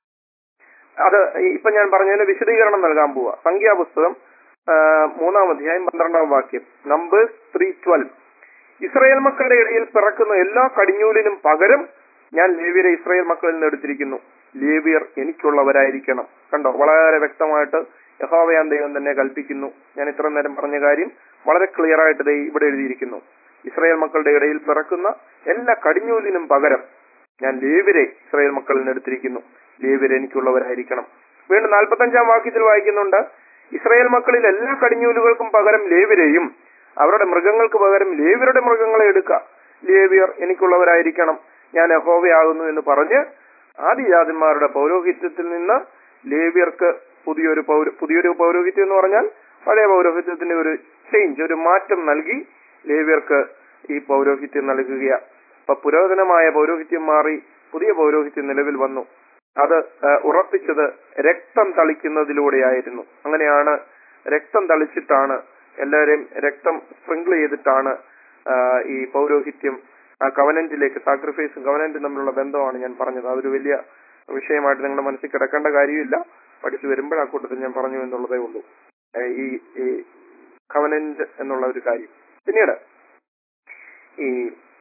അത് ഇപ്പൊ ഞാൻ പറഞ്ഞതിന് വിശദീകരണം നൽകാൻ പോവാ സംഖ്യാപുസ്തകം ആ, മൂന്നാം അധ്യായം പന്ത്രണ്ടാം വാക്യം നമ്പേഴ്സ് ത്രീ ട്വൽവ് ഇസ്രായേൽ മക്കളുടെ ഇടയിൽ പിറക്കുന്ന എല്ലാ കടിഞ്ഞൂലിനും പകരം ഞാൻ ലേവ്യരെ ഇസ്രായേൽ മക്കളിൽ നിന്ന് എടുത്തിരിക്കുന്നു ലേവ്യർ എനിക്കുള്ളവരായിരിക്കണം കണ്ടോ വളരെ വ്യക്തമായിട്ട് യഹോവയാൻ ദൈവം തന്നെ കൽപ്പിക്കുന്നു ഞാൻ ഇത്ര നേരം പറഞ്ഞ കാര്യം വളരെ ക്ലിയർ ആയിട്ട് ദേ ഇവിടെ എഴുതിയിരിക്കുന്നു ഇസ്രായേൽ മക്കളുടെ ഇടയിൽ പിറക്കുന്ന എല്ലാ കടിഞ്ഞൂലിനും പകരം ഞാൻ ലേവ്യരെ ഇസ്രായേൽ മക്കളിൽ നിന്ന് എടുത്തിരിക്കുന്നു ലേവ്യർ എനിക്കുള്ളവരായിരിക്കണം വീണ്ടും നാൽപ്പത്തഞ്ചാം വാക്യത്തിൽ വായിക്കുന്നുണ്ട് ഇസ്രായേൽ മക്കളിൽ എല്ലാ കടിഞ്ഞൂലുകൾക്കും പകരം ലേവ്യരെയും അവരുടെ മൃഗങ്ങൾക്ക് പകരം ലേവ്യരുടെ മൃഗങ്ങളെ എടുക്കുക ലേവ്യർ എനിക്കുള്ളവരായിരിക്കണം ഞാൻ യഹോവയാകുന്നു എന്ന് പറഞ്ഞ് ആദിജാതന്മാരുടെ പൗരോഹിത്യത്തിൽ നിന്ന് ലേവ്യർക്ക് പുതിയൊരു പൗര പുതിയൊരു പൗരോഹിത്യം എന്ന് പറഞ്ഞാൽ പഴയ പൗരോഹിത്യത്തിന്റെ ഒരു ചേഞ്ച് ഒരു മാറ്റം നൽകി ലേവ്യർക്ക് ഈ പൗരോഹിത്യം നൽകുകയാണ് അപ്പൊ പുരാതനമായ പൗരോഹിത്യം മാറി പുതിയ പൗരോഹിത്യം നിലവിൽ വന്നു അത് ആ, ഉറപ്പിച്ചത് രക്തം തളിക്കുന്നതിലൂടെയായിരുന്നു അങ്ങനെയാണ് രക്തം തളിച്ചിട്ടാണ് എല്ലാവരെയും രക്തം സ്പ്രിങ്കിൾ ചെയ്തിട്ടാണ് ആ, ഈ പൗരോഹിത്യം ആ കവനന്റിലേക്ക് സാക്രിഫൈസും കവനന്റും തമ്മിലുള്ള ബന്ധമാണ് ഞാൻ പറഞ്ഞത് അതൊരു വലിയ വിഷയമായിട്ട് നിങ്ങളുടെ മനസ്സിൽ കിടക്കേണ്ട കാര്യമില്ല പഠിച്ചു വരുമ്പോൾ ആ കൂട്ടത്തിൽ ഞാൻ പറഞ്ഞു എന്നുള്ളതേ ഉള്ളൂ ഏ, ഈ ഈ കവനന്റ് എന്നുള്ള ഒരു കാര്യം പിന്നീട് ഈ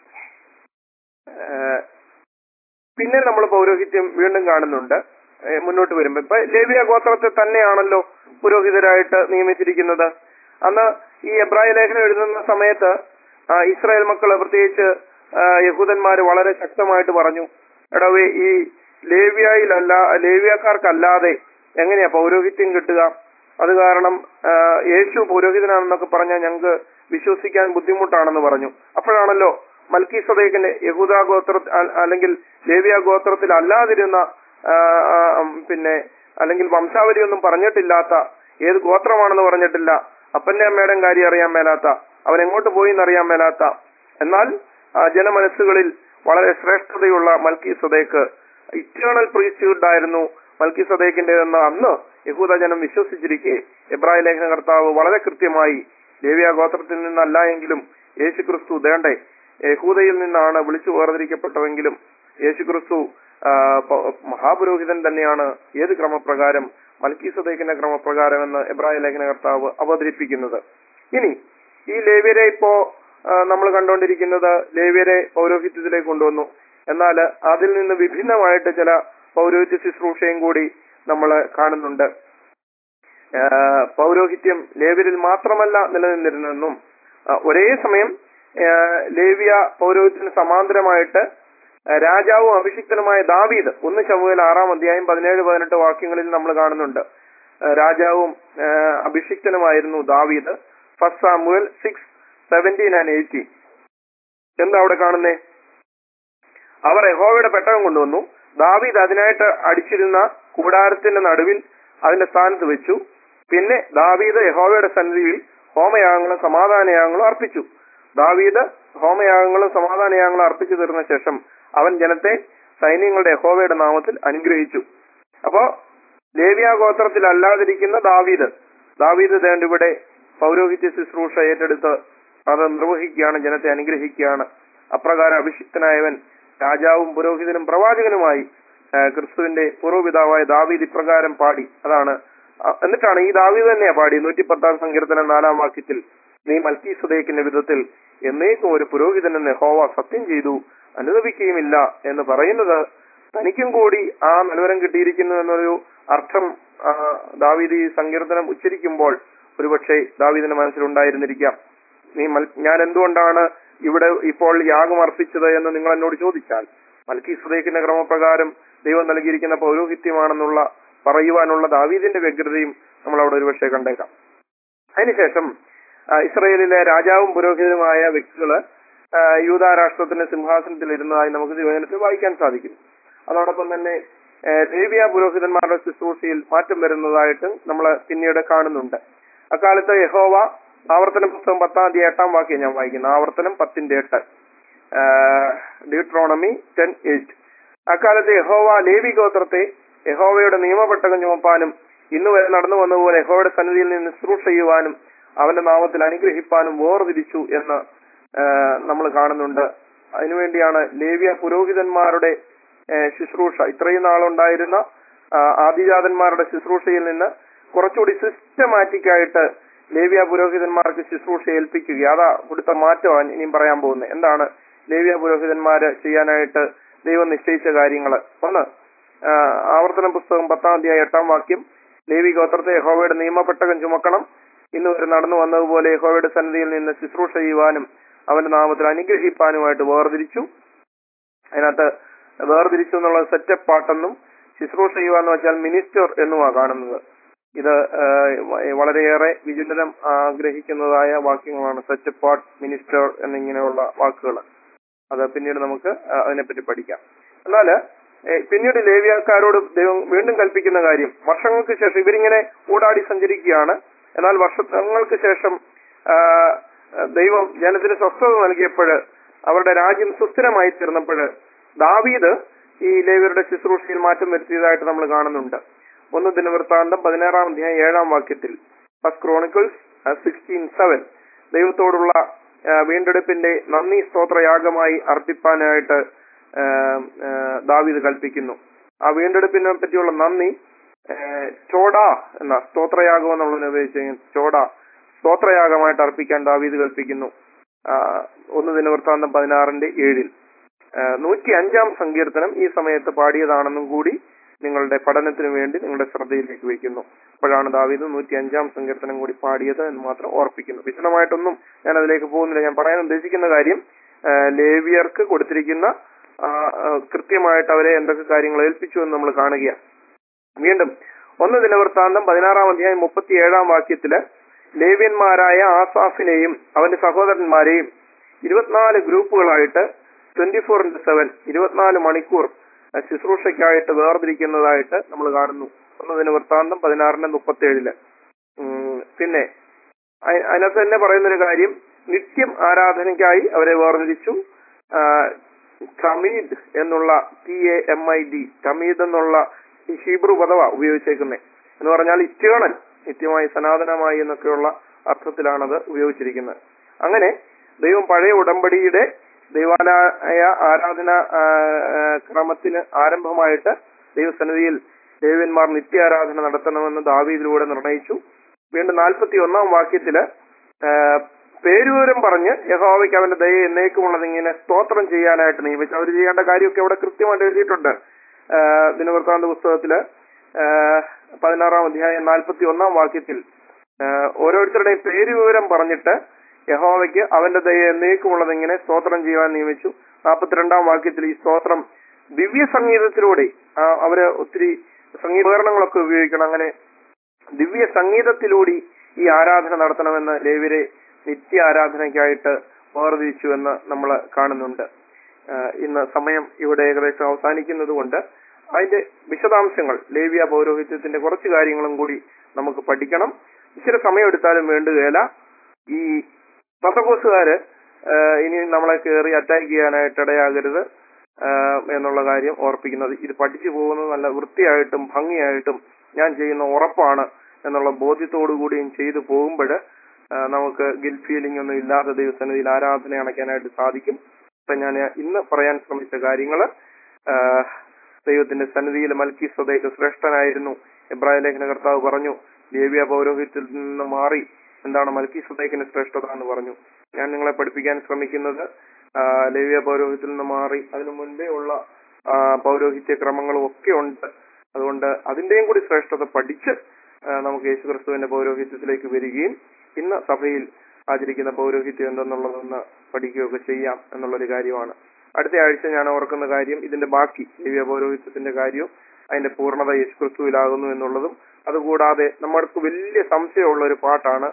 ഏ, പിന്നെ നമ്മൾ പൗരോഹിത്യം വീണ്ടും കാണുന്നുണ്ട് ഏ, മുന്നോട്ട് വരുമ്പോ ഇപ്പൊ ലേവിയ ഗോത്രത്തെ തന്നെയാണല്ലോ പുരോഹിതരായിട്ട് നിയമിച്ചിരിക്കുന്നത് അന്ന് ഈ എബ്രായ ലേഖനം എഴുതുന്ന സമയത്ത് ആ, ഇസ്രായേൽ മക്കള് പ്രത്യേകിച്ച് ആ, യഹൂദന്മാര് വളരെ ശക്തമായിട്ട് പറഞ്ഞു എടവേ ഈ ലേവ്യയിലല്ല ലേവ്യക്കാർക്കല്ലാതെ എങ്ങനെയാ പൗരോഹിത്യം കിട്ടുക അത് കാരണം ആ, യേശു പുരോഹിതനാണെന്നൊക്കെ പറഞ്ഞാൽ ഞങ്ങൾക്ക് വിശ്വസിക്കാൻ ബുദ്ധിമുട്ടാണെന്ന് പറഞ്ഞു അപ്പോഴാണല്ലോ മൽക്കി സദേക്കിന്റെ യഹൂദ ഗോത്ര അ- അല്ലെങ്കിൽ ലേവിയ ഗോത്രത്തിൽ അല്ലാതിരുന്ന ആ, ആ, ഉം, പിന്നെ അല്ലെങ്കിൽ വംശാവലി ഒന്നും പറഞ്ഞിട്ടില്ലാത്ത ഏത് ഗോത്രമാണെന്ന് പറഞ്ഞിട്ടില്ല അപ്പന്റെ അമ്മയുടെയും കാര്യം അറിയാൻ മേലാത്ത അവൻ എങ്ങോട്ട് പോയി എന്നറിയാൻ മേലാത്ത എന്നാൽ ആ, ജനമനസ്സുകളിൽ വളരെ ശ്രേഷ്ഠതയുള്ള മൽക്കി സദേക്ക് ഇറ്റേണൽ പ്രീസ്റ്റ്ഹുഡ് ആയിരുന്നു മൽക്കി സദേക്കിന്റേതെന്ന് അന്ന് യഹൂദ ജനം വിശ്വസിച്ചിരിക്കെ എബ്രായ ലേഖന കർത്താവ് വളരെ കൃത്യമായി ദേവിയ ഗോത്രത്തിൽ നിന്നല്ല എങ്കിലും യേശുക്രിസ്തു ദേണ്ടേ യഹൂദയിൽ നിന്നാണ് വിളിച്ചു വേർതിരിക്കപ്പെട്ടതെങ്കിലും യേശുക്രിസ്തു ആ, പ- മഹാപുരോഹിതൻ തന്നെയാണ് ഏത് ക്രമപ്രകാരം മൽക്കി സദേക്കിന്റെ ക്രമപ്രകാരം എന്ന് എബ്രായ ലേഖന കർത്താവ് അവതരിപ്പിക്കുന്നത് ഇനി ഈ ലേവ്യരെ ഇപ്പോ നമ്മൾ കണ്ടുകൊണ്ടിരിക്കുന്നത് ലേവ്യരെ പൗരോഹിത്യത്തിലേക്ക് കൊണ്ടുവന്നു എന്നാൽ അതിൽ നിന്ന് വിഭിന്നമായിട്ട് ചില പൗരോഹിത്യ ശുശ്രൂഷയും കൂടി നമ്മൾ കാണുന്നുണ്ട് ആ, പൗരോഹിത്യം ലേവ്യരിൽ മാത്രമല്ല നിലനിന്നിരുന്നെന്നും ആ, ഒരേ സമയം ആ, ലേവ്യ പൗരോഹിത്യത്തിന് സമാന്തരമായിട്ട് ആ, രാജാവും അഭിഷിക്തനുമായ ദാവീദ് ഒന്ന് ശമുവേൽ ആറാം അധ്യായം പതിനേഴ് പതിനെട്ട് വാക്യങ്ങളിൽ നമ്മൾ കാണുന്നുണ്ട് ആ, രാജാവും ആ, അഭിഷിക്തനുമായിരുന്നു ദാവീദ് first Samuel six seventeen and eighteen എന്താ അവിടെ കാണുന്നേ അവർ യഹോവയുടെ പെട്ടകം കൊണ്ടുവന്നു ദാവീദ് അതിനായിട്ട് അടിച്ചിരുന്ന കൂടാരത്തിന്റെ നടുവിൽ അതിന്റെ സ്ഥാനത്ത് വെച്ചു പിന്നെ ദാവീദ് യഹോവയുടെ സന്നിധിയിൽ ഹോമയാഗങ്ങളും സമാധാനയാഗങ്ങളും അർപ്പിച്ചു ദാവീദ് ഹോമയാഗങ്ങളും സമാധാനയാഗങ്ങളും അർപ്പിച്ചു തീർന്ന ശേഷം അവൻ ജനത്തെ സൈന്യങ്ങളുടെ യഹോവയുടെ നാമത്തിൽ അനുഗ്രഹിച്ചു അപ്പോ ലേവ്യ ഗോത്രത്തിൽ അല്ലാതിരിക്കുന്ന ദാവീദ് ദാവീദ് ദേണ്ട ഇവിടെ പൗരോഹിത്യ ശുശ്രൂഷ ഏറ്റെടുത്ത് അത് നിർവഹിക്കുകയാണ് ജനത്തെ അനുഗ്രഹിക്കുകയാണ് അപ്രകാരം അഭിഷിക്തനായവൻ രാജാവും പുരോഹിതനും പ്രവാചകനുമായി ആ, ക്രിസ്തുവിന്റെ പൂർവ്വപിതാവായ ദാവീദ് ഇപ്രകാരം പാടി അതാണ് ആ, എന്നിട്ടാണ് ഈ ദാവീദ് തന്നെയാ പാടി നൂറ്റി പത്താം സങ്കീർത്തനം നാലാം വാക്യത്തിൽ നീ മൽക്കി സുദേക്കിന്റെ വിധത്തിൽ എന്നേക്കും ഒരു പുരോഹിതൻ എന്ന് ഹോവ സത്യം ചെയ്തു അനുദപിക്കുകയുമില്ല എന്ന് പറയുന്നത് തനിക്കും കൂടി ആ നൽവരം കിട്ടിയിരിക്കുന്നു എന്നൊരു അർത്ഥം ആ, ദാവീദ് ഈ സങ്കീർത്തനം ഉച്ചരിക്കുമ്പോൾ ഒരുപക്ഷെ ദാവീദിന്റെ മനസ്സിലുണ്ടായിരുന്നിരിക്കാം നീ മൽ- ഞാൻ എന്തുകൊണ്ടാണ് ഇവിടെ ഇപ്പോൾ യാഗം അർപ്പിച്ചത് എന്ന് നിങ്ങൾ എന്നോട് ചോദിച്ചാൽ മൽക്കി സുദേക്കിന്റെ ക്രമപ്രകാരം ദൈവം നൽകിയിരിക്കുന്ന പൗരോഹിത്യമാണെന്നുള്ള പറയുവാനുള്ള ദാവീദിന്റെ വ്യഗ്രതയും നമ്മൾ അവിടെ ഒരുപക്ഷെ കണ്ടേക്കാം അതിനുശേഷം ആ, ഇസ്രയേലിലെ രാജാവും പുരോഹിതനുമായ വ്യക്തികള് ആ, യൂദാ രാഷ്ട്രത്തിന്റെ സിംഹാസനത്തിൽ ഇരുന്നതായി നമുക്ക് തിരുവചനത്തിൽ വായിക്കാൻ സാധിക്കുന്നു അതോടൊപ്പം തന്നെ ആ, ലേവ്യ പുരോഹിതന്മാരുടെ ശുശ്രൂഷയിൽ മാറ്റം വരുന്നതായിട്ട് നമ്മൾ പിന്നീട് കാണുന്നുണ്ട് അക്കാലത്ത് യഹോവ ആവർത്തന പുസ്തകം പത്താം തീയതി എട്ടാം വാക്യം ഞാൻ വായിക്കുന്നു ആവർത്തനം പത്തിന്റെ എട്ട് ഡ്യൂട്രോണമി ടെൻ എയ്റ്റ് അക്കാലത്ത് യഹോവ ലേവി ഗോത്രത്തെ യഹോവയുടെ നിയമപെട്ടകം ചുമപ്പാനും ഇന്ന് വരെ നടന്നു വന്നതുപോലെ യഹോവയുടെ സന്നിധിയിൽ നിന്ന് ശുശ്രൂഷ ചെയ്യുവാനും അവന്റെ നാമത്തിൽ അനുഗ്രഹിപ്പാനും വേർതിരിച്ചു എന്ന് നമ്മൾ കാണുന്നുണ്ട് അതിനുവേണ്ടിയാണ് ലേവ്യ പുരോഹിതന്മാരുടെ ആ, ശുശ്രൂഷ ഇത്രയും നാളുണ്ടായിരുന്ന ആ, ആദിജാതന്മാരുടെ ശുശ്രൂഷയിൽ നിന്ന് കുറച്ചുകൂടി സിസ്റ്റമാറ്റിക് ആയിട്ട് ലേവ്യ പുരോഹിതന്മാർക്ക് ശുശ്രൂഷ ഏൽപ്പിക്കുക അതാ കൊടുത്ത മാറ്റമാണ് ഇനിയും പറയാൻ പോകുന്നത് എന്താണ് ലേവ്യ പുരോഹിതന്മാര് ചെയ്യാനായിട്ട് ദൈവം നിശ്ചയിച്ച കാര്യങ്ങൾ ഒന്ന് ആ, ആവർത്തന പുസ്തകം പത്താം അധ്യായം എട്ടാം വാക്യം ലേവി ഗോത്രത്തെ യഹോവയുടെ നിയമപ്പെട്ടകം ചുമക്കണം ഇന്ന് വരെ നടന്നു വന്നതുപോലെ യഹോവയുടെ സന്നിധിയിൽ നിന്ന് ശുശ്രൂഷ ചെയ്യുവാനും അവന്റെ നാമത്തിൽ അനുഗ്രഹിപ്പാനുമായിട്ട് വേർതിരിച്ചു അതിനകത്ത് വേർതിരിച്ചു എന്നുള്ള സെറ്റപ്പ് പാട്ടെന്നും ശുശ്രൂഷ ചെയ്യുവാന്ന് വെച്ചാൽ മിനിസ്റ്റർ എന്നുമാണ് കാണുന്നത് ഇത് ആ, വ- വളരെയേറെ വിചിന്തനം ആഗ്രഹിക്കുന്നതായ വാക്യങ്ങളാണ് സെറ്റ് പാർട്ട് മിനിസ്റ്റർ എന്നിങ്ങനെയുള്ള വാക്കുകൾ അത് പിന്നീട് നമുക്ക് ആ, അതിനെപ്പറ്റി പഠിക്കാം എന്നാല് ഏ, പിന്നീട് ലേവ്യക്കാരോട് ദൈവം വീണ്ടും കൽപ്പിക്കുന്ന കാര്യം വർഷങ്ങൾക്ക് ശേഷം ഇവരിങ്ങനെ ഊടാടി സഞ്ചരിക്കുകയാണ് എന്നാൽ വർഷങ്ങൾക്ക് ശേഷം ആ, ദൈവം ജനത്തിന് സ്വസ്ഥത നൽകിയപ്പോൾ അവരുടെ രാജ്യം സുസ്ഥിരമായി തീർന്നപ്പോൾ ദാവീദ് ഈ ലേവ്യരുടെ ശുശ്രൂഷയിൽ മാറ്റം വരുത്തിയതായിട്ട് നമ്മൾ കാണുന്നുണ്ട് ഒന്ന് ദിനവൃത്താന്തം പതിനാറാം അധ്യായം ഏഴാം വാക്യത്തിൽ ഫസ്റ്റ് ക്രോണിക്കിൾസ് സിക്സ്റ്റീൻ സെവൻ ദൈവത്തോടുള്ള ആ, വീണ്ടെടുപ്പിന്റെ നന്ദി സ്തോത്രയാഗമായി അർപ്പിപ്പാനായിട്ട് ആ, ആ, ദാവീദ് കൽപ്പിക്കുന്നു ആ വീണ്ടെടുപ്പിനെ പറ്റിയുള്ള നന്ദി ആ, ചോട എന്ന സ്തോത്രയാഗം എന്നുള്ളതിനെ ഉപയോഗിച്ച് ചോട സ്തോത്രയാഗമായിട്ട് അർപ്പിക്കാൻ ദാവീദ് കൽപ്പിക്കുന്നു ആ, ഒന്ന് ദിനവൃത്താന്തം പതിനാറിന്റെ ഏഴിൽ നൂറ്റി അഞ്ചാം സങ്കീർത്തനം ഈ സമയത്ത് പാടിയതാണെന്നും കൂടി നിങ്ങളുടെ പഠനത്തിന് വേണ്ടി നിങ്ങളുടെ ശ്രദ്ധയിലേക്ക് വയ്ക്കുന്നു അപ്പോഴാണ് ദാവീദ് നൂറ്റി അഞ്ചാം സങ്കീർത്തനം കൂടി പാടിയത് എന്ന് മാത്രം ഓർപ്പിക്കുന്നു വിശദമായിട്ടൊന്നും ഞാൻ അതിലേക്ക് പോകുന്നില്ല ഞാൻ പറയാൻ ഉദ്ദേശിക്കുന്ന കാര്യം ആ, ലേവിയർക്ക് കൊടുത്തിരിക്കുന്ന ആ, ആ, കൃത്യമായിട്ട് അവരെ എന്തൊക്കെ കാര്യങ്ങൾ ഏൽപ്പിച്ചു എന്ന് നമ്മൾ കാണുകയാണ് വീണ്ടും ഒന്ന് ദിനവൃത്താന്തം പതിനാറാം അധ്യായം മുപ്പത്തി ഏഴാം വാക്യത്തില് ലേവ്യന്മാരായ ആസാഫിനെയും അവന്റെ സഹോദരന്മാരെയും ഇരുപത്തിനാല് ഗ്രൂപ്പുകളായിട്ട് ട്വന്റി ഫോർ ഇന്റു സെവൻ ഇരുപത്തിനാല് മണിക്കൂർ അഹ് ശുശ്രൂഷയ്ക്കായിട്ട് വേർതിരിക്കുന്നതായിട്ട് നമ്മൾ കാണുന്നു ഒന്ന് ദിനവൃത്താന്തം പതിനാറിന്റെ മുപ്പത്തി ഏഴില് പിന്നെ അ- അതിനകത്ത് തന്നെ പറയുന്നൊരു കാര്യം നിത്യം ആരാധനയ്ക്കായി അവരെ വേർതിരിച്ചു ആ, തമീദ് എന്നുള്ള T A M I D തമീദ് എന്നുള്ള ഈ ഹീബ്രു പദവ ഉപയോഗിച്ചേക്കുന്നത് എന്ന് പറഞ്ഞാൽ ഇറ്റേണൽ നിത്യമായി സനാതനമായി എന്നൊക്കെയുള്ള അർത്ഥത്തിലാണത് ഉപയോഗിച്ചിരിക്കുന്നത് അങ്ങനെ ദൈവം പഴയ ഉടമ്പടിയുടെ ദൈവാലയ ആരാധന ആ, ആ, ക്രമത്തിന് ആരംഭമായിട്ട് ദൈവസന്നിധിയിൽ ദേവന്മാർ നിത്യാരാധന നടത്തണമെന്ന് ദാവീദിലൂടെ നിർണയിച്ചു വീണ്ടും നാൽപ്പത്തി ഒന്നാം വാക്യത്തില് ആ, പേരുവിവരം പറഞ്ഞ് യഹോവയ്ക്ക് അവന്റെ ദയ എന്നേക്കുമുള്ളത് ഇങ്ങനെ സ്തോത്രം ചെയ്യാനായിട്ട് നിയമിച്ചു അവർ ചെയ്യേണ്ട കാര്യമൊക്കെ അവിടെ കൃത്യമായിട്ട് എഴുതിയിട്ടുണ്ട് ആ, ദിനവൃത്താന്ത പുസ്തകത്തില് ആ, പതിനാറാം അധ്യായം നാൽപ്പത്തി ഒന്നാം വാക്യത്തിൽ ആ, ഓരോരുത്തരുടെയും പേരുവിവരം പറഞ്ഞിട്ട് യഹോവയ്ക്ക് അവന്റെ ദയ എന്നേക്കുമുള്ളത് ഇങ്ങനെ സ്തോത്രം ചെയ്യുവാൻ നിയമിച്ചു നാൽപ്പത്തിരണ്ടാം വാക്യത്തിൽ ഈ സ്തോത്രം ദിവ്യ സംഗീതത്തിലൂടെ ആ, അവര് ഒത്തിരി സംഗീതോപകരണങ്ങളൊക്കെ ഉപയോഗിക്കണം അങ്ങനെ ദിവ്യ സംഗീതത്തിലൂടെ ഈ ആരാധന നടത്തണമെന്ന് ലേവ്യരെ നിത്യ ആരാധനയ്ക്കായിട്ട് വേർതിരിച്ചു എന്ന് നമ്മൾ കാണുന്നുണ്ട് ആ, ഇന്ന് സമയം ഇവിടെ ഏകദേശം അവസാനിക്കുന്നത് കൊണ്ട് അതിന്റെ വിശദാംശങ്ങൾ ലേവ്യ പൗരോഹിത്യത്തിന്റെ കുറച്ച് കാര്യങ്ങളും കൂടി നമുക്ക് പഠിക്കണം ഇച്ചിരി സമയം എടുത്താലും വേണ്ടുകയില്ല ഈ പത്തക്കോസുകാര് ഇനി നമ്മളെ കയറി അറ്റാക്ക് ചെയ്യാനായിട്ട് ഇടയാകരുത് ആ, എന്നുള്ള കാര്യം ഓർപ്പിക്കുന്നത് ഇത് പഠിച്ചു പോകുന്നത് നല്ല വൃത്തിയായിട്ടും ഭംഗിയായിട്ടും ഞാൻ ചെയ്യുന്ന ഉറപ്പാണ് എന്നുള്ള ബോധ്യത്തോടു കൂടിയും ചെയ്തു പോകുമ്പോൾ നമുക്ക് ഗിൽ ഫീലിംഗ് ഒന്നും ഇല്ലാതെ ദൈവസന്നിധിയിൽ ആരാധന അണയ്ക്കാനായിട്ട് സാധിക്കും ഇപ്പൊ ഞാൻ ഇന്ന് പറയാൻ ശ്രമിച്ച കാര്യങ്ങള് ആ, ദൈവത്തിന്റെ സന്നിധിയിൽ മൽക്കി സ്വദേശ ശ്രേഷ്ഠനായിരുന്നു എബ്രാഹിം ലേഖന കർത്താവ് പറഞ്ഞു ലേവ്യ പൗരോഹിത്യത്തിൽ നിന്ന് മാറി എന്താണ് മൽക്കി സ്വദേശിന് ശ്രേഷ്ഠത എന്ന് പറഞ്ഞു ഞാൻ നിങ്ങളെ പഠിപ്പിക്കാൻ ശ്രമിക്കുന്നത് ആ, ലേവ്യ പൗരോഹിത്യത്തിൽ നിന്ന് മാറി അതിനു മുൻപേ ഉള്ള ആ, പൗരോഹിത്യ ക്രമങ്ങളും ഒക്കെ ഉണ്ട് അതുകൊണ്ട് അതിന്റെയും കൂടി ശ്രേഷ്ഠത പഠിച്ച് ആ, നമുക്ക് യേശുക്രിസ്തുവിന്റെ പൗരോഹിത്യത്തിലേക്ക് വരികയും ഇന്ന് സഭയിൽ ആചരിക്കുന്ന പൗരോഹിത്യം എന്തെന്നുള്ളതൊന്ന് പഠിക്കുകയൊക്കെ ചെയ്യാം എന്നുള്ളൊരു കാര്യമാണ് അടുത്ത ആഴ്ച ഞാൻ ഓർക്കുന്ന കാര്യം ഇതിന്റെ ബാക്കി ദിവ്യ പൗരോഹിത്യത്തിന്റെ കാര്യവും അതിന്റെ പൂർണ്ണത യേശുക്രിസ്തുവിലാകുന്നു എന്നുള്ളതും അതുകൂടാതെ നമ്മൾക്ക് വലിയ സംശയമുള്ള ഒരു പാട്ടാണ്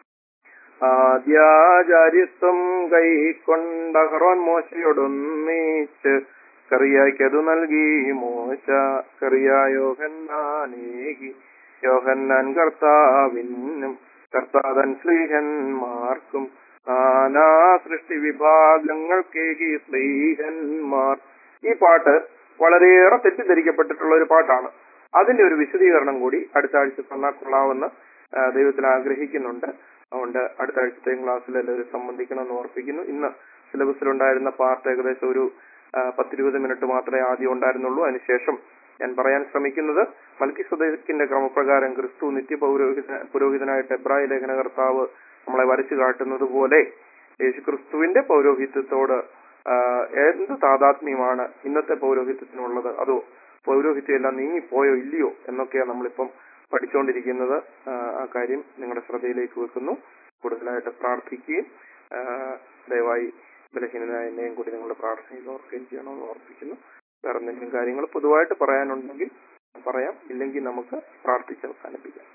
ആദ്യാചാര്യത്വം കൈക്കൊണ്ട ഹറോൻ മോശയോടൊന്നിച്ച് കറിയായ്ക്കതു നൽകി മോശ കറിയായോഹന്നാനേകി യോഹന്നാൻ കർത്താവിനും കർത്താതൻ സ്ത്രീഹന്മാർക്കും നാനാ സൃഷ്ടി വിഭാഗങ്ങൾക്കേകി സ്ത്രീഹന്മാർ ഈ പാട്ട് വളരെയേറെ തെറ്റിദ്ധരിക്കപ്പെട്ടിട്ടുള്ള ഒരു പാട്ടാണ് അതിന്റെ ഒരു വിശദീകരണം കൂടി അടുത്ത ആഴ്ച തന്നാൽ കൊള്ളാമെന്ന് ആ, ദൈവത്തിൽ ആഗ്രഹിക്കുന്നുണ്ട് അതുകൊണ്ട് അടുത്ത ആഴ്ചത്തെ ക്ലാസ്സിൽ എല്ലാവരും സംബന്ധിക്കണമെന്ന് ഓർപ്പിക്കുന്നു ഇന്ന് സിലബസിലുണ്ടായിരുന്ന പാർട്ട് ഏകദേശം ഒരു ആ, പത്തിരുപത് മിനിറ്റ് മാത്രമേ ആദ്യം ഉണ്ടായിരുന്നുള്ളൂ അതിനുശേഷം ഞാൻ പറയാൻ ശ്രമിക്കുന്നത് മൽക്കി സ്വദേശിന്റെ ക്രമപ്രകാരം ക്രിസ്തു നിത്യ പൗരോഹിത പുരോഹിതനായിട്ട് എബ്രായ ലേഖന കർത്താവ് നമ്മളെ വരച്ചു കാട്ടുന്നത് പോലെ യേശു ക്രിസ്തുവിന്റെ പൗരോഹിത്യത്തോട് ആ, എന്ത് താതാത്മ്യമാണ് ഇന്നത്തെ പൗരോഹിത്യത്തിനുള്ളത് അതോ പൗരോഹിത്യം എല്ലാം നീങ്ങിപ്പോയോ ഇല്ലയോ എന്നൊക്കെയാണ് നമ്മളിപ്പം പഠിച്ചുകൊണ്ടിരിക്കുന്നത് ആ, ആ കാര്യം നിങ്ങളുടെ ശ്രദ്ധയിലേക്ക് വെക്കുന്നു കൂടുതലായിട്ട് പ്രാർത്ഥിക്കുകയും ആ, ദയവായി ബലഹീനനായ എന്നെയും കൂടി നിങ്ങളുടെ പ്രാർത്ഥനയിൽ ഓർക്കുകയും ചെയ്യണമെന്ന് ഓർപ്പിക്കുന്നു വേറെ എന്തെങ്കിലും കാര്യങ്ങൾ പൊതുവായിട്ട് പറയാനുണ്ടെങ്കിൽ പറയാം ഇല്ലെങ്കിൽ നമുക്ക് പ്രാർത്ഥിച്ച് അവസാനിപ്പിക്കാം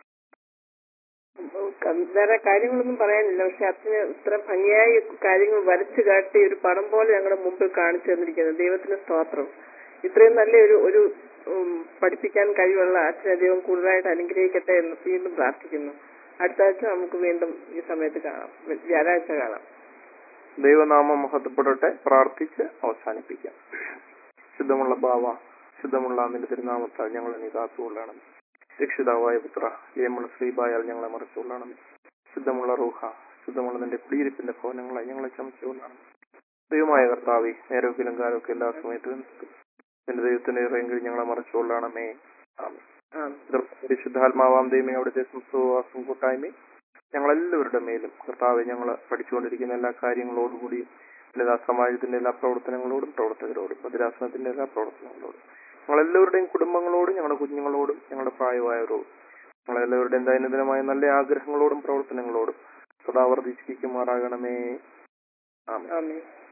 കം- വേറെ കാര്യങ്ങളൊന്നും പറയാനില്ല പക്ഷെ അച്ഛന് ഇത്ര ഭംഗിയായി കാര്യങ്ങൾ വരച്ചു കാട്ടി ഒരു പടം പോലെ ഞങ്ങളുടെ മുമ്പിൽ കാണിച്ചു തന്നിരിക്കുന്നത് ദൈവത്തിന് സ്തോത്രം ഇത്രയും നല്ല ഒരു ഒരു ഉം, പഠിപ്പിക്കാൻ കഴിവുള്ള അച്ഛനെ ദൈവം കൂടുതലായിട്ട് അനുഗ്രഹിക്കട്ടെ എന്ന് വീണ്ടും പ്രാർത്ഥിക്കുന്നു അടുത്ത ആഴ്ച നമുക്ക് വീണ്ടും ഈ സമയത്ത് കാണാം വ്യാഴാഴ്ച കാണാം ദൈവനാമം മഹത്വപ്പെടട്ടെ പ്രാർത്ഥിച്ച് അവസാനിപ്പിക്കാം ശുദ്ധമുള്ള ഭാവ ശുദ്ധമുള്ള നിന്റെ തിരുനാമത്താൽ ഞങ്ങളെ നീ കാത്തുകൊള്ളണം രക്ഷിതാവായ പുത്ര ഏമുള്ള ശ്രീബായാൽ ഞങ്ങളെ മറച്ചുകൊള്ളണം ശുദ്ധമുള്ള റൂഹ പരിശുദ്ധമുള്ള നിന്റെ കുടിയിരിപ്പിന്റെ ഭവനങ്ങളായി ഞങ്ങളെ ചമച്ചുകൊണ്ടാണ് ദൈവമായ കർത്താവെ നേരൊക്കിലും കാലമൊക്കെ എല്ലാ സമയത്തും നിന്റെ ദൈവത്തിന്റെ ഇറയെങ്കിൽ ഞങ്ങളെ മറച്ചുകൊള്ളണമേ ആമേൻ ആമേൻ. പരിശുദ്ധാത്മാവാം ദൈവമേ അവിടുത്തെ സംസ്കൃതവാസം കൂട്ടായ്മയും ഞങ്ങളെല്ലാവരുടെ മേലും കർത്താവെ ഞങ്ങൾ പഠിച്ചുകൊണ്ടിരിക്കുന്ന എല്ലാ കാര്യങ്ങളോടുകൂടി ലളിതാ സമാജത്തിന്റെ എല്ലാ പ്രവർത്തനങ്ങളോടും പ്രവർത്തകരോടും ഭദ്രാസനത്തിന്റെ എല്ലാ പ്രവർത്തനങ്ങളോടും ഞങ്ങളെല്ലാവരുടെയും കുടുംബങ്ങളോടും ഞങ്ങളുടെ കുഞ്ഞുങ്ങളോടും ഞങ്ങളുടെ പ്രായമായവരോടും ഞങ്ങളെല്ലാവരുടെയും ദൈനംദിനമായ നല്ല ആഗ്രഹങ്ങളോടും പ്രവർത്തനങ്ങളോടും സദാ വർദ്ധിച്ചിരിക്കുമാറാകണമേ ആമേൻ ആമേൻ